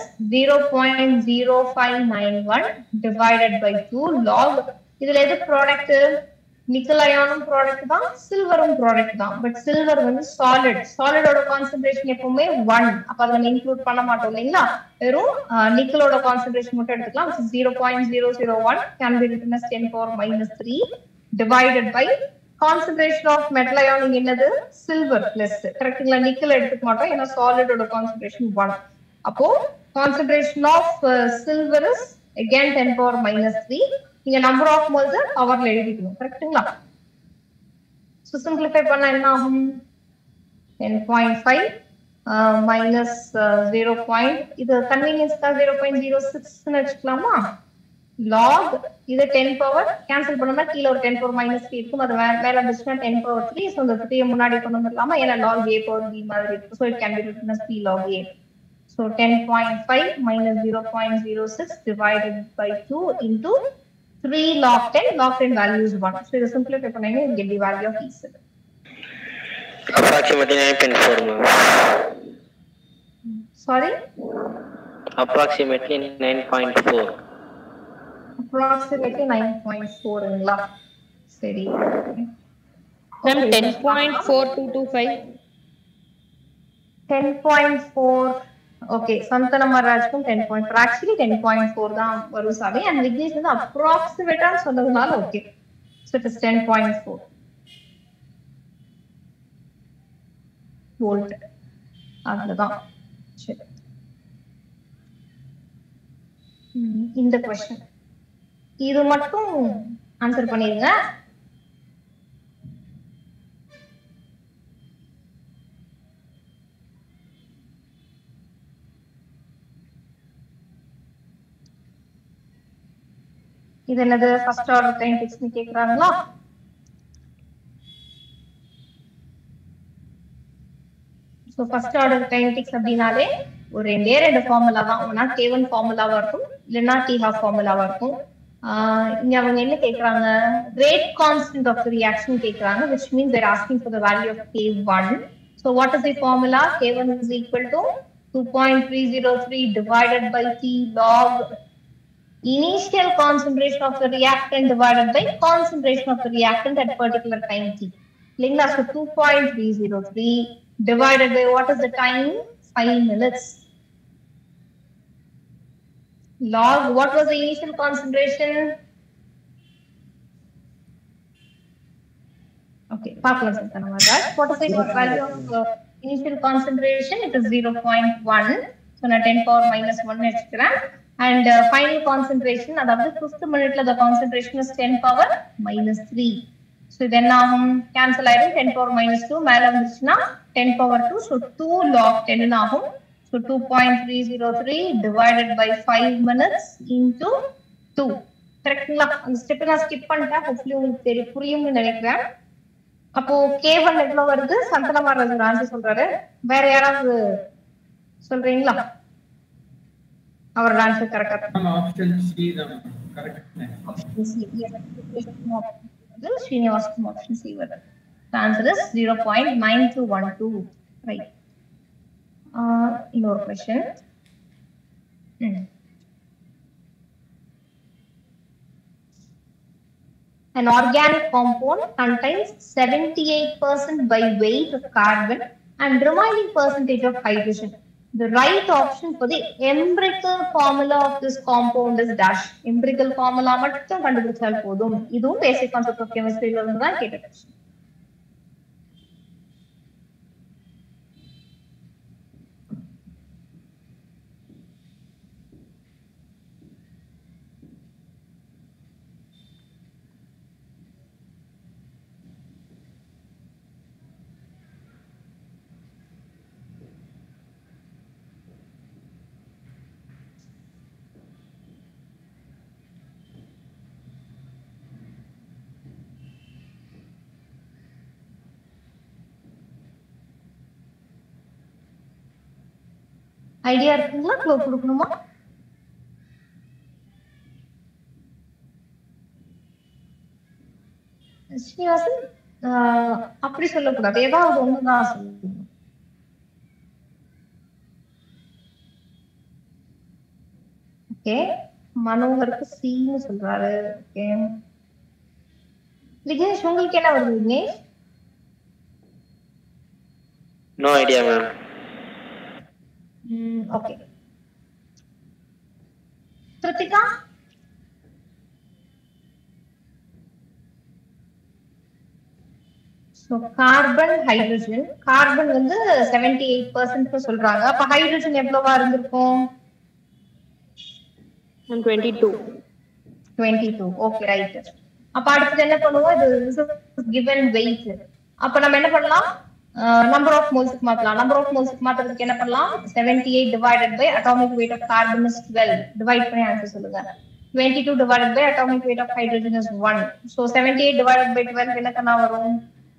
0.0591 divided by 2 log இதுல எது ப்ராடக்ட் நிக்கல் அயானும் ப்ராடக்ட் தான் சில்வரும் ப்ராடக்ட் தான் பட் சில்வர் வந்து சாலிட் சாலிடோட கான்சென்ட்ரேஷன் எப்பவுமே ஒன் அப்ப அதை நம்ம இன்க்ளூட் பண்ண மாட்டோம் இல்லைங்களா வெறும் நிக்கலோட கான்சென்ட்ரேஷன் மட்டும் எடுத்துக்கலாம் zero point zero zero one can be written as ten power minus three divided by concentration of metal ion என்னது சில்வர் பிளஸ் கரெக்ட்டுங்களா நிக்கல் எடுத்துக்க மாட்டோம் ஏன்னா சாலிடோட கான்சென்ட்ரேஷன் ஒன் அப்போ concentration of silver is again 10 power minus three நீங்க நம்பர் ஆஃப் மோல்ஸ் பவர்ல எழுதிக்கணும் கரெக்ட்டுங்களா ஸோ சிம்பிளிஃபை பண்ணா என்ன ஆகும் ten point five minus zero point இது கன்வீனியன்ஸ்க்காக ஜீரோ பாயிண்ட் ஜீரோ சிக்ஸ்னு வச்சுக்கலாமா லாக் இது டென் பவர் கேன்சல் பண்ணோம்னா கீழே ஒரு டென் பவர் மைனஸ் த்ரீ இருக்கும் அது மே- மேல இருந்துச்சுன்னா டென் பவர் த்ரீ ஸோ அந்த த்ரீ முன்னாடி கொண்டு வந்துடலாமா ஏன்னா லாக் ஏ பவர் பி மாதிரி இருக்கு so it can be written three log A So 10.5 minus 0.06 divided by 2 into 3 log 10. Log 10 value is 1. So இது simplify பண்ணீங்க you get the value of E7. approximately 9.4 ma'am Sorry, approximately 9.4 approximately 9.4 ங்களா சரி ma'am ten point four two two five 10.4 okay சந்தனமராஜ்க்கும் ten point four actually ten point four தான் வரும் சாமி அண்ட் விக்னேஷ் வந்து அப்ராக்சிமேட்டான்னு சொன்னதுனால okay so it is ten point four volt அதுதான் சரி ம், இந்த கொஸ்டின் இது மட்டும் ஆன்சர் பண்ணிருங்க இது என்னது ஃபர்ஸ்ட் ஆர்டர் கைனடிக்ஸ்னு கேக்குறாங்களா ஸோ ஃபர்ஸ்ட் ஆர்டர் கைனடிக்ஸ் அப்படின்னாலே ஒரு ரெண்டே ரெண்டு ஃபார்முலா தான் ஒன்னா கே ஒன் ஃபார்முலாவா இருக்கும் இல்லைன்னா டி ஹாஃப் ஃபார்முலாவா இருக்கும் ஆஹ் இங்க அவங்க என்ன கேக்குறாங்க ரேட் கான்ஸ்டன்ட் ஆஃப் ரியாக்ஷன் கேக்குறாங்க which means they're asking for the value of k1 so what is the formula k1 is equal to 2.303 divided by t log initial concentration of the reactant divided by concentration of the reactant at particular time t. இல்லைங்களா so 2.303 divided by what is the time? 5 minutes. Log, what was the initial concentration? Okay, பார்க்கலாம் சார் நம்ம that. What is the value of uh, initial concentration? It is 0.1. So நான் 10 power minus 1 எடுத்துக்கிறேன். And uh, final concentration, அதாவது 5th minuteல the concentration is 10 power minus 3. So இது என்ன ஆகும்? cancel ஆயிடும் 10 power minus 2 மேல வந்துச்சுன்னா 10 power 2. So 2 log 10 ன்னு ஆகும். So 2.303 divided by 5 minutes into 2. கரெக்ட்டுங்களா? அந்த ஸ்டெப் நான் ஸ்கிப் பண்ணிட்டேன். ஹோப்ஃபுல்லி உங்களுக்கு தெரியும் புரியும்னு நினைக்கிறேன். அப்போ கே ஒன் எவ்வளவு வருது சந்தனமாராஜ் ஆன்சர் சொல்றாரு வேற யாராவது சொல்றீங்களா அவரோட ஆன்சர் கரெக்டா மேம் ஆப்ஷன் சி தான் கரெக்ட் ஸ்ரீனிவாசன் ஆப்ஷன் சி வருது answer is zero point nine two one two right இன்னொரு question An organic compound contains 78% by weight of carbon and remaining percentage of hydrogen. The right option for the empirical formula of this compound is dash. Empirical formula மட்டும் கண்டுபிடிச்சால் போதும் இதுவும் basic concept of chemistry ல இருந்து தான் கேட்ட question. ஐடியா இருக்குங்களா க்ளோ கொடுக்கணுமா ஸ்ரீனிவாசன் ஆஹ், அப்படி சொல்லக்கூடாது ஏதாவது ஒண்ணுதான் சொல்லணும் ஓகே மனோகருக்கு சின்னு சொல்றாரு ஓகே விக்னேஷ் உங்களுக்கு என்ன வருது Vignesh no idea ma'am okay Kiruthika so carbon hydrogen carbon வந்து செவன்டி எயிட் பர்சன்ட் சொல்றாங்க அப்ப ஹைட்ரஜன் எவ்வளவா இருந்திருக்கும் twenty two twenty two okay right அப்ப அடுத்தது என்ன பண்ணுவோம் இது கிவன் வெயிட் அப்ப நம்ம என்ன பண்ணலாம் நம்பர் ஆஃப் மோல்ஸ்க்கு மாத்தலாம் நம்பர் ஆஃப் மோல்ஸ்க்கு மாத்துறதுக்கு என்ன பண்ணலாம் seventy eight divided by atomic weight of carbon is twelve divide பண்ணி ஆன்சர் சொல்லுங்க twenty two divided by atomic weight of hydrogen is one so seventy eight divided by twelve என்ன கண்ணா வரும்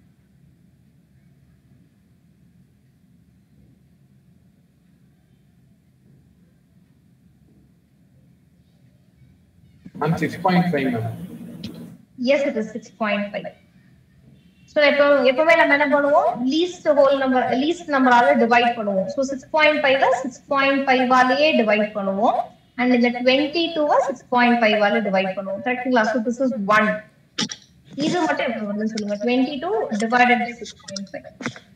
ma'am six point five ma'am yes it is six point five so எப்போ எப்பவுமே நம்ம என்ன பண்ணுவோம் லீஸ்ட் ஹோல் நம்பர் லீஸ்ட் நம்பரால டிவைட் பண்ணுவோம் so six point five six point ஃபைவாலேயே டிவைட் பண்ணுவோம் அண்ட் இந்த டுவெண்ட்டி டூவை சிக்ஸ் பாயிண்ட் ஃபைவால டிவைட் பண்ணுவோம் கரெக்டுங்களா ஸோ திஸ் இஸ் ஒன் இது மட்டும் எப்படி வந்து சொல்லுங்க twenty two divided by six point five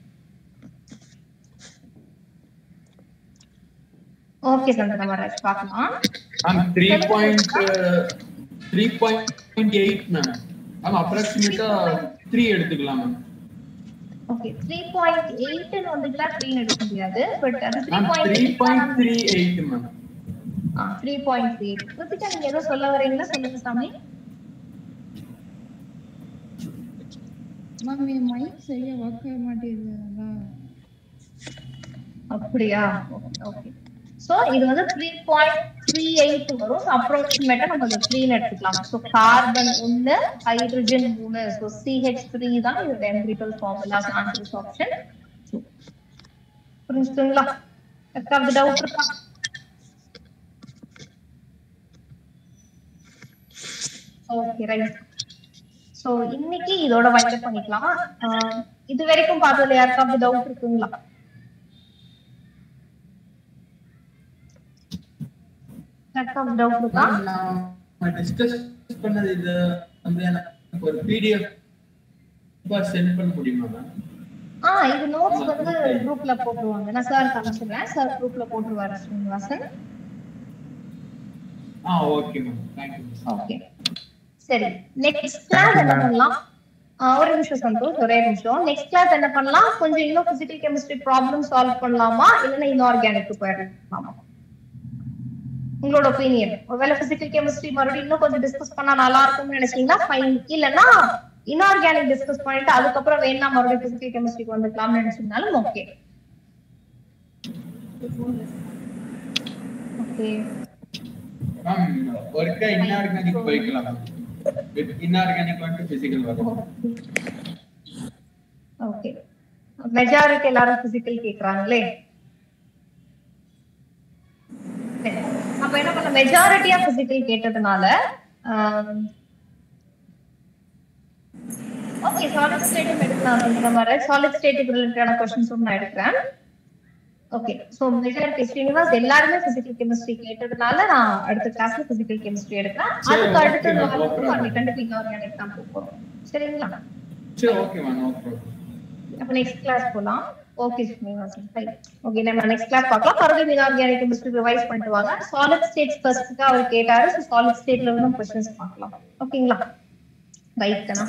okay Chandramaraj பார்க்கலாம் ma'am three point three point eight ma'am ma'am அப்ராக்சிமேட்டா த்ரீ எடுத்துக்கலாம் மேம் ஓகே த்ரீ பாயிண்ட் எயிட்னு வந்துக்கலாம் த்ரீன்னு எடுக்க முடியாது பட் அது three ma'am three point point three eight ma'am three point three Kiruthika நீங்க ஏதோ சொல்ல வரீங்களா சொல்லுங்க சாமி மேம் என் மைக் சரியா ஒர்க் ஆக மாட்டேங்குது அதான் அப்படியா ஓகே சோ இது வந்து த்ரீ பாயிண்ட் த்ரீ எயிட் வரும் அப்ராக்சிமேட்டா நம்ம அந்த த்ரீன்னு எடுத்துக்கலாம் ஸோ கார்பன் ஒன்னு ஹைட்ரஜன் மூணு ஸோ சிஹெச் த்ரீ தான் இது எம்பிரிக்கல் ஃபார்முலா ஆன்சர்ஸ் ஆப்ஷன் புரிஞ்சுங்களா யாருக்காவது டவுட் இருக்கா ஓகே ரைட் சோ இன்னைக்கு இதோட வைண்ட் பண்ணிக்கலாம் ஆஹ் இது வரைக்கும் பார்த்ததுல யாருக்காவது டவுட் இருக்குங்களா யாருக்காவது டவுட் இருக்கா நான் டிஸ்கஸ் பண்ணது இது வந்து எனக்கு ஒரு பிடிஎஃப் சென்ட் பண்ண முடியுமா மேம் ஆ இது நோட்ஸ் வந்து குரூப்ல போட்டுருவாங்க நான் சார் காமிச்சிடுறேன் சார் குரூப்ல போட்டுருவாரு Srinivasan ah okay ma'am thank you okay சரி நெக்ஸ்ட் கிளாஸ் என்ன பண்ணலாம் ஆ, ஒரு நிமிஷம் சந்தோஷ் ஒரே நிமிஷம் நெக்ஸ்ட் கிளாஸ் என்ன பண்ணலாம் கொஞ்சம் இன்னும் பிசிக்கல் கெமிஸ்ட்ரி ப்ராப்ளம் சால்வ் பண்ணலாமா இல்லைன்னா இன்ஆர்கானிக் போயிடலாமா உங்களோட ஒப்பீனியன் ஒருவேளை பிசிக்கல் கெமிஸ்ட்ரி மறுபடியும் இன்னும் கொஞ்சம் டிஸ்கஸ் பண்ணா நல்லா இருக்கும்னு நினைச்சீங்கன்னா ஃபைன் இல்லைன்னா இன்ஆர்கானிக் டிஸ்கஸ் பண்ணிட்டு அதுக்கப்புறம் வேணா மறுபடியும் பிசிக்கல் கெமிஸ்ட்ரிக்கு வந்துக்கலாம்னு நினைச்சீங்கனாலும் ஓகே ஓகே மேம் ஒருக்கா இன்ஆர்கானிக் போய்க்கலாம் மேம் இன்ஆர்கானிக் வந்துட்டு பிசிக்கல் வரும் ஓகே மெஜாரிட்டி எல்லாரும் பிசிக்கல் கேக்குறாங்களே சரி. அப்ப என்ன பண்ண மெஜாரிட்டியா பிசிக்கல் கேட்டதுனால ஓகே சாலிட் ஸ்டேட்டும் எடுக்கலாம் அப்படிங்கிற மாதிரி சாலிட் ஸ்டேட்டுக்கு ரிலேட்டடான கொஸ்டின்ஸும் நான் எடுக்கிறேன் ஓகே சோ மெஜாரிட்டி ஸ்ரீனிவாஸ் எல்லாருமே பிசிக்கல் கெமிஸ்ட்ரி கேட்டதுனால நான் அடுத்த கிளாஸ்ல பிசிக்கல் கெமிஸ்ட்ரி எடுக்கிறேன் சரி, அதுக்கு அடுத்த okay, no வாரத்துக்கு problem. அது கண்டிப்பா ஆர்கானிக் தான் போறோம் சரிங்களா சரி ஓகே மேம் ஓகே அப்ப நெக்ஸ்ட் கிளாஸ் போலாம் ஓகே ஸ்ரீனிவாசன் ஓகே நம்ம நெக்ஸ்ட் கிளாஸ் பார்க்கலாம் மறுபடியும் இன்ஆர்கானிக் கெமிஸ்ட்ரி ரிவைஸ் பண்ணிட்டு வாங்க சாலிட் ஸ்டேட் ஸ்பெசிஃபிக்கா அவர் கேட்டாரு ஸோ சாலிட் ஸ்டேட்ல இருந்து கொஸ்டின்ஸ் பார்க்கலாம் ஓகேங்களா ரைட் கண்ணா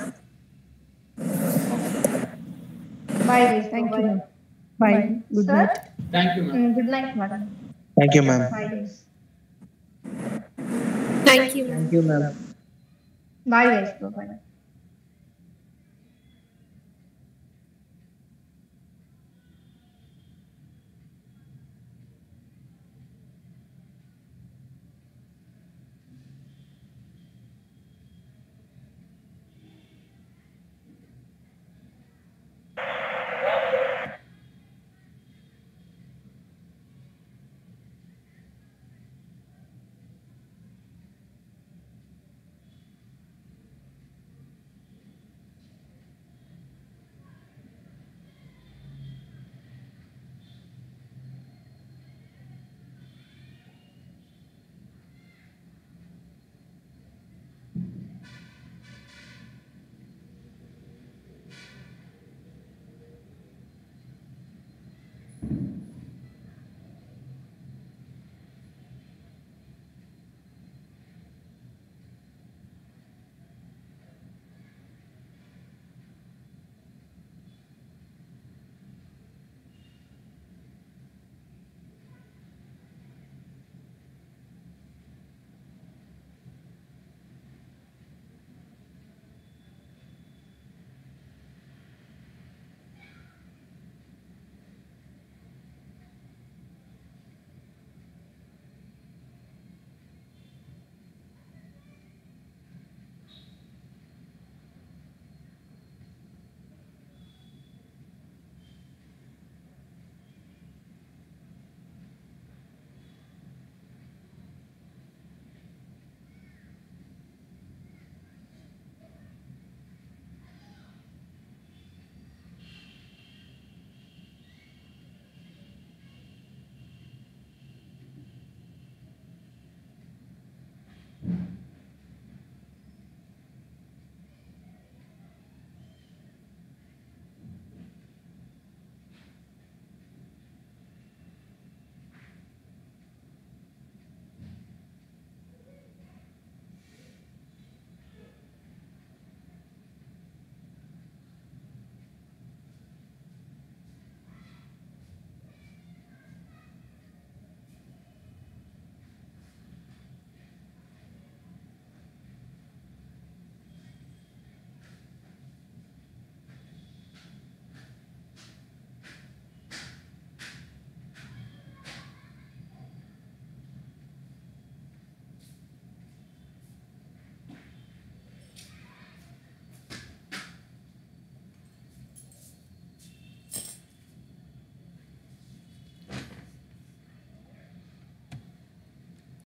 bye thank you bye good sir thank you ma'am good night madam thank you ma'am bye thank you thank you ma'am bye பாய்